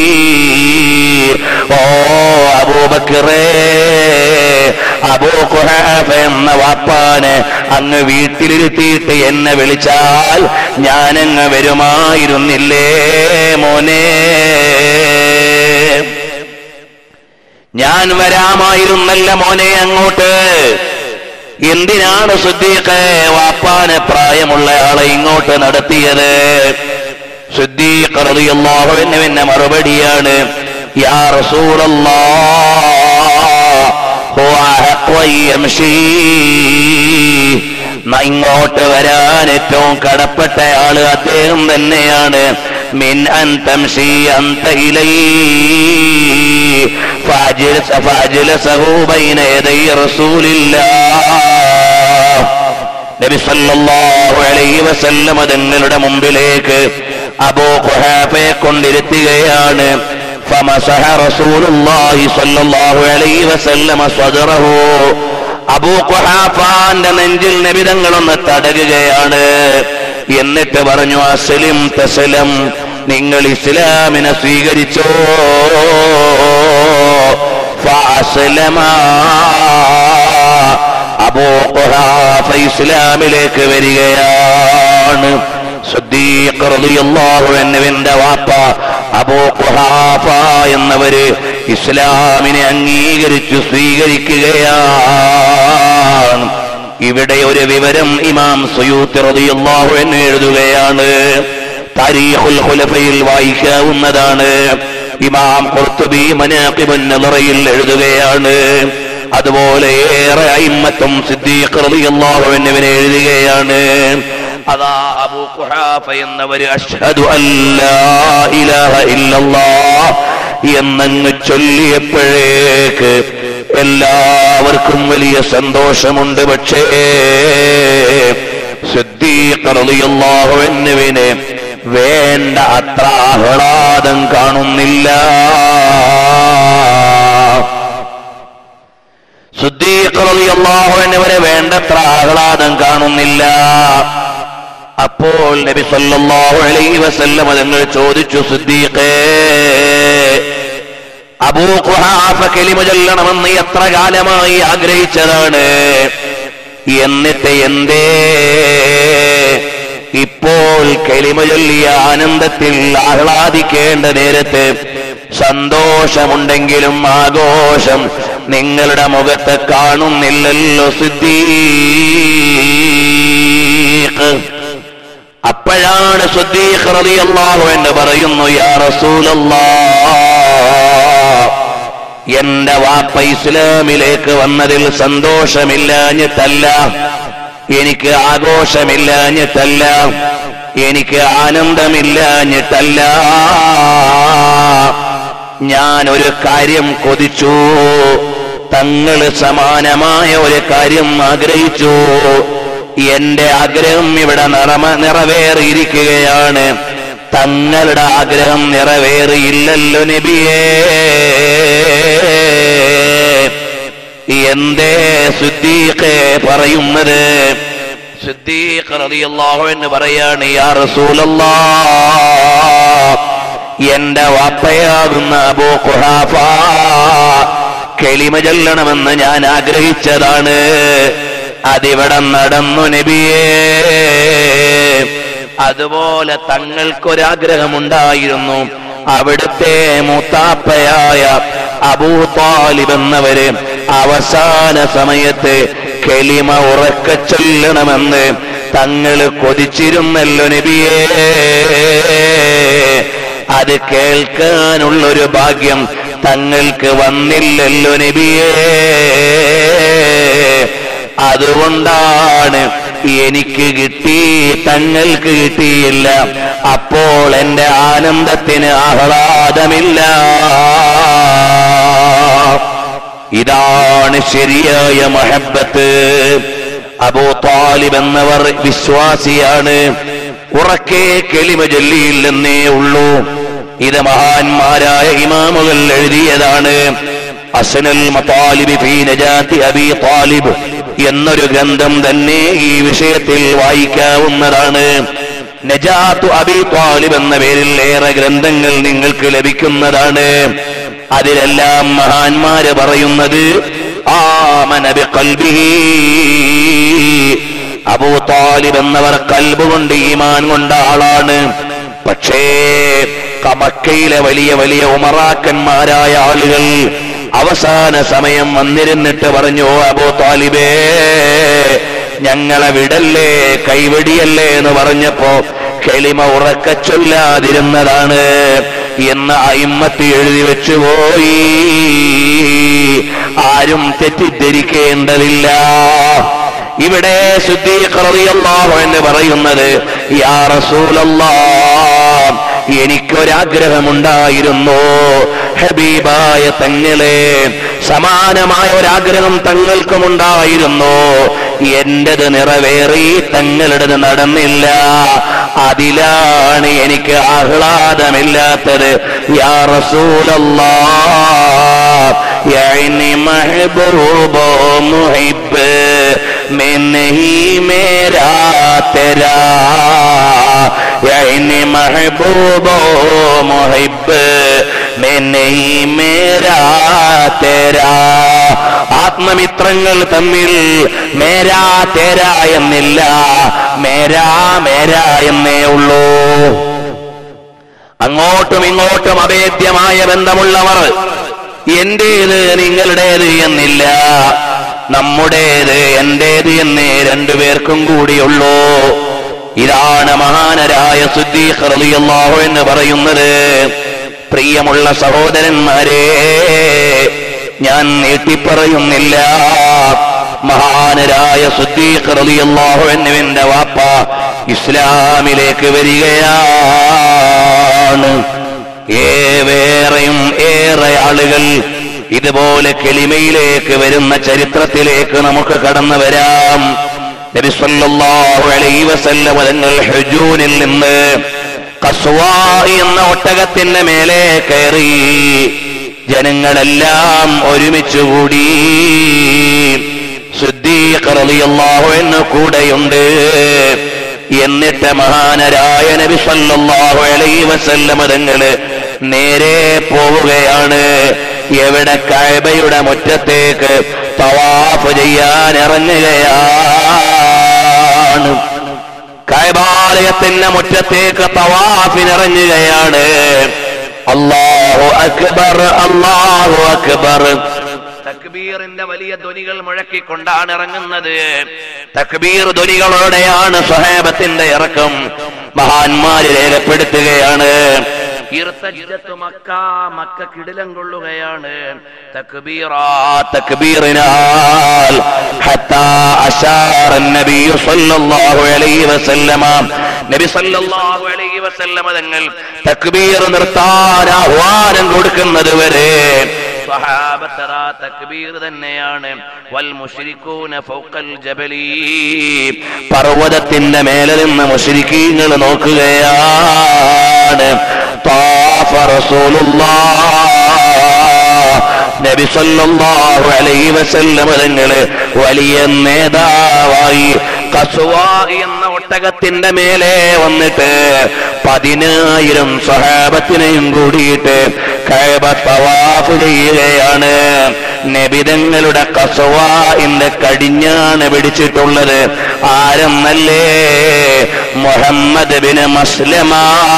ഓ അബൂബക്കറേ അബൂ ഖുഹാഫ എന്ന വാപ്പാന് അങ്ങ് വീട്ടിലിരുത്തിയിട്ട് എന്നെ വിളിച്ചാൽ ഞാനങ്ങ് വരുമായിരുന്നില്ലേ മോനെ ഞാൻ വരാമായിരുന്നല്ല മോനെ അങ്ങോട്ട് എന്തിനാണ് സുദ്ദീഖ് വാപ്പാന് പ്രായമുള്ള ആളെ ഇങ്ങോട്ട് നടത്തിയത് സുദ്ദീഖ് റളിയല്ലാഹു അൻഹു എന്ന മറുപടിയാണ് യാ റസൂലല്ലാഹ് ഹുവ അഹഖു അൻ യംശീ. ന- ഇങ്ങോട്ട് വരാൻ ഏറ്റവും കടപ്പെട്ട ആള് അദ്ദേഹം തന്നെയാണ് മിൻ അൻ തംശി അന്ത ഇലൈ فأجلس فأجلسه بين يدي رسول الله നബി സല്ലല്ലാഹു അലൈഹി വസല്ലമ തങ്ങളുടെ മുമ്പിലേക്ക് അബൂ ഖുഹാഫയെ കൊണ്ടിരുത്തുകയാണ് ഫമസഹ റസൂലുള്ളാഹി സ്വല്ലല്ലാഹു അലൈഹി വസല്ലമ സ്വദറഹു അബൂ ഖുഹാഫാന്റെ നെഞ്ചിൽ നബി തങ്ങളൊന്ന് തടകുകയാണ് എന്നിട്ട് പറഞ്ഞു അസ്ലിം തസ്ലം നിങ്ങൾ ഇസ്ലാമിനെ സ്വീകരിച്ചോ ഫഅസ്ലമാ അബൂ ഖുഹാഫ ഇസ്ലാമിലേക്ക് വരികയാണ് സിദ്ദീഖ് റളിയല്ലാഹു അൻഹുവിന്റെ വാപ്പ അബൂ ഖുഹാഫ എന്നവര് ഇസ്ലാമിനെ അംഗീകരിച്ചു സ്വീകരിക്കുകയാണ് ഇവിടെ ഒരു വിവരം ഇമാം സുയൂത്തി റളിയല്ലാഹു അൻഹു എഴുതുകയാണ് താരീഖുൽ ഖുലഫയിൽ വായിക്കാവുന്നതാണ് ഇമാം ഖുർത്തുബി മനാഖിബുൻ നളറയിൽ എഴുതുകയാണ് അതുപോലെ ഏറെ അയിമ്മത്തും സിദ്ദീഖ് റളിയല്ലാഹു അൻഹുവിനെ എഴുതുകയാണ് അതാ അബൂ ഖുഹാഫ എന്നവര് അഷ്ഹദു അല്ലാ ഇലാഹ ഇല്ലല്ലാഹ് എന്നങ്ങ് ചൊല്ലിയപ്പോഴേക്ക് എല്ലാവർക്കും വലിയ സന്തോഷമുണ്ട് പക്ഷേ സിദ്ദീഖ് റളിയല്ലാഹു അൻഹുവിനെ വേണ്ട അത്ര ആഹ്ലാദം കാണുന്നില്ല സിദ്ദീഖ് റളിയല്ലാഹു അൻഹുവിനെ വേണ്ടത്ര ആഹ്ലാദം കാണുന്നില്ല അപ്പോൾ നബി സല്ലല്ലാഹു അലൈഹി വസല്ലം തങ്ങൾ ചോദിച്ചു സിദ്ദീഖേ അബൂ ഖുഹാഫ കലിമ ചൊല്ലണമെന്ന് എത്ര കാലമായി ആഗ്രഹിച്ചതാണ് എന്നിട്ട് എന്തേ ഇപ്പോൾ കലിമ ചൊല്ലിയ ആനന്ദത്തിൽ ആഹ്ലാദിക്കേണ്ട നേരത്ത് സന്തോഷമുണ്ടെങ്കിലും ആഘോഷം നിങ്ങളുടെ മുഖത്ത് കാണുന്നില്ലല്ലോ സിദ്ദീഖ് അപ്പോഴാണ് സുദ്ദീഖ് റളിയല്ലാഹു എന്ന് പറയുന്നു യാ റസൂലല്ലാഹ് എന്റെ വാപ്പ ഇസ്ലാമിലേക്ക് വന്നതിൽ സന്തോഷമില്ലാഞ്ഞിട്ടല്ല എനിക്ക് ആഘോഷമില്ലാഞ്ഞിട്ടല്ല എനിക്ക് ആനന്ദമില്ലാഞ്ഞിട്ടല്ല ഞാൻ ഒരു കാര്യം കൊതിച്ചു തങ്ങൾ സമാനമായ ഒരു കാര്യം ആഗ്രഹിച്ചു എന്റെ ആഗ്രഹം ഇവിടെ നിറമ നിറവേറിയിരിക്കുകയാണ് തങ്ങളുടെ ആഗ്രഹം നിറവേറിയില്ലല്ലോ നബിയേ എന്തേ സിദ്ദീഖേ പറയുന്നത് സിദ്ദീഖ് റളിയല്ലാഹു എന്ന് പറയാണ് യാ റസൂലല്ലാഹ് എന്റെ വാപ്പയാകുന്ന അബൂ ഖുഹാഫ കെളിമ ചൊല്ലണമെന്ന് ഞാൻ ആഗ്രഹിച്ചതാണ് അതിവിടെ നടന്നു നബിയേ അതുപോലെ തങ്ങൾക്കൊരാഗ്രഹമുണ്ടായിരുന്നു അവിടുത്തെ മൂത്താപ്പയായ അബൂ താലിബ് എന്നവര് അവസാന സമയത്ത് കെളിമ ഉറക്ക ചൊല്ലണമെന്ന് തങ്ങൾ കൊതിച്ചിരുന്നല്ലോ നബിയേ അത് കേൾക്കാനുള്ളൊരു ഭാഗ്യം തങ്ങൾക്ക് വന്നില്ലല്ലോ നബിയേ അതുകൊണ്ടാണ് എനിക്ക് കിട്ടി തങ്ങൾക്ക് കിട്ടിയില്ല അപ്പോൾ എന്റെ ആനന്ദത്തിന് ആഹ്ലാദമില്ല ഇതാണ് ശരിയായ മഹബത്ത് അബൂ താലിബ് എന്നവർ വിശ്വാസിയാണ് ഉറക്കെ കെളിമ ചൊല്ലിയില്ലെന്നേ ഉള്ളൂ ഇത് മഹാന്മാരായ ഇമാമുകൾ എഴുതിയതാണ് അസനൽ മതാലിബ് ഫീ നജാത്തി അബി താലിബ് എന്നൊരു ഗ്രന്ഥം തന്നെ ഈ വിഷയത്തിൽ വായിക്കാവുന്നതാണ് നജാത്തു അബി താലിബ് എന്ന പേരിൽ ഏറെ ഗ്രന്ഥങ്ങൾ നിങ്ങൾക്ക് ലഭിക്കുന്നതാണ് അതിലെല്ലാം മഹാന്മാര് പറയുന്നത് ആമന ബിഖൽബിഹി അബൂ താലിബ് എന്നവർ കൽബ് കൊണ്ട് ഈമാൻ കൊണ്ട ആളാണ് പക്ഷേ കമക്കയിലെ വലിയ വലിയ ഉമറാക്കന്മാരായ ആളുകൾ അവസാന സമയം വന്നിരുന്നിട്ട് പറഞ്ഞു അബൂ താലിബേ ഞങ്ങളെ വിടല്ലേ കൈവെടിയല്ലേ എന്ന് പറഞ്ഞപ്പോ കെളിമ ഉറക്ക ചൊല്ലാതിരുന്നതാണ് എന്ന് അയിമ്മത്ത് എഴുതി വെച്ചുപോയി ആരും തെറ്റിദ്ധരിക്കേണ്ടതില്ല ഇവിടെ ശുദ്ധീകറിയല്ലാഹു എന്ന് പറയുന്നത് യാ റസൂലല്ലാഹ് എനിക്കൊരാഗ്രഹമുണ്ടായിരുന്നു ഹബീബായ തങ്ങളെ സമാനമായ ഒരാഗ്രഹം തങ്ങൾക്കുമുണ്ടായിരുന്നു എന്റേത് നിറവേറി തങ്ങളുടേത് നടന്നില്ല അതിലാണ് എനിക്ക് ആഹ്ലാദമില്ലാത്തത് യാ റസൂലല്ലാ يعني محبوب محب میں نہیں میرا تیرا يعني محبوب محب میں نہیں मेरा तेरा ആത്മമിത്രങ്ങൾ തമ്മിൽ മേരാ തേര എന്നില്ല മേരാ മേരാ എന്നേ ഉള്ളൂ അങ്ങോട്ടും ഇങ്ങോട്ടും അഭേദ്യമായ ബന്ധമുള്ളവർ എന്റേത് നിങ്ങളുടേത് എന്നില്ല നമ്മുടേത് എന്റേത് എന്നേ രണ്ടുപേർക്കും കൂടിയുള്ളൂ ഇതാണ് മഹാനരായ സുദ്ദീഖ് റളിയല്ലാഹു എന്ന് പറയുന്നത് പ്രിയമുള്ള സഹോദരന്മാരെ ഞാൻ നീട്ടിപ്പറയുന്നില്ല മഹാനരായ സുദ്ദീഖ് റളിയല്ലാഹു എന്നുവിന്റെ വാപ്പ ഇസ്ലാമിലേക്ക് വരികയാണ് ഏവേറെയും ഏറെ ആളുകൾ ഇതുപോലെ കെളിമയിലേക്ക് വരുന്ന ചരിത്രത്തിലേക്ക് നമുക്ക് കടന്നു വരാം നബി സല്ലല്ലാഹു അലൈഹി വസല്ലം തങ്ങൾ ഹുജൂനിൽ നിന്ന് കസ്വാ എന്ന ഒട്ടകത്തിന്റെ മേലെ കയറി ജനങ്ങളെല്ലാം ഒരുമിച്ച് കൂടി സിദ്ദീഖ് റളിയല്ലാഹു അൻഹു കൂടെയുണ്ട് എന്നിട്ട് മഹാനരായ നബി സല്ലല്ലാഹു അലൈഹി വസല്ലം തങ്ങള് നേരെ പോവുകയാണ് എവിടെ കഅബയുടെ മുറ്റത്തേക്ക് തവാഫ് ചെയ്യാൻ ഇറങ്ങുകയാണ് കൈബാലയത്തിന്റെ മുറ്റത്തേക്ക് തവാഫിനിറങ്ങുകയാണ് അല്ലാഹു അക്ബർ അല്ലാഹു അക്ബർ തക്ബീറിന്റെ വലിയ ധ്വനികൾ മുഴക്കിക്കൊണ്ടാണ് ഇറങ്ങുന്നത് തക്ബീർ ധ്വനികളോടെയാണ് സ്വഹേബത്തിന്റെ ഇറക്കം മഹാന്മാര് രേഖപ്പെടുത്തുകയാണ് ഇർത്തജ്ജത്ത് മക്ക മക്ക കിടിലം കൊള്ളുകയാണ് തക്ബീറാ തക്ബീറിനാൽ ഹത്താ അശാറ നബി സല്ലല്ലാഹു അലൈഹി വസല്ലമ നബി സല്ലല്ലാഹു അലൈഹി വസല്ലമ തങ്ങൾ തക്ബീർ നിർത്താൻ ആഹ്വാനം കൊടുക്കുന്നത് വരെ സ്വഹാബത്തറ തക്ബീർ തന്നെയാണ് വൽ മുശ്രിക്കൂന ഫൗഖൽ ജബലി പർവ്വതത്തിന്റെ മേലെ നിന്ന് മുശ്രിക്കീങ്ങൾ നോക്കുകയാണ് طاف رسول الله നബി സല്ലല്ലാഹു അലൈഹി വസല്ലം തങ്ങള് വലിയ നേതാവായി കസുവ എന്ന ഒട്ടകത്തിന്റെ മേലെ വന്നിട്ട് പതിനായിരം സഹാബത്തിനെയും കൂടിയിട്ട് കഅബ തവാഫ് ചെയ്യുകയാണ് നബിതങ്ങളുടെ കസവാന്റെ കടിഞ്ഞാണ് പിടിച്ചിട്ടുള്ളത് ആരെന്നല്ലേ മുഹമ്മദ് ബിൻ മസ്ലമ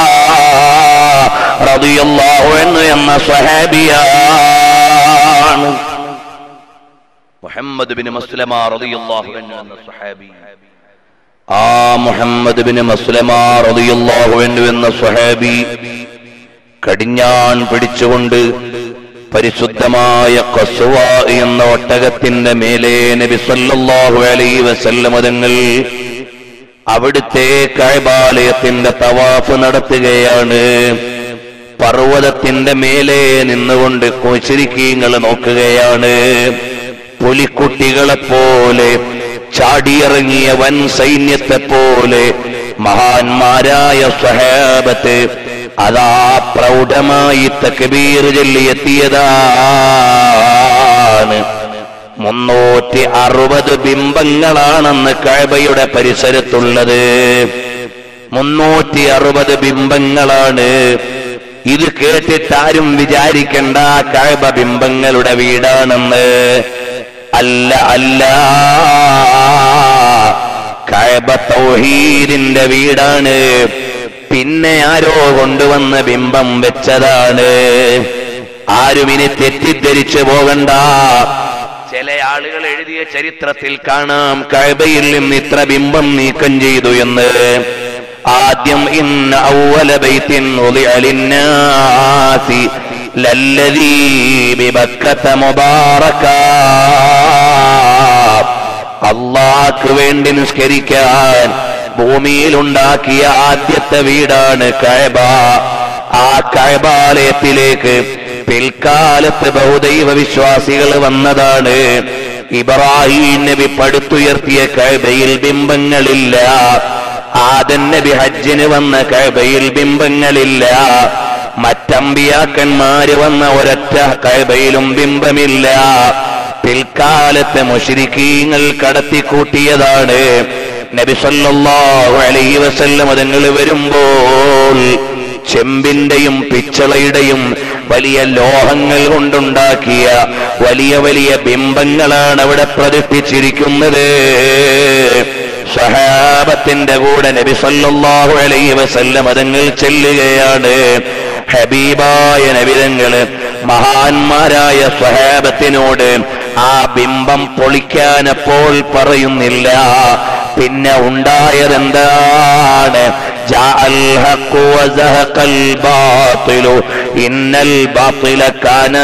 റളിയല്ലാഹു അൻഹു എന്ന സ്വഹാബിയാണ് മുഹമ്മദ് ബിൻ മസ്ലമ റളിയല്ലാഹു അൻഹു എന്ന സ്വഹാബി ആ മുഹമ്മദ് ബിൻ മസ്ലമ റളിയല്ലാഹു അൻഹു എന്ന സ്വഹാബി കടിഞ്ഞാൻ പിടിച്ചുകൊണ്ട് പരിശുദ്ധമായ കസുവ എന്ന ഒട്ടകത്തിന്റെ മേലെ നബി സല്ലല്ലാഹു അലൈഹി വസല്ലം തങ്ങൾ അവിടുത്തെ കൈബാലയത്തിന്റെ തവാഫ് നടത്തുകയാണ് പർവ്വതത്തിന്റെ മേലെ നിന്നുകൊണ്ട് കോശരിക്കീങ്ങൾ നോക്കുകയാണ് പുലിക്കുട്ടികളെ പോലെ ചാടിയിറങ്ങിയ വൻ സൈന്യത്തെ പോലെ മഹാന്മാരായ സ്വഹാബത്ത് അതാ പ്രൗഢമായി തക്ബീർ ചൊല്ലിയെത്തിയതാണ് മുന്നൂറ്റി അറുപത് ബിംബങ്ങളാണെന്ന് കഴബയുടെ പരിസരത്തുള്ളത് മുന്നൂറ്റി അറുപത് ബിംബങ്ങളാണ് ഇത് കേട്ടിട്ടാരും വിചാരിക്കണ്ട കഴബ ബിംബങ്ങളുടെ വീടാണെന്ന് അല്ല അല്ല കഴബ തൗഹീദിന്റെ വീടാണ് പിന്നെ ആരോ കൊണ്ടുവന്ന ബിംബം വെച്ചതാണ് ആരും ഇനി തെറ്റിദ്ധരിച്ചു പോകണ്ട ചില ആളുകൾ എഴുതിയ ചരിത്രത്തിൽ കാണാം കഴബയിൽ നിന്ന് ഇത്ര ബിംബം നീക്കം ചെയ്തു എന്ന് ആദ്യം ഇന്ന് ഔവല ബൈത്തിൻ ഉളിഅ ലിന്നാസി ലല്ലദീ ബിബക്കത മുബാറകാ അള്ളാഹ്ക്ക് വേണ്ടി നിസ്കരിക്കാൻ ഭൂമിയിൽ ഉണ്ടാക്കിയ ആദ്യത്തെ വീടാണ് കഴബ ആ കഴബാലയത്തിലേക്ക് പിൽക്കാലത്ത് ബഹുദൈവ വിശ്വാസികൾ വന്നതാണ് ഇബ്രാഹിം നബി പടുത്തുയർത്തിയ കഴബയിൽ ബിംബങ്ങളില്ല ആദൻ നബി ഹജ്ജിന് വന്ന കഴബയിൽ ബിംബങ്ങളില്ല മറ്റമ്പിയാക്കന്മാര് വന്ന ഒരൊറ്റ കഴബയിലും ബിംബമില്ല പിൽക്കാലത്തെ മുഷിരിക്കീങ്ങൾ കടത്തിക്കൂട്ടിയതാണ് നബി സല്ലല്ലാഹു അലൈഹി വസല്ലം അതുങ്ങൾ വരുമ്പോൾ ചെമ്പിന്റെയും പിച്ചളയുടെയും വലിയ ലോഹങ്ങൾ കൊണ്ടുണ്ടാക്കിയ വലിയ വലിയ ബിംബങ്ങളാണ് അവിടെ പ്രതിഷ്ഠിച്ചിരിക്കുന്നത് സഹാബത്തിന്റെ കൂടെ നബി സല്ലല്ലാഹു അലൈഹി വസല്ലം അതുങ്ങൾ ചെല്ലുകയാണ് ഹബീബായ നബിതങ്ങള് മഹാന്മാരായ സ്വഹാബത്തിനോട് ആ ബിംബം പൊളിക്കാൻ അപ്പോൾ പറയുന്നില്ല പിന്നെ ഉണ്ടായതെന്താണ് ജാഅൽ ഹഖ് വസഹഖൽ ബാത്തിലു ഇന്നൽ ബാത്തില കാന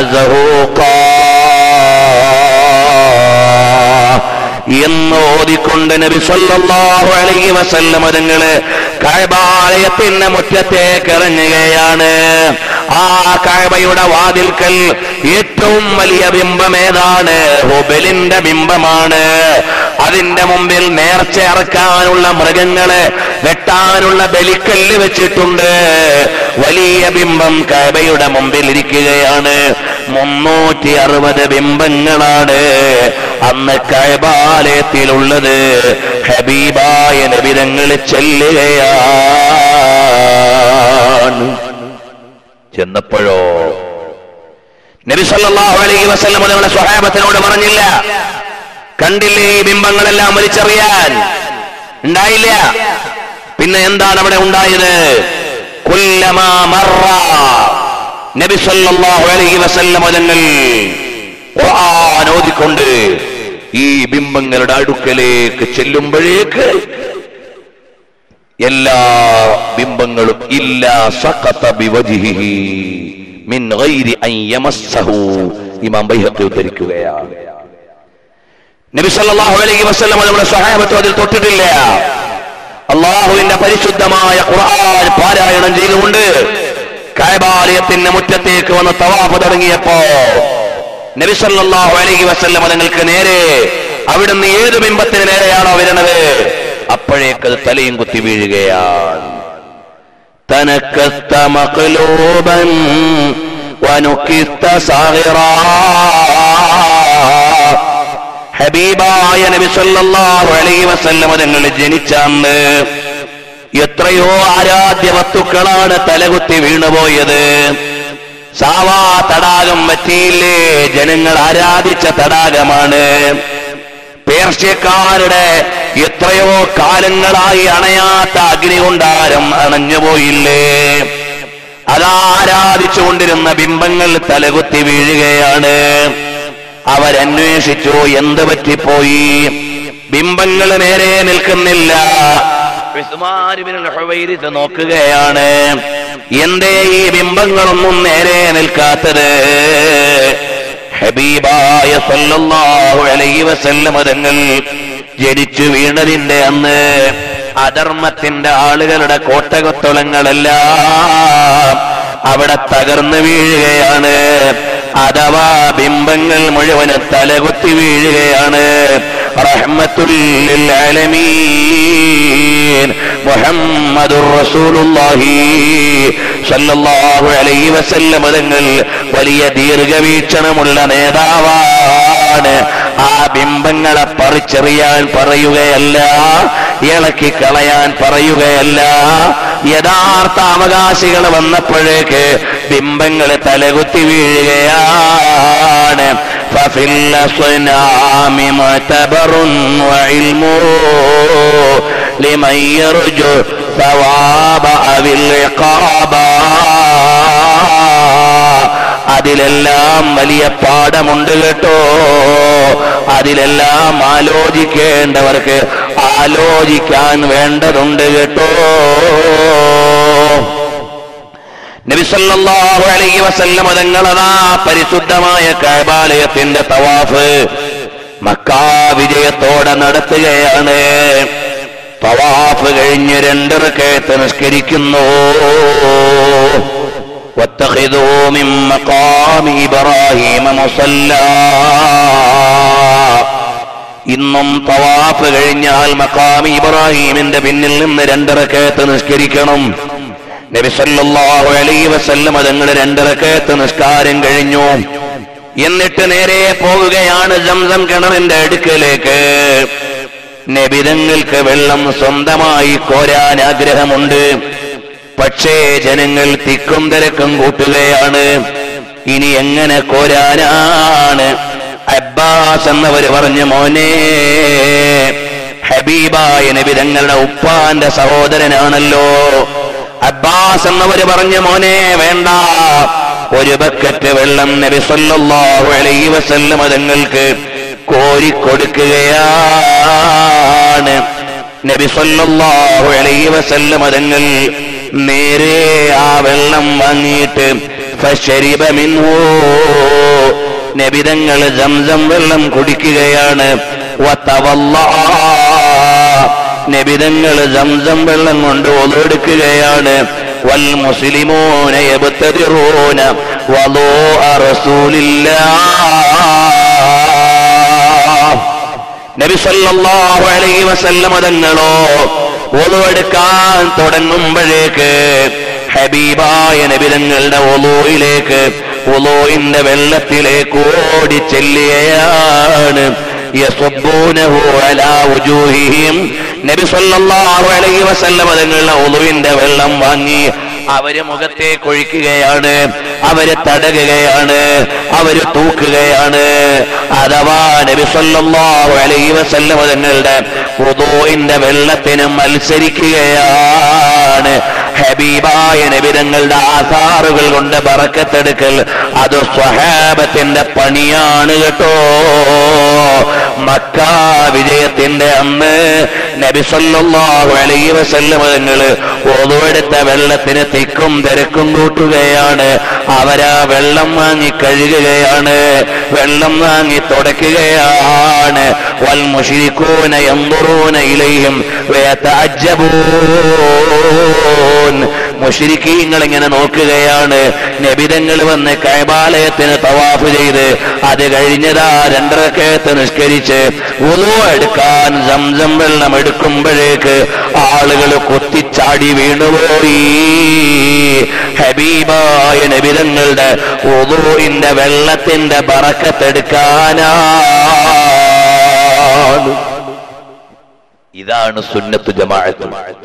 സഹൂഖാ എന്ന് ഓതിക്കൊണ്ട് നബി സല്ലല്ലാഹു അലൈഹി വസല്ലം തങ്ങള് കഅബാലയത്തിന്റെ മുറ്റത്തേക്ക് ഇറങ്ങുകയാണ് ആ കഅബയുടെ വാതിൽക്കൽ ഏറ്റവും വലിയ ബിംബം ഏതാണ് ഹുബലിന്റെ ബിംബമാണ് അതിന്റെ മുമ്പിൽ നേർച്ച ഇറക്കാനുള്ള മൃഗങ്ങളെ വെട്ടാനുള്ള ബലിക്കല്ല് വെച്ചിട്ടുണ്ട് വലിയ ബിംബം കഅബയുടെ മുമ്പിൽ ഇരിക്കുകയാണ് മുന്നൂറ്റി അറുപത് ബിംബങ്ങളാണ് അന്ന് കൈബാലയത്തിലുള്ളത് ഹബീബായ നബിതങ്ങൾ ചെല്ലുകയാണ് ചെന്നപ്പോഴോ നബി സല്ലല്ലാഹു അലൈഹി വസല്ലം നിങ്ങളുടെ സ്വഹാബത്തിനോട് പറഞ്ഞില്ല കണ്ടില്ലേ ഈ ബിംബങ്ങളെല്ലാം വലിച്ചെറിയാൻ ഉണ്ടായില്ല പിന്നെ എന്താണ് അവിടെ ഉണ്ടായത് കുല്ലമാ മറ നബി സല്ലല്ലാഹു അലൈഹി വസല്ലം തങ്ങൾ ഖുർആൻ ഓതിക്കൊണ്ട് ഈ ബിംബങ്ങളുടെ അടുക്കലേക്ക് ചെല്ലുമ്പോഴേക്ക് എല്ലാ ബിംബങ്ങളും ഇല്ല സഖത ബിവജ്ഹിഹി മിൻ ഗൈരി അൻ യമസ്സഹു ഇമാം ബൈഹഖി ഉദ്ധരിക്കുകയാണ് നബി സല്ലല്ലാഹു അലൈഹി വസല്ലം നമ്മുടെ സഹാബത്ത് അതിൽ തൊട്ടിട്ടില്ല അള്ളാഹുവിന്റെ പരിശുദ്ധമായ ഖുർആൻ പാരായണം ചെയ്തുകൊണ്ട് കൈബാലയത്തിന്റെ മുറ്റത്തേക്ക് വന്ന് തവാഫ് തുടങ്ങിയപ്പോ നബി സല്ലല്ലാഹു അലൈഹി വസല്ലം തങ്ങൾക്ക് നേരെ അവിടുന്ന് ഏത് ബിംബത്തിന് നേരെയാണോ വരുന്നത് അപ്പോഴേക്കത് തലയും കുത്തി വീഴുകയാണ് തനക്കത്ത മഖ്ലൂബൻ വനുക്കിത്ത സാഹിറാ ഹബീബായ നബി സല്ലല്ലാഹു അലൈഹി വസല്ലം തങ്ങൾ ജനിച്ച അന്ന് എത്രയോ ആരാധ്യ വസ്തുക്കളാണ് തലകുത്തി വീണുപോയത് സാവാ തടാകം വറ്റിയില്ലേ ജനങ്ങൾ ആരാധിച്ച തടാകമാണ് പേർഷ്യക്കാരുടെ എത്രയോ കാലങ്ങളായി അണയാത്ത അഗ്നികുണ്ടാരം അണഞ്ഞുപോയില്ലേ അതാരാധിച്ചുകൊണ്ടിരുന്ന ബിംബങ്ങൾ തലകുത്തി വീഴുകയാണ് അവരന്വേഷിച്ചു എന്ത് പറ്റിപ്പോയി ബിംബങ്ങൾ നേരെ നിൽക്കുന്നില്ല ഉസ്മാൻ ഇബ്നുൽ ഹുവൈരിത്ത് നോക്കുകയാണ് എന്തേ ഈ ബിംബങ്ങളൊന്നും നേരെ നിൽക്കാത്തത് ഹബീബായ സല്ലല്ലാഹു അലൈഹി വസല്ലം തങ്ങൾ ജനിച്ചു വീണതിന്റെ അന്ന് അധർമ്മത്തിന്റെ ആളുകളുടെ കോട്ടകൊത്തളങ്ങളെല്ലാം അവിടെ തകർന്നു വീഴുകയാണ് അഥവാ ബിംബങ്ങൾ മുഴുവന് തലകുത്തി വീഴുകയാണ് റഹ്മത്തുല്ലിൽ ആലമീൻ മുഹമ്മദുർ റസൂലുള്ളാഹി സല്ലല്ലാഹു അലൈഹി വസല്ലം തങ്ങൾ വലിയ ദീർഘവീക്ഷണമുള്ള നേതാവാണ് ആ ബിംബങ്ങളെ പറിച്ചെറിയാൻ പറയുകയല്ല ഇളക്കി കളയാൻ പറയുകയല്ല യഥാർത്ഥ അവകാശികൾ വന്നപ്പോഴേക്ക് ബിംബങ്ങൾ തലകുത്തി വീഴുകയാണ് ففي الأصنام معتبر وعلم لمن يرجو ثواب أو العقاب അതിലെല്ലാം വലിയ പാഠമുണ്ട് കേട്ടോ അതിലെല്ലാം ആലോചിക്കേണ്ടവർക്ക് ആലോചിക്കാൻ വേണ്ടതുണ്ട് കേട്ടോ നബിസല്ലാഹു അലൈഹി വസല്ലം തങ്ങളതാ പരിശുദ്ധമായ കൈബാലയത്തിന്റെ തവാഫ് മക്കാ വിജയത്തോടെ നടത്തുകയാണ് തവാഫ് കഴിഞ്ഞ് രണ്ടിറക്കയത്ത് നിസ്കരിക്കുന്നു واتخذوا من مقام إبراهيم مصلى ഇന്നും തവാഫ് കഴിഞ്ഞാൽ മക്കാമി ഇബ്രാഹിമിന്റെ പിന്നിൽ നിന്ന് രണ്ടിറക്കയത്ത് നിസ്കരിക്കണം നബി സല്ലല്ലാഹു അലൈഹി വസല്ലം തങ്ങൾ രണ്ടിറക്കയത്ത് നിസ്കാരം കഴിഞ്ഞു എന്നിട്ട് നേരെ പോകുകയാണ് സംസം കിണറിന്റെ അടുക്കലേക്ക് നബിതങ്ങൾക്ക് വെള്ളം സ്വന്തമായി കോരാൻ ആഗ്രഹമുണ്ട് പക്ഷേ ജനങ്ങൾ തിക്കും തിരക്കും കൂട്ടുകയാണ് ഇനി എങ്ങനെ കോരാനാണ് അബ്ബാസ് എന്നവര് പറഞ്ഞു മോനെ ഹബീബായ നബി തങ്ങളുടെ ഉപ്പാന്റെ സഹോദരനാണല്ലോ അബ്ബാസ് എന്നവര് പറഞ്ഞു മോനെ വേണ്ട ഒരു ബക്കറ്റ് വെള്ളം നബി സല്ലല്ലാഹു അലൈഹി വസല്ലം തങ്ങൾക്ക് കോരിക്കൊടുക്കുകയാണ് നബി സല്ലല്ലാഹു അലൈഹി വസല്ലം തങ്ങൾ നേരെ ആ വെള്ളം വാങ്ങിയിട്ട് ഫശരിബ മിൻഹു നബിതങ്ങൾ സംസം വെള്ളം കുടിക്കുകയാണ് വതവല്ലഅ. നബിതങ്ങൾ സംസം വെള്ളം കൊണ്ട് ഒതെടുക്കുകയാണ് വൽ മുസ്ലിമൂന യബ്തദിറൂന വളൂഅ റസൂലില്ലാഹ് നബി സല്ലല്ലാഹു അലൈഹി വസല്ലമ തങ്ങളോ ഒളുവെടുക്കാൻ തുടങ്ങുമ്പോഴേക്ക് ഹബീബായ നബിതങ്ങളുടെ ഒലോയിലേക്ക് ഒലോയിന്റെ വെള്ളത്തിലേക്ക് ഓടി ചെല്ലുകയാണ് യസുബ്ബൂനഹു അലാ വുജൂഹിഹിം നബി സല്ലല്ലാഹു അലൈഹി വസല്ലമ തങ്ങളുടെ ഒളുവിന്റെ വെള്ളം വാങ്ങി അവര് മുഖത്തേക്ക് ഒഴിക്കുകയാണ് അവര് തടകുകയാണ് അവര് തൂക്കുകയാണ് അഥവാ നബി സല്ലല്ലാഹു അലൈഹി വസല്ലമ തങ്ങളുടെ വുദൂഇന്റെ വെള്ളത്തിന് മത്സരിക്കുകയാണ് ഹബീബായ നബി തങ്ങളുടെ ആധാറുകൾ കൊണ്ട് ബറക്കത്തെടുക്കൽ അത് സ്വഹാബത്തിന്റെ പണിയാണ് കേട്ടോ മക്ക വിജയത്തിന്റെ അന്ന് നബി സല്ലല്ലാഹു അലൈഹി വസല്ലമ തങ്ങള് ഒതുവെടുത്ത വെള്ളത്തിന് തിക്കും തിരക്കും കൂട്ടുകയാണ് അവരാ വെള്ളം വാങ്ങി കഴുകുകയാണ് വെള്ളം വാങ്ങി തുടയ്ക്കുകയാണ് വൽ മുഷിരിക്കൂന യന്തുറൂന ഇലയും വേത്തഅജ്ജബൂൻ മുഷിരിക്കീങ്ങൾ ഇങ്ങനെ നോക്കുകയാണ് നബിതങ്ങൾ വന്ന് കൈബാലയത്തിന് തവാഫ് ചെയ്ത് അത് കഴിഞ്ഞതാ രണ്ടരക്കയത്ത് നിഷ്കരിച്ച് ഉളു എടുക്കാൻ സംസം വെള്ളം എടുക്കുമ്പോഴേക്ക് ആളുകൾ കുത്തിച്ചാടി വീണുപോയി ഹബീബായ നബിതങ്ങളുടെ ഉളുവിന്റെ വെള്ളത്തിന്റെ ബറക്കത്തെടുക്കാനാണ് ഇതാണ് സുന്നത്ത് ജമാഅത്ത്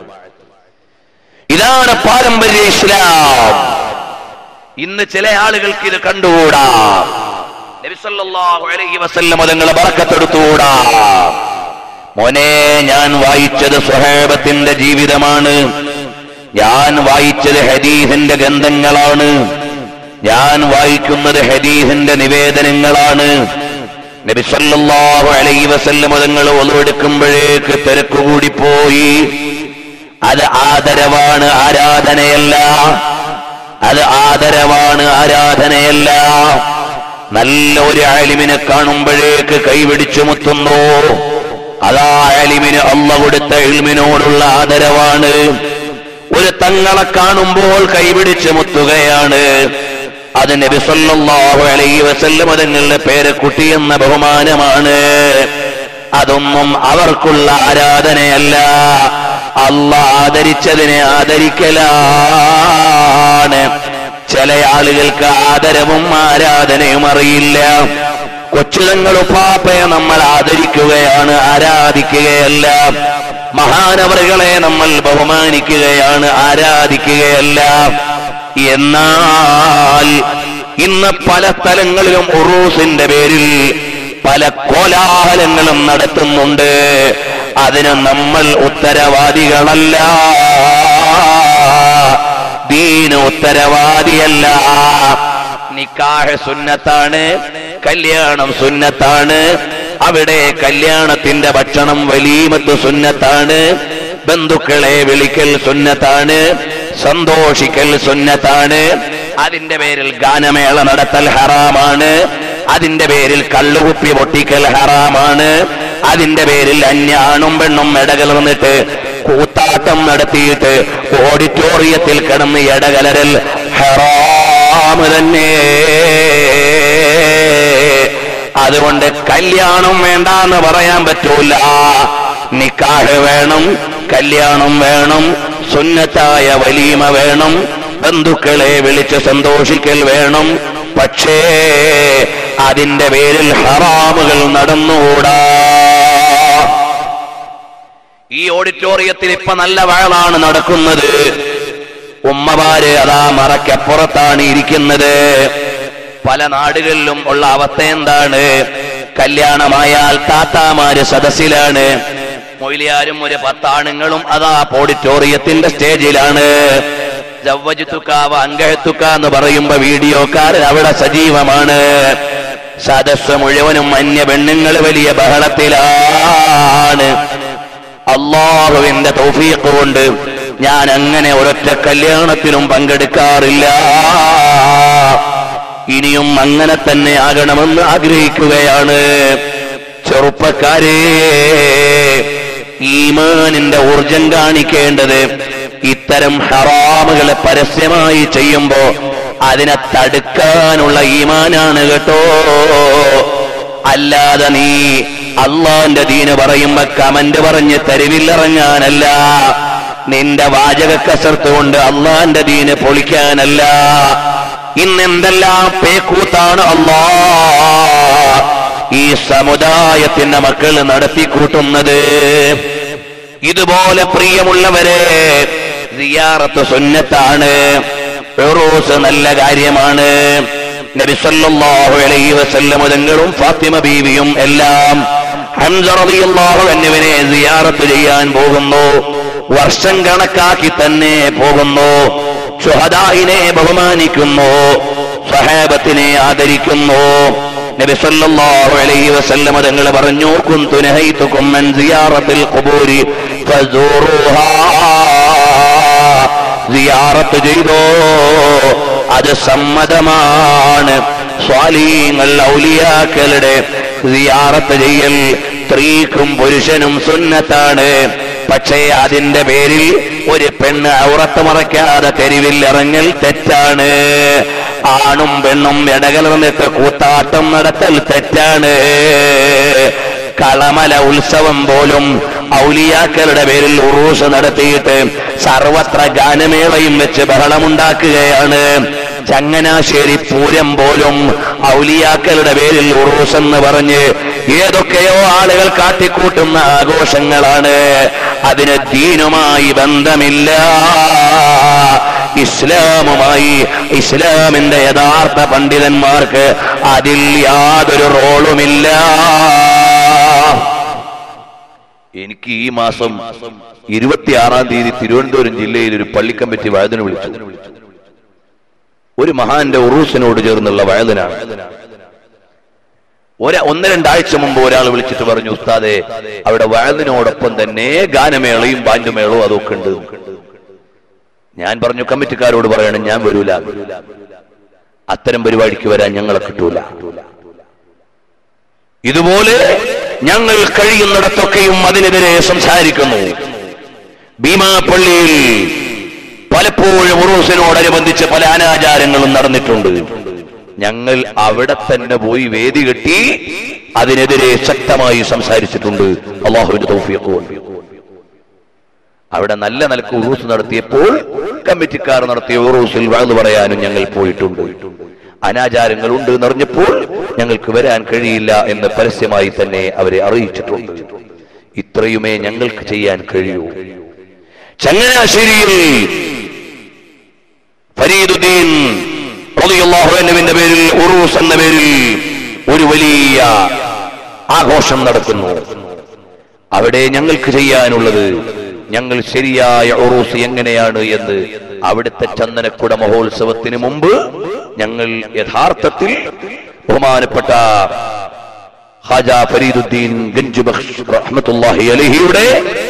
ഇതാണ് പാരമ്പര്യ ഇസ്ലാം ഇന്ന് ചില ആളുകൾക്ക് ഇത് കണ്ടുകൂടാ നബി സല്ലല്ലാഹു അലൈഹി വസല്ലം തങ്ങളെ ബറക്കത്തെടുത്തുകൂടാ മോനെ ഞാൻ വായിച്ചത് സ്വഹേബത്തിന്റെ ജീവിതമാണ് ഞാൻ വായിച്ചത് ഹദീസിന്റെ ഗന്ധങ്ങളാണ് ഞാൻ വായിക്കുന്നത് ഹദീസിന്റെ നിവേദനങ്ങളാണ് നബി സല്ലല്ലാഹു അലൈഹി വസല്ലം തങ്ങൾ ഒന്നുവെടുക്കുമ്പോഴേക്ക് തിരക്ക് കൂടിപ്പോയി അത് ആദരവാണ് ആരാധനയല്ല അത് ആദരവാണ് ആരാധനയല്ല നല്ല ഒരു ആലിമിനെ കാണുമ്പോഴേക്ക് കൈപിടിച്ചു മുത്തുന്നു അതാ ആലിമിന് അള്ള കൊടുത്ത ഇൽമിനോടുള്ള ആദരവാണ് ഒരു തങ്ങളെ കാണുമ്പോൾ കൈപിടിച്ച് മുത്തുകയാണ് അത് നബി സല്ലല്ലാഹു അലൈഹി വസല്ലം തങ്ങളുടെ പേരക്കുട്ടി എന്ന ബഹുമാനമാണ് അതൊന്നും അവർക്കുള്ള ആരാധനയല്ല അല്ല ആദരിച്ചതിനെ ആദരിക്കലാണ് ചില ആളുകൾക്ക് ആദരവും ആരാധനയും അറിയില്ല കൊച്ചുതങ്ങൾ ഉപ്പാപ്പയെ നമ്മൾ ആദരിക്കുകയാണ് ആരാധിക്കുകയല്ല മഹാനവറുകളെ നമ്മൾ ബഹുമാനിക്കുകയാണ് ആരാധിക്കുകയല്ല എന്നാൽ ഇന്ന് പല സ്ഥലങ്ങളിലും ഉറൂസിന്റെ പേരിൽ പല കോലാഹലങ്ങളും നടത്തുന്നുണ്ട് അതിന് നമ്മൾ ഉത്തരവാദികളല്ല ദീന് ഉത്തരവാദിയല്ല നിക്കാഹ് സുന്നത്താണ് കല്യാണം സുന്നത്താണ് അവിടെ കല്യാണത്തിന്റെ ഭക്ഷണം വലീമത്ത് സുന്നത്താണ് ബന്ധുക്കളെ വിളിക്കൽ സുന്നത്താണ് സന്തോഷിക്കൽ സുന്നത്താണ് അതിന്റെ പേരിൽ ഗാനമേള നടത്തൽ ഹറാമാണ് അതിന്റെ പേരിൽ കള്ളുകുപ്പി പൊട്ടിക്കൽ ഹറാമാണ് അതിന്റെ പേരിൽ അന്യാണും പെണ്ണും ഇടകലർന്നിട്ട് കൂത്താട്ടം നടത്തിയിട്ട് ഓഡിറ്റോറിയത്തിൽ കിടന്ന് ഇടകലരൽ ഹറാമ് തന്നെ അതുകൊണ്ട് കല്യാണം വേണ്ട എന്ന് പറയാൻ പറ്റൂല നിക്കാഹ് വേണം കല്യാണം വേണം സുന്നത്തായ വലീമ വേണം ബന്ധുക്കളെ വിളിച്ച് സന്തോഷിക്കൽ വേണം പക്ഷേ അതിന്റെ പേരിൽ ഹറാമുകൾ നടന്നുകൂടാ ഈ ഓഡിറ്റോറിയത്തിൽ ഇപ്പൊ നല്ല വയലാണ് നടക്കുന്നത് ഉമ്മമാര് അതാ മറക്കപ്പുറത്താണ് ഇരിക്കുന്നത് പല നാടുകളിലും ഉള്ള അവസ്ഥ എന്താണ് കല്യാണമായാൽ താത്താമാര് സദസ്സിലാണ് മൊയിലിയാരും ഒരു പത്താണുങ്ങളും അതാ ഓഡിറ്റോറിയത്തിന്റെ സ്റ്റേജിലാണ് ജവ്വജിത്തുക്ക അങ്കഴത്തുക്ക എന്ന് പറയുമ്പോ വീഡിയോക്കാരൻ അവിടെ സജീവമാണ് സദസ് മുഴുവനും അന്യ പെണ്ണുങ്ങൾ വലിയ ബഹളത്തിലാണ് അള്ളാഹുവിന്റെ തൗഫീഖ് കൊണ്ട് ഞാൻ അങ്ങനെ ഒരൊറ്റ കല്യാണത്തിനും പങ്കെടുക്കാറില്ല ഇനിയും അങ്ങനെ തന്നെ ആകണമെന്ന് ആഗ്രഹിക്കുകയാണ് ചെറുപ്പക്കാരെ ഈമാനിന്റെ ഊർജം കാണിക്കേണ്ടത് ഇത്തരം ഹറാമുകളെ പരസ്യമായി ചെയ്യുമ്പോ അതിനെ തടുക്കാനുള്ള ഈമാനാണ് കേട്ടോ അല്ലാതെ നീ അള്ളാന്റെ ദീന് പറയുമ്പോ കമന്റ് പറഞ്ഞ് തെരുവിലിറങ്ങാനല്ല നിന്റെ വാചക കസർത്ത് കൊണ്ട് അള്ളാന്റെ ദീന് പൊളിക്കാനല്ല ഇന്നെന്തെല്ലാം പേക്കൂത്താണ് അള്ളാ ഈ സമുദായത്തിന്റെ മക്കൾ നടത്തിക്കൂട്ടുന്നത് ഇതുപോലെ പ്രിയമുള്ളവരെ സിയാറത്ത് സുന്നത്താണ് ഫിറോസ് നല്ല കാര്യമാണ് നബി സല്ലല്ലാഹു അലൈഹി വസല്ലം തങ്ങളും ഫാത്തിമ ബീവിയും എല്ലാം ഹംസ റളിയല്ലാഹു അൻഹുവിനെ സിയാറത്ത് ചെയ്യാൻ പോകുന്നു വർഷം കണക്കാക്കി തന്നെ പോകുന്നു ഷുഹദായിനെ ബഹുമാനിക്കുന്നു സഹാബത്തിനെ ആദരിക്കുന്നു നബി സല്ലല്ലാഹു അലൈഹി വസല്ലം തങ്ങൾ പറഞ്ഞു കുന്തു നഹൈതുകും മൻ സിയാറത്തിൽ ഖുബൂരി ഫസൂറുഹാ സിയാറത്ത് ചെയ്തോ അത് സമ്മതമാണ് സ്വാലീങ്ങൾ ഔലിയാക്കളുടെ സിയാറത്ത് ചെയ്യൽ സ്ത്രീക്കും പുരുഷനും സുന്നത്താണ് പക്ഷേ അതിന്റെ പേരിൽ ഒരു പെണ്ണ് ഔറത്ത് മറയ്ക്കാതെ തെരുവിൽ ഇറങ്ങൽ തെറ്റാണ് ആണും പെണ്ണും ഇടകലർന്നിട്ട് കൂത്താട്ടം നടത്തൽ തെറ്റാണ് കളമല ഉത്സവം പോലും ഔലിയാക്കളുടെ പേരിൽ ഉറൂസ് നടത്തിയിട്ട് സർവത്ര ഗാനമേളയും വെച്ച് ബഹളമുണ്ടാക്കുകയാണ് ചങ്ങനാശ്ശേരി പൂരം പോലും ഔലിയാക്കളുടെ പേരിൽ ഉറൂസ് എന്ന് പറഞ്ഞ് ഏതൊക്കെയോ ആളുകൾ കാട്ടിക്കൂട്ടുന്ന ആഘോഷങ്ങളാണ് അതിന് ദീനുമായി ബന്ധമില്ല ഇസ്ലാമുമായി ഇസ്ലാമിന്റെ യഥാർത്ഥ പണ്ഡിതന്മാർക്ക് അതിൽ യാതൊരു റോളുമില്ല എനിക്ക് ഈ മാസം ഇരുപത്തിയാറാം തീയതി തിരുവനന്തപുരം ജില്ലയിൽ ഒരു പള്ളിക്കമ്പറ്റി വയതിന് വിളിച്ചു ഒരു മഹാന്റെ ഉറൂസിനോട് ചേർന്നുള്ള വയതിനാണ് ഒരു ഒന്ന് രണ്ടാഴ്ച മുമ്പ് ഒരാൾ വിളിച്ചിട്ട് പറഞ്ഞു ഉസ്താദെ അവിടെ വയതിനോടൊപ്പം തന്നെ ഗാനമേളയും ബാൻഡുമേളവും അതൊക്കെ ഉണ്ട് ഞാൻ പറഞ്ഞു കമ്മിറ്റിക്കാരോട് പറയണം ഞാൻ വരൂല അത്തരം പരിപാടിക്ക് വരാൻ ഞങ്ങളെ കിട്ടൂല ഇതുപോലെ ഞങ്ങൾ കഴിയുന്നിടത്തൊക്കെയും അതിനെതിരെ സംസാരിക്കുന്നു ഭീമാപ്പള്ളിയിൽ പലപ്പോഴും ഉറൂസിനോടനുബന്ധിച്ച് പല അനാചാരങ്ങളും നടന്നിട്ടുണ്ട് ഞങ്ങൾ അവിടെ തന്നെ പോയി വേദി കെട്ടി അതിനെതിരെ ശക്തമായി സംസാരിച്ചിട്ടുണ്ട് അള്ളാഹുവിന്റെ തൗഫീഖ് കൊണ്ട് അവിടെ നല്ല നിലക്ക് ഉറൂസ് നടത്തിയപ്പോൾ കമ്മിറ്റിക്കാർ നടത്തിയ ഉറൂസിൽ വാഴ്ന്നു പറയാനും ഞങ്ങൾ പോയിട്ടുണ്ട് അനാചാരങ്ങൾ ഉണ്ട് എന്നറിഞ്ഞപ്പോൾ ഞങ്ങൾക്ക് വരാൻ കഴിയില്ല എന്ന് പരസ്യമായി തന്നെ അവരെ അറിയിച്ചിട്ടുണ്ട് ഇത്രയുമേ ഞങ്ങൾക്ക് ചെയ്യാൻ കഴിയൂ ചങ്ങനാശ്ശേരിയിൽ ഫരീദുദ്ദീൻ റളിയല്ലാഹുവിന്റെ പേരിൽ ഉറൂസ് എന്ന പേരിൽ ഒരു വലിയ ആഘോഷം നടക്കുന്നു അവിടെ ഞങ്ങൾക്ക് ചെയ്യാനുള്ളത് ഞങ്ങൾ ശരിയായ ഉറൂസ് എങ്ങനെയാണ് എന്ന് അവിടുത്തെ ചന്ദനക്കുട മഹോത്സവത്തിന് മുമ്പ് ഞങ്ങൾ യഥാർത്ഥത്തിൽ ബഹുമാനപ്പെട്ട ഹാജ ഫരീദുദ്ദീൻ ഗഞ്ച് ബഖ്ഷ് റഹ്മത്തുള്ളാഹി അലഹിയുടെ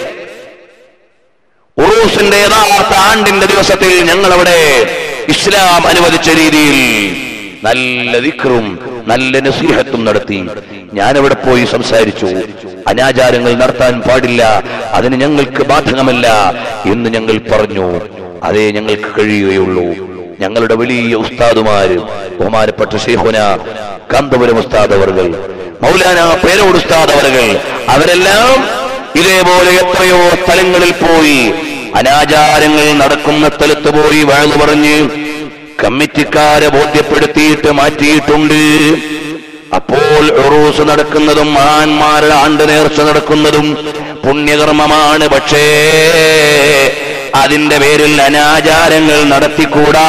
ഉറൂസിന്റെ യഥാർത്ഥ ആണ്ടിന്റെ ദിവസത്തിൽ ഞങ്ങൾ അവിടെ ഇസ്ലാം അനുവദിച്ച രീതിയിൽ നല്ല ദിക്റും നല്ല നസീഹത്തും നടത്തി ഞാനവിടെ പോയി സംസാരിച്ചു അനാചാരങ്ങൾ നടത്താൻ പാടില്ല അതിന് ഞങ്ങൾക്ക് ബാധകമല്ല എന്ന് ഞങ്ങൾ പറഞ്ഞു അതേ ഞങ്ങൾക്ക് കഴിയുകയുള്ളൂ ഞങ്ങളുടെ വലിയ ഉസ്താദുമാര് ബഹുമാനപ്പെട്ട ഷെയ്ഖുന കാന്തപുരം ഉസ്താദ് അവർകൾ മൗലാന പേരോട് ഉസ്താദ് അവർകൾ അവരെല്ലാം ഇതേപോലെ എത്രയോ സ്ഥലങ്ങളിൽ പോയി അനാചാരങ്ങൾ നടക്കുന്ന സ്ഥലത്ത് പോയി വാഴ്ന്നു പറഞ്ഞ് കമ്മിറ്റിക്കാരെ ബോധ്യപ്പെടുത്തിയിട്ട് മാറ്റിയിട്ടുണ്ട് അപ്പോൾ ഉറൂസ് നടക്കുന്നതും മഹാന്മാരുടെ ആണ്ട് നേർച്ച നടക്കുന്നതും പുണ്യകർമ്മമാണ് പക്ഷേ അതിന്റെ പേരിൽ അനാചാരങ്ങൾ നടത്തിക്കൂടാ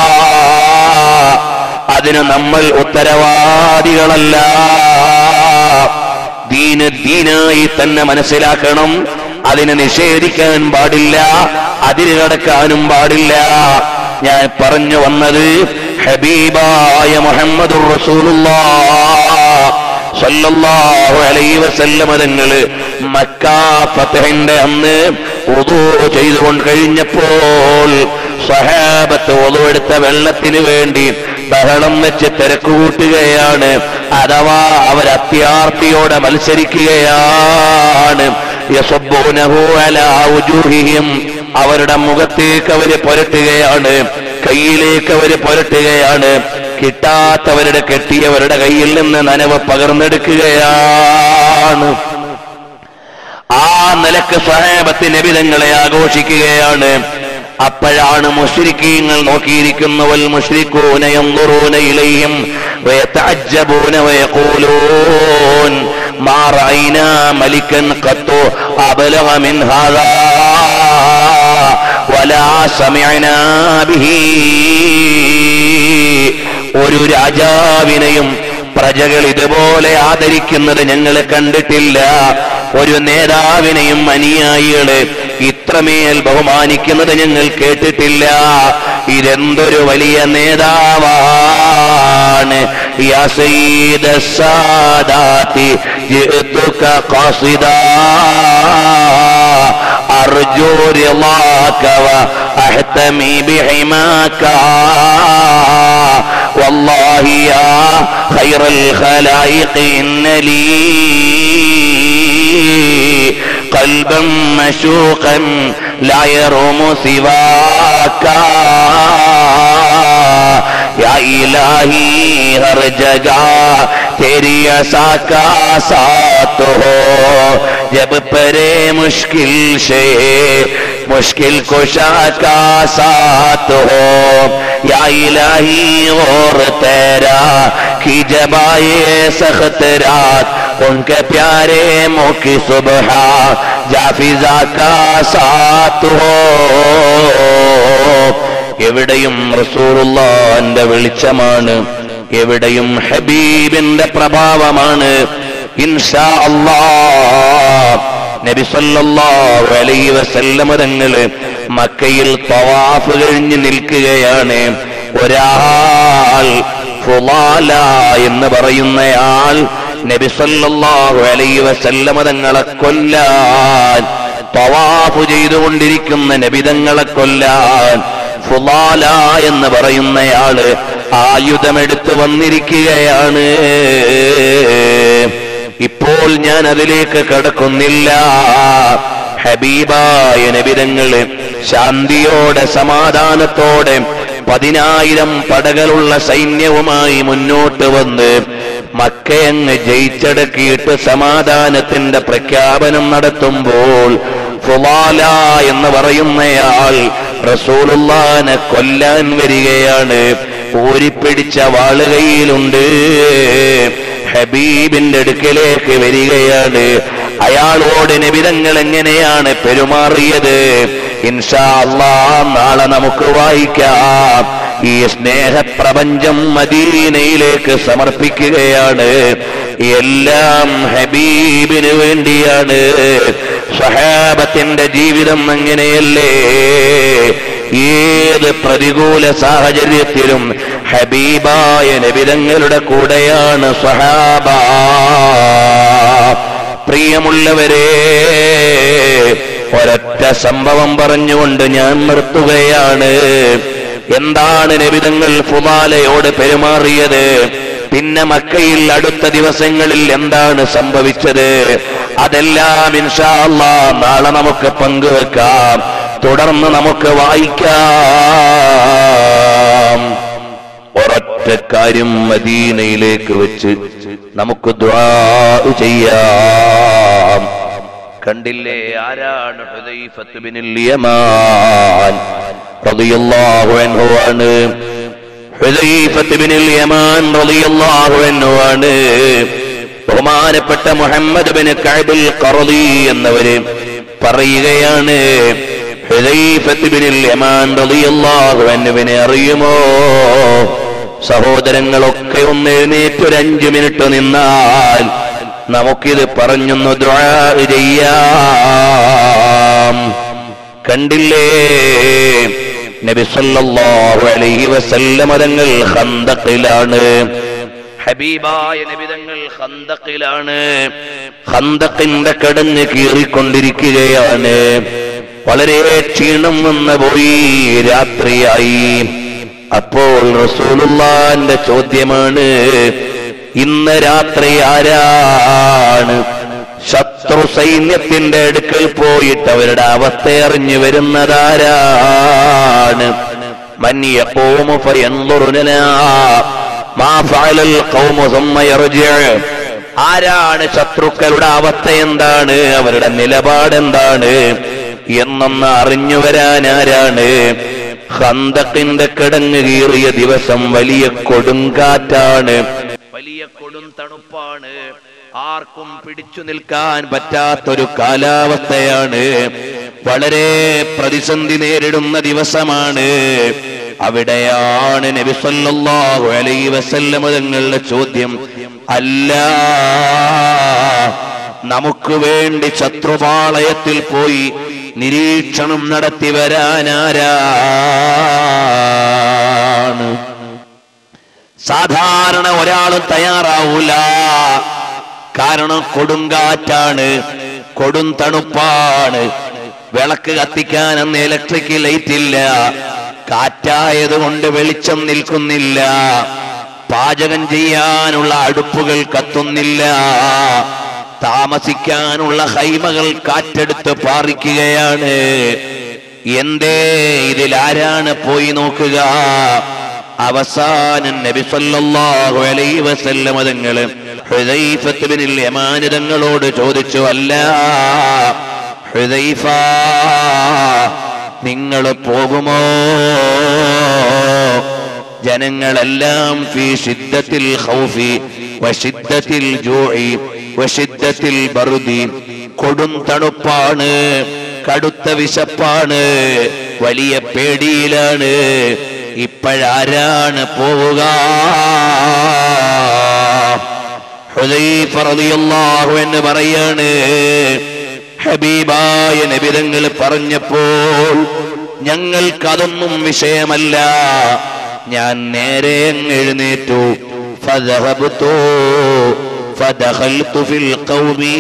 അതിന് നമ്മൾ ഉത്തരവാദികളല്ല ദീന് ദീനായി തന്നെ മനസ്സിലാക്കണം അതിനെ നിഷേധിക്കാൻ പാടില്ല അതിര് കടക്കാനും പാടില്ല ഞാൻ പറഞ്ഞു വന്നത് ഹബീബായ മുഹമ്മദുർ റസൂലുള്ളാഹ് സല്ലല്ലാഹു അലൈഹി വസല്ലമ തങ്ങള് മക്ക ഫതഹിന്റെ അന്ന് ഉദു ചെയ്തുകൊണ്ട് കഴിഞ്ഞപ്പോൾ സഹാബത്ത് ഉദു എടുത്ത വെള്ളത്തിന് വേണ്ടി ബഹളം വെച്ച് തിരക്കുകൂട്ടുകയാണ് അഥവാ അവർ അത്യാർത്തിയോടെ മത്സരിക്കുകയാണ് യസബ്ബൂനഹു അലാ വുജൂഹിഹിം അവരുടെ മുഖത്തേക്ക് അവര് പുരട്ടുകയാണ് കയ്യിലേക്ക് അവര് പുരട്ടുകയാണ് കിട്ടാത്തവരുടെ കെട്ടിയവരുടെ കയ്യിൽ നിന്ന് നനവ് പകർന്നെടുക്കുകയാണ് ആ നിലക്ക് സ്വഹേബത്ത് നബിതങ്ങളെ ആഘോഷിക്കുകയാണ് അപ്പോഴാണ് മുഷ്രിക്കീങ്ങൾ നോക്കിയിരിക്കുന്ന വൽ മുഷ്രിക്കൂന യൻദുറൂന ഇലൈഹിം വയതഅജ്ജബൂന വയഖൂലൂൻ മാ റഅയ്നാ മലിക്കൻ ഖത്തു അബ്ലഗ മിൻ ഹാദാ വലാ സമിഅനാ ബിഹി ഒരു രാജാവിനെയും പ്രജകൾ ഇതുപോലെ ആദരിക്കുന്നത് ഞങ്ങൾ കണ്ടിട്ടില്ല ഒരു നേതാവിനെയും അനുയായികള് ഇത്രമേൽ ബഹുമാനിക്കുന്നത് ഞങ്ങൾ കേട്ടിട്ടില്ല ഇതെന്തൊരു വലിയ നേതാവാണ് യാ സയ്യിദ സാദാത്തി ജിഅ്തുക ഖാസിദാ أرجو رضاك وأحتمي بحماك والله يا خير الخلائق إن لي قلبا مشوقا لا يروم سواك या इलाही हर जगह तेरी ऐसा का साथ हो जब परे मुश्किल से मुश्किल कुशा का साथ हो या इलाही और तेरा की जबाए सख्त रात उनके प्यारे मुँह की सुबह जाफिजा का साथ हो എവിടെയും റസൂറുള്ളാന്റെ വെളിച്ചമാണ് എവിടെയും ഹബീബിന്റെ പ്രഭാവമാണ് ഇൻഷാ അല്ലാ നബി സല്ലല്ലാഹു അലൈഹി വസല്ലമ തങ്ങള് മക്കയിൽ തവാഫ് കഴിഞ്ഞ് നിൽക്കുകയാണ് ഒരാൾ ഫുലാല എന്ന് പറയുന്നയാൾ നബി സല്ലല്ലാഹു അലൈഹി വസല്ലമ തങ്ങളെ കൊല്ലാൻ തവാഫ് ചെയ്തുകൊണ്ടിരിക്കുന്ന നബിതങ്ങളെ കൊല്ലാൻ ഫുലാല എന്ന് പറയുന്നയാള് ആയുധമെടുത്ത് വന്നിരിക്കുകയാണ് ഇപ്പോൾ ഞാൻ അതിലേക്ക് കടക്കുന്നില്ല ഹബീബായ നബിതങ്ങള് ശാന്തിയോടെ സമാധാനത്തോടെ പതിനായിരം പടകളുള്ള സൈന്യവുമായി മുന്നോട്ട് വന്ന് മക്കയങ്ങ് ജയിച്ചടക്കിയിട്ട് സമാധാനത്തിന്റെ പ്രഖ്യാപനം നടത്തുമ്പോൾ ഫുലാല എന്ന് പറയുന്നയാൾ റസൂലുള്ളാനെ കൊല്ലാൻ വരികയാണ് ഊരിപ്പിടിച്ച വാളുകയിലുണ്ട് ഹബീബിന്റെ അടുക്കലേക്ക് വരികയാണ് അയാളോട് നിബിതങ്ങൾ എങ്ങനെയാണ് പെരുമാറിയത് ഇൻഷാ അള്ളാ നാളെ നമുക്ക് വായിക്കാം ഈ സ്നേഹപ്രപഞ്ചം മദീനയിലേക്ക് സമർപ്പിക്കുകയാണ് എല്ലാം ഹബീബിന് വേണ്ടിയാണ് സഹാബത്തിന്റെ ജീവിതം അങ്ങനെയല്ലേ ഏത് പ്രതികൂല സാഹചര്യത്തിലും ഹബീബായ നബിതങ്ങളുടെ കൂടെയാണ് സഹാബ പ്രിയമുള്ളവരെ ഒരൊറ്റ സംഭവം പറഞ്ഞുകൊണ്ട് ഞാൻ നിർത്തുകയാണ് എന്താണ് നബിതങ്ങൾ ഫുമാലയോട് പെരുമാറിയത് പിന്നെ മക്കയിൽ അടുത്ത ദിവസങ്ങളിൽ എന്താണ് സംഭവിച്ചത് അതെല്ലാം ഇൻഷാ അല്ലാ നാളെ നമുക്ക് പങ്കുവെക്കാം തുടർന്ന് നമുക്ക് വായിക്കാം ഒരൊറ്റ കാര്യം മദീനയിലേക്ക് വെച്ച് നമുക്ക് ദ്വാ ചെയ്യാം കണ്ടില്ലേ ആരാണ് ഹുദൈഫത്ത് ബിനുൽ യമാൻ റളിയല്ലാഹു അൻഹു ആണ് ഹുദൈഫത്ത് ബിനുൽ യമാൻ റളിയല്ലാഹു അൻഹു ആണ് ബഹുമാനപ്പെട്ട മുഹമ്മദ് ബിൻ കഅബുൽ ഖറളി എന്നവര് പറയുകയാണ് ഹുദൈഫത്ത് ബിനുൽ യമാൻ റളിയല്ലാഹു അൻഹുവിനെ അറിയുമോ സഹോദരങ്ങളൊക്കെ ഒന്ന് എഴുന്നേറ്റ് ഒരു അഞ്ചു മിനിറ്റ് നിന്നാൽ നമുക്കിത് പറഞ്ഞൊന്ന് ദ്വാ ചെയ്യാം കണ്ടില്ലേ നബി സല്ലല്ലാഹു അലൈഹി വസല്ലമ തങ്ങൾ ഖന്തഖിലാണ് ഹബീബായ നബിതങ്ങൾ ഖന്തഖിലാണ് ഖന്തഖിന്റെ കടഞ്ഞ് കീറിക്കൊണ്ടിരിക്കുകയാണ് വളരെ ക്ഷീണം വന്നു പോയി രാത്രിയായി അപ്പോൾ റസൂലുള്ളാന്റെ ചോദ്യമാണ് ഇന്ന് രാത്രി ആരാണ് ശത്രു സൈന്യത്തിന്റെ അടുക്കൽ പോയിട്ട് അവരുടെ അവസ്ഥ അറിഞ്ഞു വരുന്നതാരാണ് من يقوم فينظر لنا ما فعل القوم ثم يرجع ആരാണ് ശത്രുക്കളുടെ അവസ്ഥ എന്താണ് അവരുടെ നിലപാട് എന്താണ് എന്നൊന്ന് അറിഞ്ഞു വരാൻ ആരാണ് ഹന്തക്കിന്റെ കിടങ്ങ് കീറിയ ദിവസം വലിയ കൊടുങ്കാറ്റാണ് വലിയ കൊടും തണുപ്പാണ് ആർക്കും പിടിച്ചു നിൽക്കാൻ പറ്റാത്തൊരു കാലാവസ്ഥയാണ് വളരെ പ്രതിസന്ധി നേരിടുന്ന ദിവസമാണ് അവിടെയാണ് നബി സല്ലല്ലാഹു അലൈഹി വസല്ലമ തങ്ങളുടെ ചോദ്യം അല്ല നമുക്ക് വേണ്ടി ശത്രുപാളയത്തിൽ പോയി നിരീക്ഷണം നടത്തി വരാനാരാണ് സാധാരണ ഒരാളും തയ്യാറാവൂല കാരണം കൊടുങ്കാറ്റാണ് കൊടും തണുപ്പാണ് വിളക്ക് കത്തിക്കാൻ അന്ന് ഇലക്ട്രിക് ലൈറ്റ് ഇല്ല കാറ്റായത് കൊണ്ട് വെളിച്ചം നിൽക്കുന്നില്ല പാചകം ചെയ്യാനുള്ള അടുപ്പുകൾ കത്തുന്നില്ല താമസിക്കാനുള്ള ഹൈമകൾ കാറ്റെടുത്ത് പാറിക്കുകയാണ് എന്തേ ഇതിലാരാണ് പോയി നോക്കുക അവസാനം നബി സല്ലല്ലാഹു അലൈഹി വസല്ലമ തങ്ങള് ഹുദൈഫത്ത് ബിനുൽ യമാൻ തങ്ങളോട് ചോദിച്ചു അല്ല ഹുദൈഫ നിങ്ങൾ പോകുമോ ജനങ്ങളെല്ലാം ഫീ ഷിദ്ദത്തിൽ ഖൗഫി വഷിദ്ദത്തിൽ ജൂഇ വഷിദ്ദത്തിൽ ബർദി കൊടും തണുപ്പാണ് കടുത്ത വിശപ്പാണ് വലിയ പേടിയിലാണ് ഇപ്പോഴാരാണ് പോവുക ഹുദൈഫ റളിയല്ലാഹു എന്ന് പറയാണ് ഹബീബായ നബിതങ്ങൾ പറഞ്ഞപ്പോൾ ഞങ്ങൾക്കതൊന്നും വിഷയമല്ല ഞാൻ നേരെ അങ്ങ് എഴുന്നേറ്റു ഫദഹബതു ഫദഖൽതു ഫിൽ ഖൗമി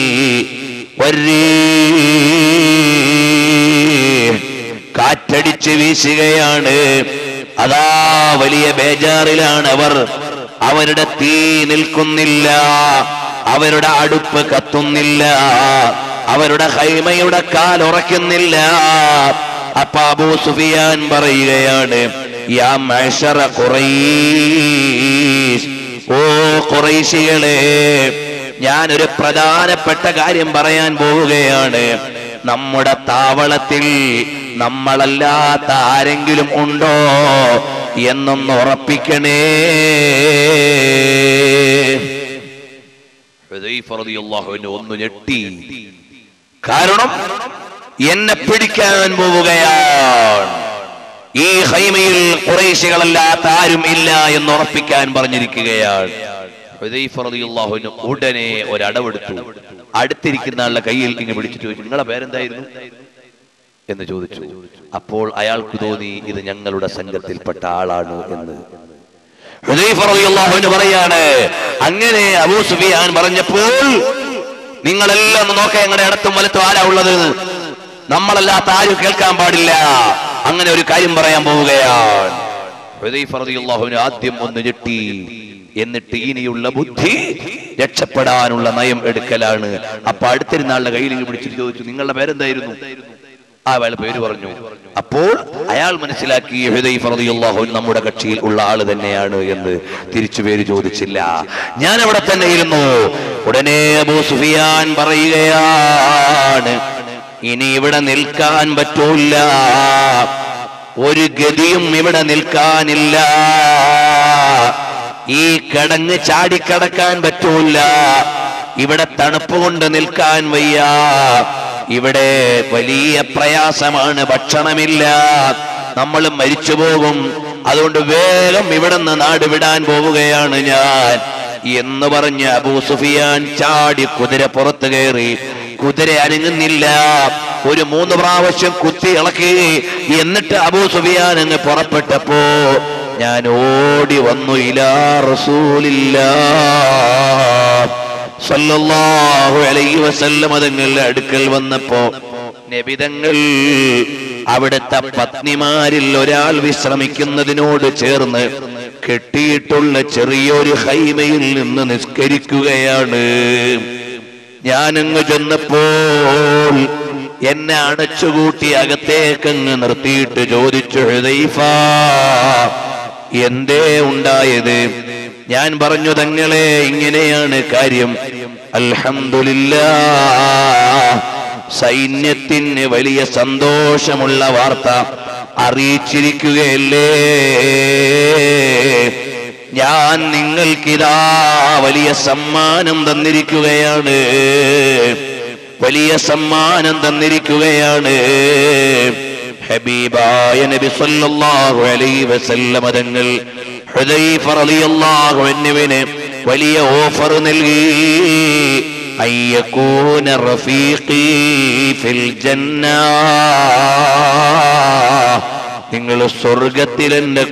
والريح കാറ്റടിച്ച് വീശുകയാണ് അതാ വലിയ ബേജാറിലാണ് അവർ അവരുടെ തീ നിൽക്കുന്നില്ല അവരുടെ അടുപ്പ് കത്തുന്നില്ല അവരുടെ ഹൈമയുടെ കാൽ ഉറക്കുന്നില്ല അപ്പൊ അബൂ സുഫിയാൻ പറയുകയാണ് യാ മഅ്ശറ ഖുറൈശ് ഓ ഖുറൈശികളെ ഞാനൊരു പ്രധാനപ്പെട്ട കാര്യം പറയാൻ പോവുകയാണ് നമ്മുടെ താവളത്തിൽ നമ്മളല്ലാത്ത ആരെങ്കിലും ഉണ്ടോ എന്നൊന്ന് ഉറപ്പിക്കണേ ഹുദൈഫ റളിയല്ലാഹു അൻഹു ഒന്ന് ഞെട്ടി കാരണം എന്നെ പിടിക്കാൻ പോവുകയാണ് ഈ ഹൈമയിൽ കുറേശികളല്ലാത്ത ആരും ഇല്ല എന്ന് ഉറപ്പിക്കാൻ പറഞ്ഞിരിക്കുകയാണ് ഹുദൈഫ റളിയല്ലാഹു അൻഹു ഉടനെ ഒരടവെടുത്തു അടുത്തിരിക്കുന്ന ആളുടെ കയ്യിൽ ഇങ്ങനെ പിടിച്ചിട്ട് ചോദിച്ചു നിങ്ങളെ പേരെന്തായിരുന്നു എന്ന് ചോദിച്ചു അപ്പോൾ അയാൾക്ക് തോന്നി ഇത് ഞങ്ങളുടെ സംഘത്തിൽപ്പെട്ട ആളാണ് എന്ന് ഹുദൈഫ റളിയല്ലാഹു അൻഹു പറയാണ് അങ്ങനെ അബൂ സുഫിയാൻ പറഞ്ഞപ്പോൾ നിങ്ങളെല്ലാം ഒന്ന് നോക്കാം ഞങ്ങളുടെ ഇടത്തും വലത്തും ആരാ ഉള്ളത് നമ്മളല്ലാത്ത ആരും കേൾക്കാൻ പാടില്ല അങ്ങനെ ഒരു കാര്യം പറയാൻ പോവുകയാണ് ഹുദൈഫ റളിയല്ലാഹു അൻഹു ആദ്യം ഒന്ന് ഞെട്ടി എന്നിട്ട് ഇനിയുള്ള ബുദ്ധി രക്ഷപ്പെടാനുള്ള നയം എടുക്കലാണ് അപ്പൊ അടുത്തിരുന്ന ആളുടെ കയ്യിൽ ഇങ്ങനെ പിടിച്ചിട്ട് ചോദിച്ചു നിങ്ങളുടെ പേരെന്തായിരുന്നു ആ അയാൾ പേര് പറഞ്ഞു അപ്പോൾ അയാൾ മനസ്സിലാക്കി ഹുദൈഫ റളിയല്ലാഹു അൻഹു നമ്മുടെ കക്ഷിയിൽ ഉള്ള ആള് തന്നെയാണ് എന്ന് തിരിച്ചു പേര് ചോദിച്ചില്ല ഞാൻ അവിടെ തന്നെ ഇരുന്നു ഉടനെ അബൂ സുഫിയാൻ പറയുകയാണ് ഇനി ഇവിടെ നിൽക്കാൻ പറ്റൂല ഒരു ഗതിയും ഇവിടെ നിൽക്കാനില്ല ഈ കിടങ്ങ് ചാടിക്കടക്കാൻ പറ്റൂല ഇവിടെ തണുപ്പ് കൊണ്ട് നിൽക്കാൻ വയ്യ ഇവിടെ വലിയ പ്രയാസമാണ് ഭക്ഷണമില്ല നമ്മൾ മരിച്ചു പോകും അതുകൊണ്ട് വേഗം ഇവിടെ നിന്ന് നാട് വിടാൻ പോവുകയാണ് ഞാൻ എന്ന് പറഞ്ഞ് അബൂ സുഫിയാൻ ചാടി കുതിര പുറത്തു കയറി കുതിര അനങ്ങുന്നില്ല ഒരു മൂന്ന് പ്രാവശ്യം കുത്തി ഇളക്കി എന്നിട്ട് അബൂ സുഫിയാൻ അങ്ങ് പുറപ്പെട്ടപ്പോ ഞാൻ ഓടി വന്നു ഇലാ റസൂലില്ലാ സല്ലല്ലാഹു അലൈഹി വസല്ലം തങ്ങളുടെ അടുക്കൽ വന്നപ്പോ നബിതങ്ങൾ അവിടുത്തെ പത്നിമാരിൽ ഒരാൾ വിശ്രമിക്കുന്നതിനോട് ചേർന്ന് കെട്ടിയിട്ടുള്ള ചെറിയൊരു ഹൈമയിൽ നിന്ന് നിസ്കരിക്കുകയാണ് ഞാനങ്ങ് ചെന്നപ്പോൾ എന്നെ അടച്ചുകൂട്ടി അകത്തേക്കങ്ങ് നിർത്തിയിട്ട് ചോദിച്ചു ഹുദൈഫ എന്തേ ഉണ്ടായത് ഞാൻ പറഞ്ഞു തങ്ങളെ ഇങ്ങനെയാണ് കാര്യം അൽഹംദുലില്ലാ സൈന്യത്തിന് വലിയ സന്തോഷമുള്ള വാർത്ത അറിയിച്ചിരിക്കുകയല്ലേ ഞാൻ നിങ്ങൾക്കിതാ വലിയ സമ്മാനം തന്നിരിക്കുകയാണ് വലിയ സമ്മാനം തന്നിരിക്കുകയാണ് ഹബീബായ നബി സല്ലല്ലാഹു അലൈഹി വസല്ലമ തങ്ങൾ ഹുദൈഫ റളിയല്ലാഹു അൻഹുവിന് വലിയ ഓഫർ നൽകി അയ്യകൂന റഫീഖി ഫിൽ ജന്ന നിങ്ങൾ സ്വർഗത്തിൽ എന്റെ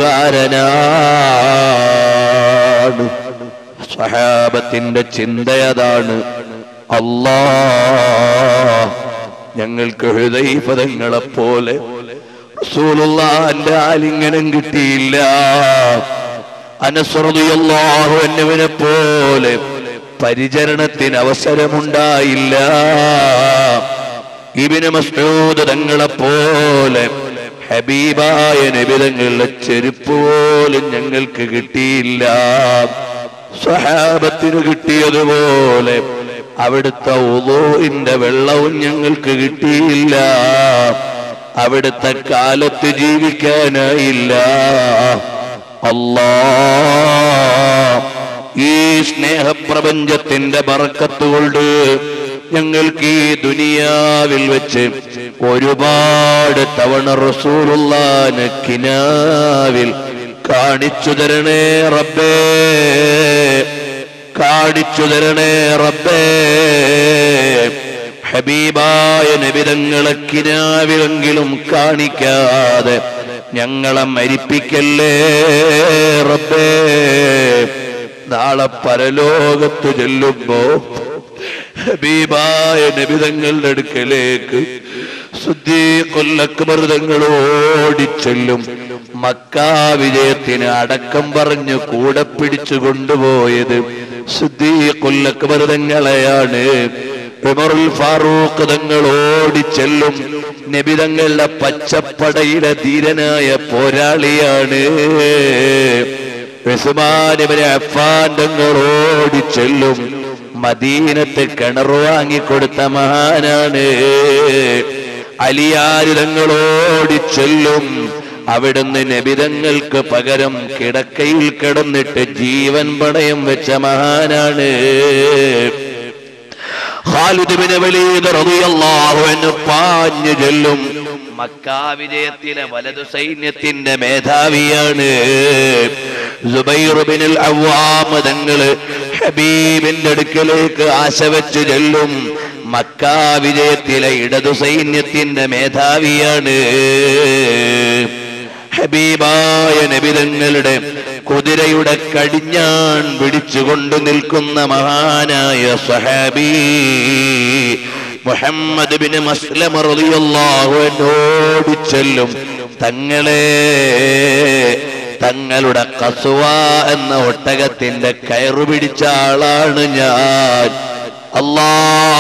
കൂട്ടുകാരനാണ് സഹാബത്തിന്റെ ചിന്തയതാണ് അല്ലാ ഞങ്ങൾക്ക് ഹൃദയപദങ്ങളെ പോലെ റസൂലുള്ളാന്റെ ആലിംഗനം കിട്ടിയില്ല അനസ്രതിയല്ലാഹു എന്നവനെ പോലെ പരിചരണത്തിന് അവസരമുണ്ടായില്ല ഇബിന് മസ്ഊദ് തങ്ങളെ പോലെ ഹബീബായ നബിതങ്ങളുടെ ചെരുപ്പ് പോലും ഞങ്ങൾക്ക് കിട്ടിയില്ല സ്വഹാബത്തിന് കിട്ടിയതുപോലെ അവിടുത്തെ ഉദോഇന്റെ വെള്ളവും ഞങ്ങൾക്ക് കിട്ടിയില്ല അവിടുത്തെ കാലത്ത് ജീവിക്കാനായില്ല അല്ലാ ഈ സ്നേഹപ്രപഞ്ചത്തിന്റെ ബറക്കത്തുകൊണ്ട് ഞങ്ങൾക്ക് ഈ ദുനിയാവിൽ വെച്ച് ഒരുപാട് തവണ റസൂലുള്ളാന് കിനാവിൽ കാണിച്ചു തരണേ റബ്ബേ കാണിച്ചു തരണേ റബ്ബേ ഹബീബായ നബിതങ്ങളെ കിനാവിലെങ്കിലും കാണിക്കാതെ ഞങ്ങളെ മരിപ്പിക്കല്ലേ റബ്ബേ നാളെ പരലോകത്ത് ചെല്ലുമ്പോ ഹബീബായ നബിതങ്ങളുടെ അടുക്കലേക്ക് ശുദ്ധീകൊല്ലക്കുമൃതങ്ങൾ ഓടിച്ചെല്ലും മക്കാ വിജയത്തിന് അടക്കം പറഞ്ഞു കൂടെ പിടിച്ചു കൊണ്ടുപോയത് ശുദ്ധീകൊല്ലക്കുമൃതങ്ങളെയാണ് ഉമറുൽ ഫാറൂഖ് തങ്ങൾ ഓടിച്ചെല്ലും നബിതങ്ങളുടെ പച്ചപ്പടയിലെ ധീരനായ പോരാളിയാണ് ഉസ്മാനിബിന് അഫ്ഫാൻ തങ്ങൾ ഓടിച്ചെല്ലും മദീനത്ത് കിണർ വാങ്ങിക്കൊടുത്ത മഹാനാണ് അലിയാര് തങ്ങൾ ഓടിച്ചെല്ലും അവിടുന്ന് നബിതങ്ങൾക്ക് പകരം കിടക്കയിൽ കിടന്നിട്ട് ജീവൻ പണയം വെച്ച മഹാനാണ് ഖാലിദ് വലീദ് റളിയല്ലാഹു അൻഹു പാഞ്ഞു ചെല്ലും മക്കാ വിജയത്തിലെ വലതു സൈന്യത്തിന്റെ മേധാവിയാണ് സുബൈർ ബിനുൽ അവ്വാം തങ്ങള് ഹബീബിന്റെ അടുക്കലേക്ക് ആശ വെച്ച് ചെല്ലും മക്കാ വിജയത്തിലെ ഇടതു സൈന്യത്തിന്റെ മേധാവിയാണ് ഹബീബായ നബിതങ്ങളുടെ കുതിരയുടെ കടിഞ്ഞാൺ പിടിച്ചുകൊണ്ട് നിൽക്കുന്ന മഹാനായ സഹാബി മുഹമ്മദ് ബിൻ മസ്ലമ റളിയല്ലാഹു അൻഹു ചെല്ലും തങ്ങളെ തങ്ങളുടെ കസുവ എന്ന ഒട്ടകത്തിന്റെ കയറു പിടിച്ച ആളാണ് ഞാൻ അല്ലാ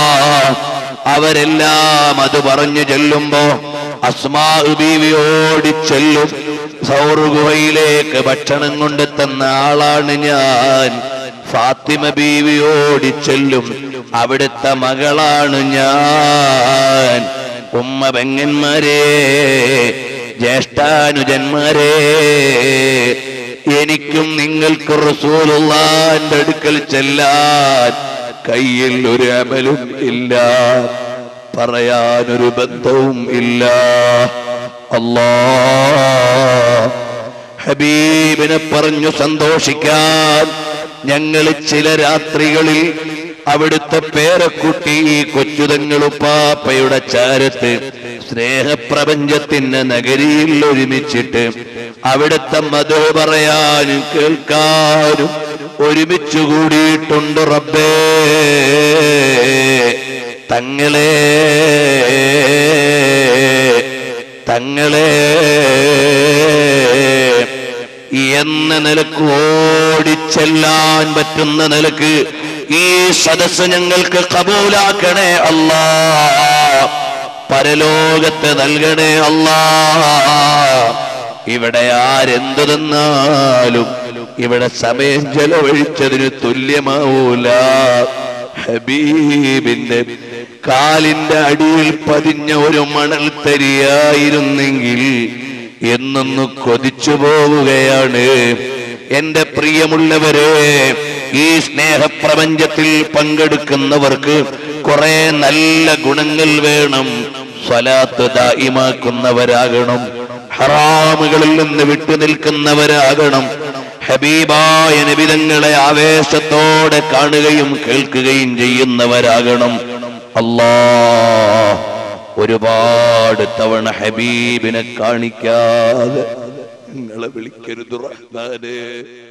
അവരെല്ലാം അത് പറഞ്ഞു ചെല്ലുമ്പോ അസ്മാ ബീവി ഓടിച്ചെല്ലും സൗർ ഗുഹയിലേക്ക് ഭക്ഷണം കൊണ്ടെത്തുന്ന ആളാണ് ഞാൻ ഫാത്തിമ ബീവി ഓടിച്ചെല്ലും അവിടുത്തെ മകളാണ് ഞാൻ ഉമ്മ പെങ്ങന്മാരെ ജ്യേഷ്ഠാനുജന്മാരെ എനിക്കും നിങ്ങൾക്ക് റസൂലുള്ളാന്റെ അടുക്കൽ ചെല്ലാൻ കയ്യിൽ ഒരു അമലും ഇല്ല പറയാനൊരു ബന്ധവും ഇല്ല അല്ലാ ഹബീബിനെ പറഞ്ഞു സന്തോഷിക്കാൻ ഞങ്ങൾ ചില രാത്രികളിൽ അവിടുത്തെ പേരക്കുട്ടി ഈ കൊച്ചുതങ്ങളുപ്പാപ്പയുടെ ചാരത്ത് സ്നേഹപ്രപഞ്ചത്തിന്റെ നഗരിയിൽ ഒരുമിച്ചിട്ട് അവിടുത്തെ മധു പറയാനും കേൾക്കാനും ഒരുമിച്ച് കൂടിയിട്ടുണ്ട് റബ്ബേ തങ്ങളെ തങ്ങളെ എന്ന നിലക്ക് ഓടിച്ചെല്ലാൻ പറ്റുന്ന നിലക്ക് ഈ സദസ് ഞങ്ങൾക്ക് കബൂലാക്കണേ അല്ലാ പരലോകത്ത് നൽകണേ അല്ലാ ഇവിടെ ആരെന്തു തന്നാലും ഇവിടെ സമയം ചെലവഴിച്ചതിന് തുല്യമാവൂല ഹബീബിന്റെ കാലിന്റെ അടിയിൽ പതിഞ്ഞ ഒരു മണൽ തരിയായിരുന്നെങ്കിൽ എന്നൊന്ന് കൊതിച്ചു പോവുകയാണ് എന്റെ പ്രിയമുള്ളവരെ ഈ സ്നേഹപ്രപഞ്ചത്തിൽ പങ്കെടുക്കുന്നവർക്ക് കുറെ നല്ല ഗുണങ്ങൾ വേണം സ്വലാത്ത് ദായിമാക്കുന്നവരാകണം ഹറാമുകളിൽ നിന്ന് വിട്ടുനിൽക്കുന്നവരാകണം ഹബീബായ നബിതങ്ങളെ ആവേശത്തോടെ കാണുകയും കേൾക്കുകയും ചെയ്യുന്നവരാകണം അല്ലാ ഒരുപാട് തവണ ഹബീബിനെ കാണിക്കാതെ നിങ്ങളെ വിളിക്കരുത് റഹ്മാനേ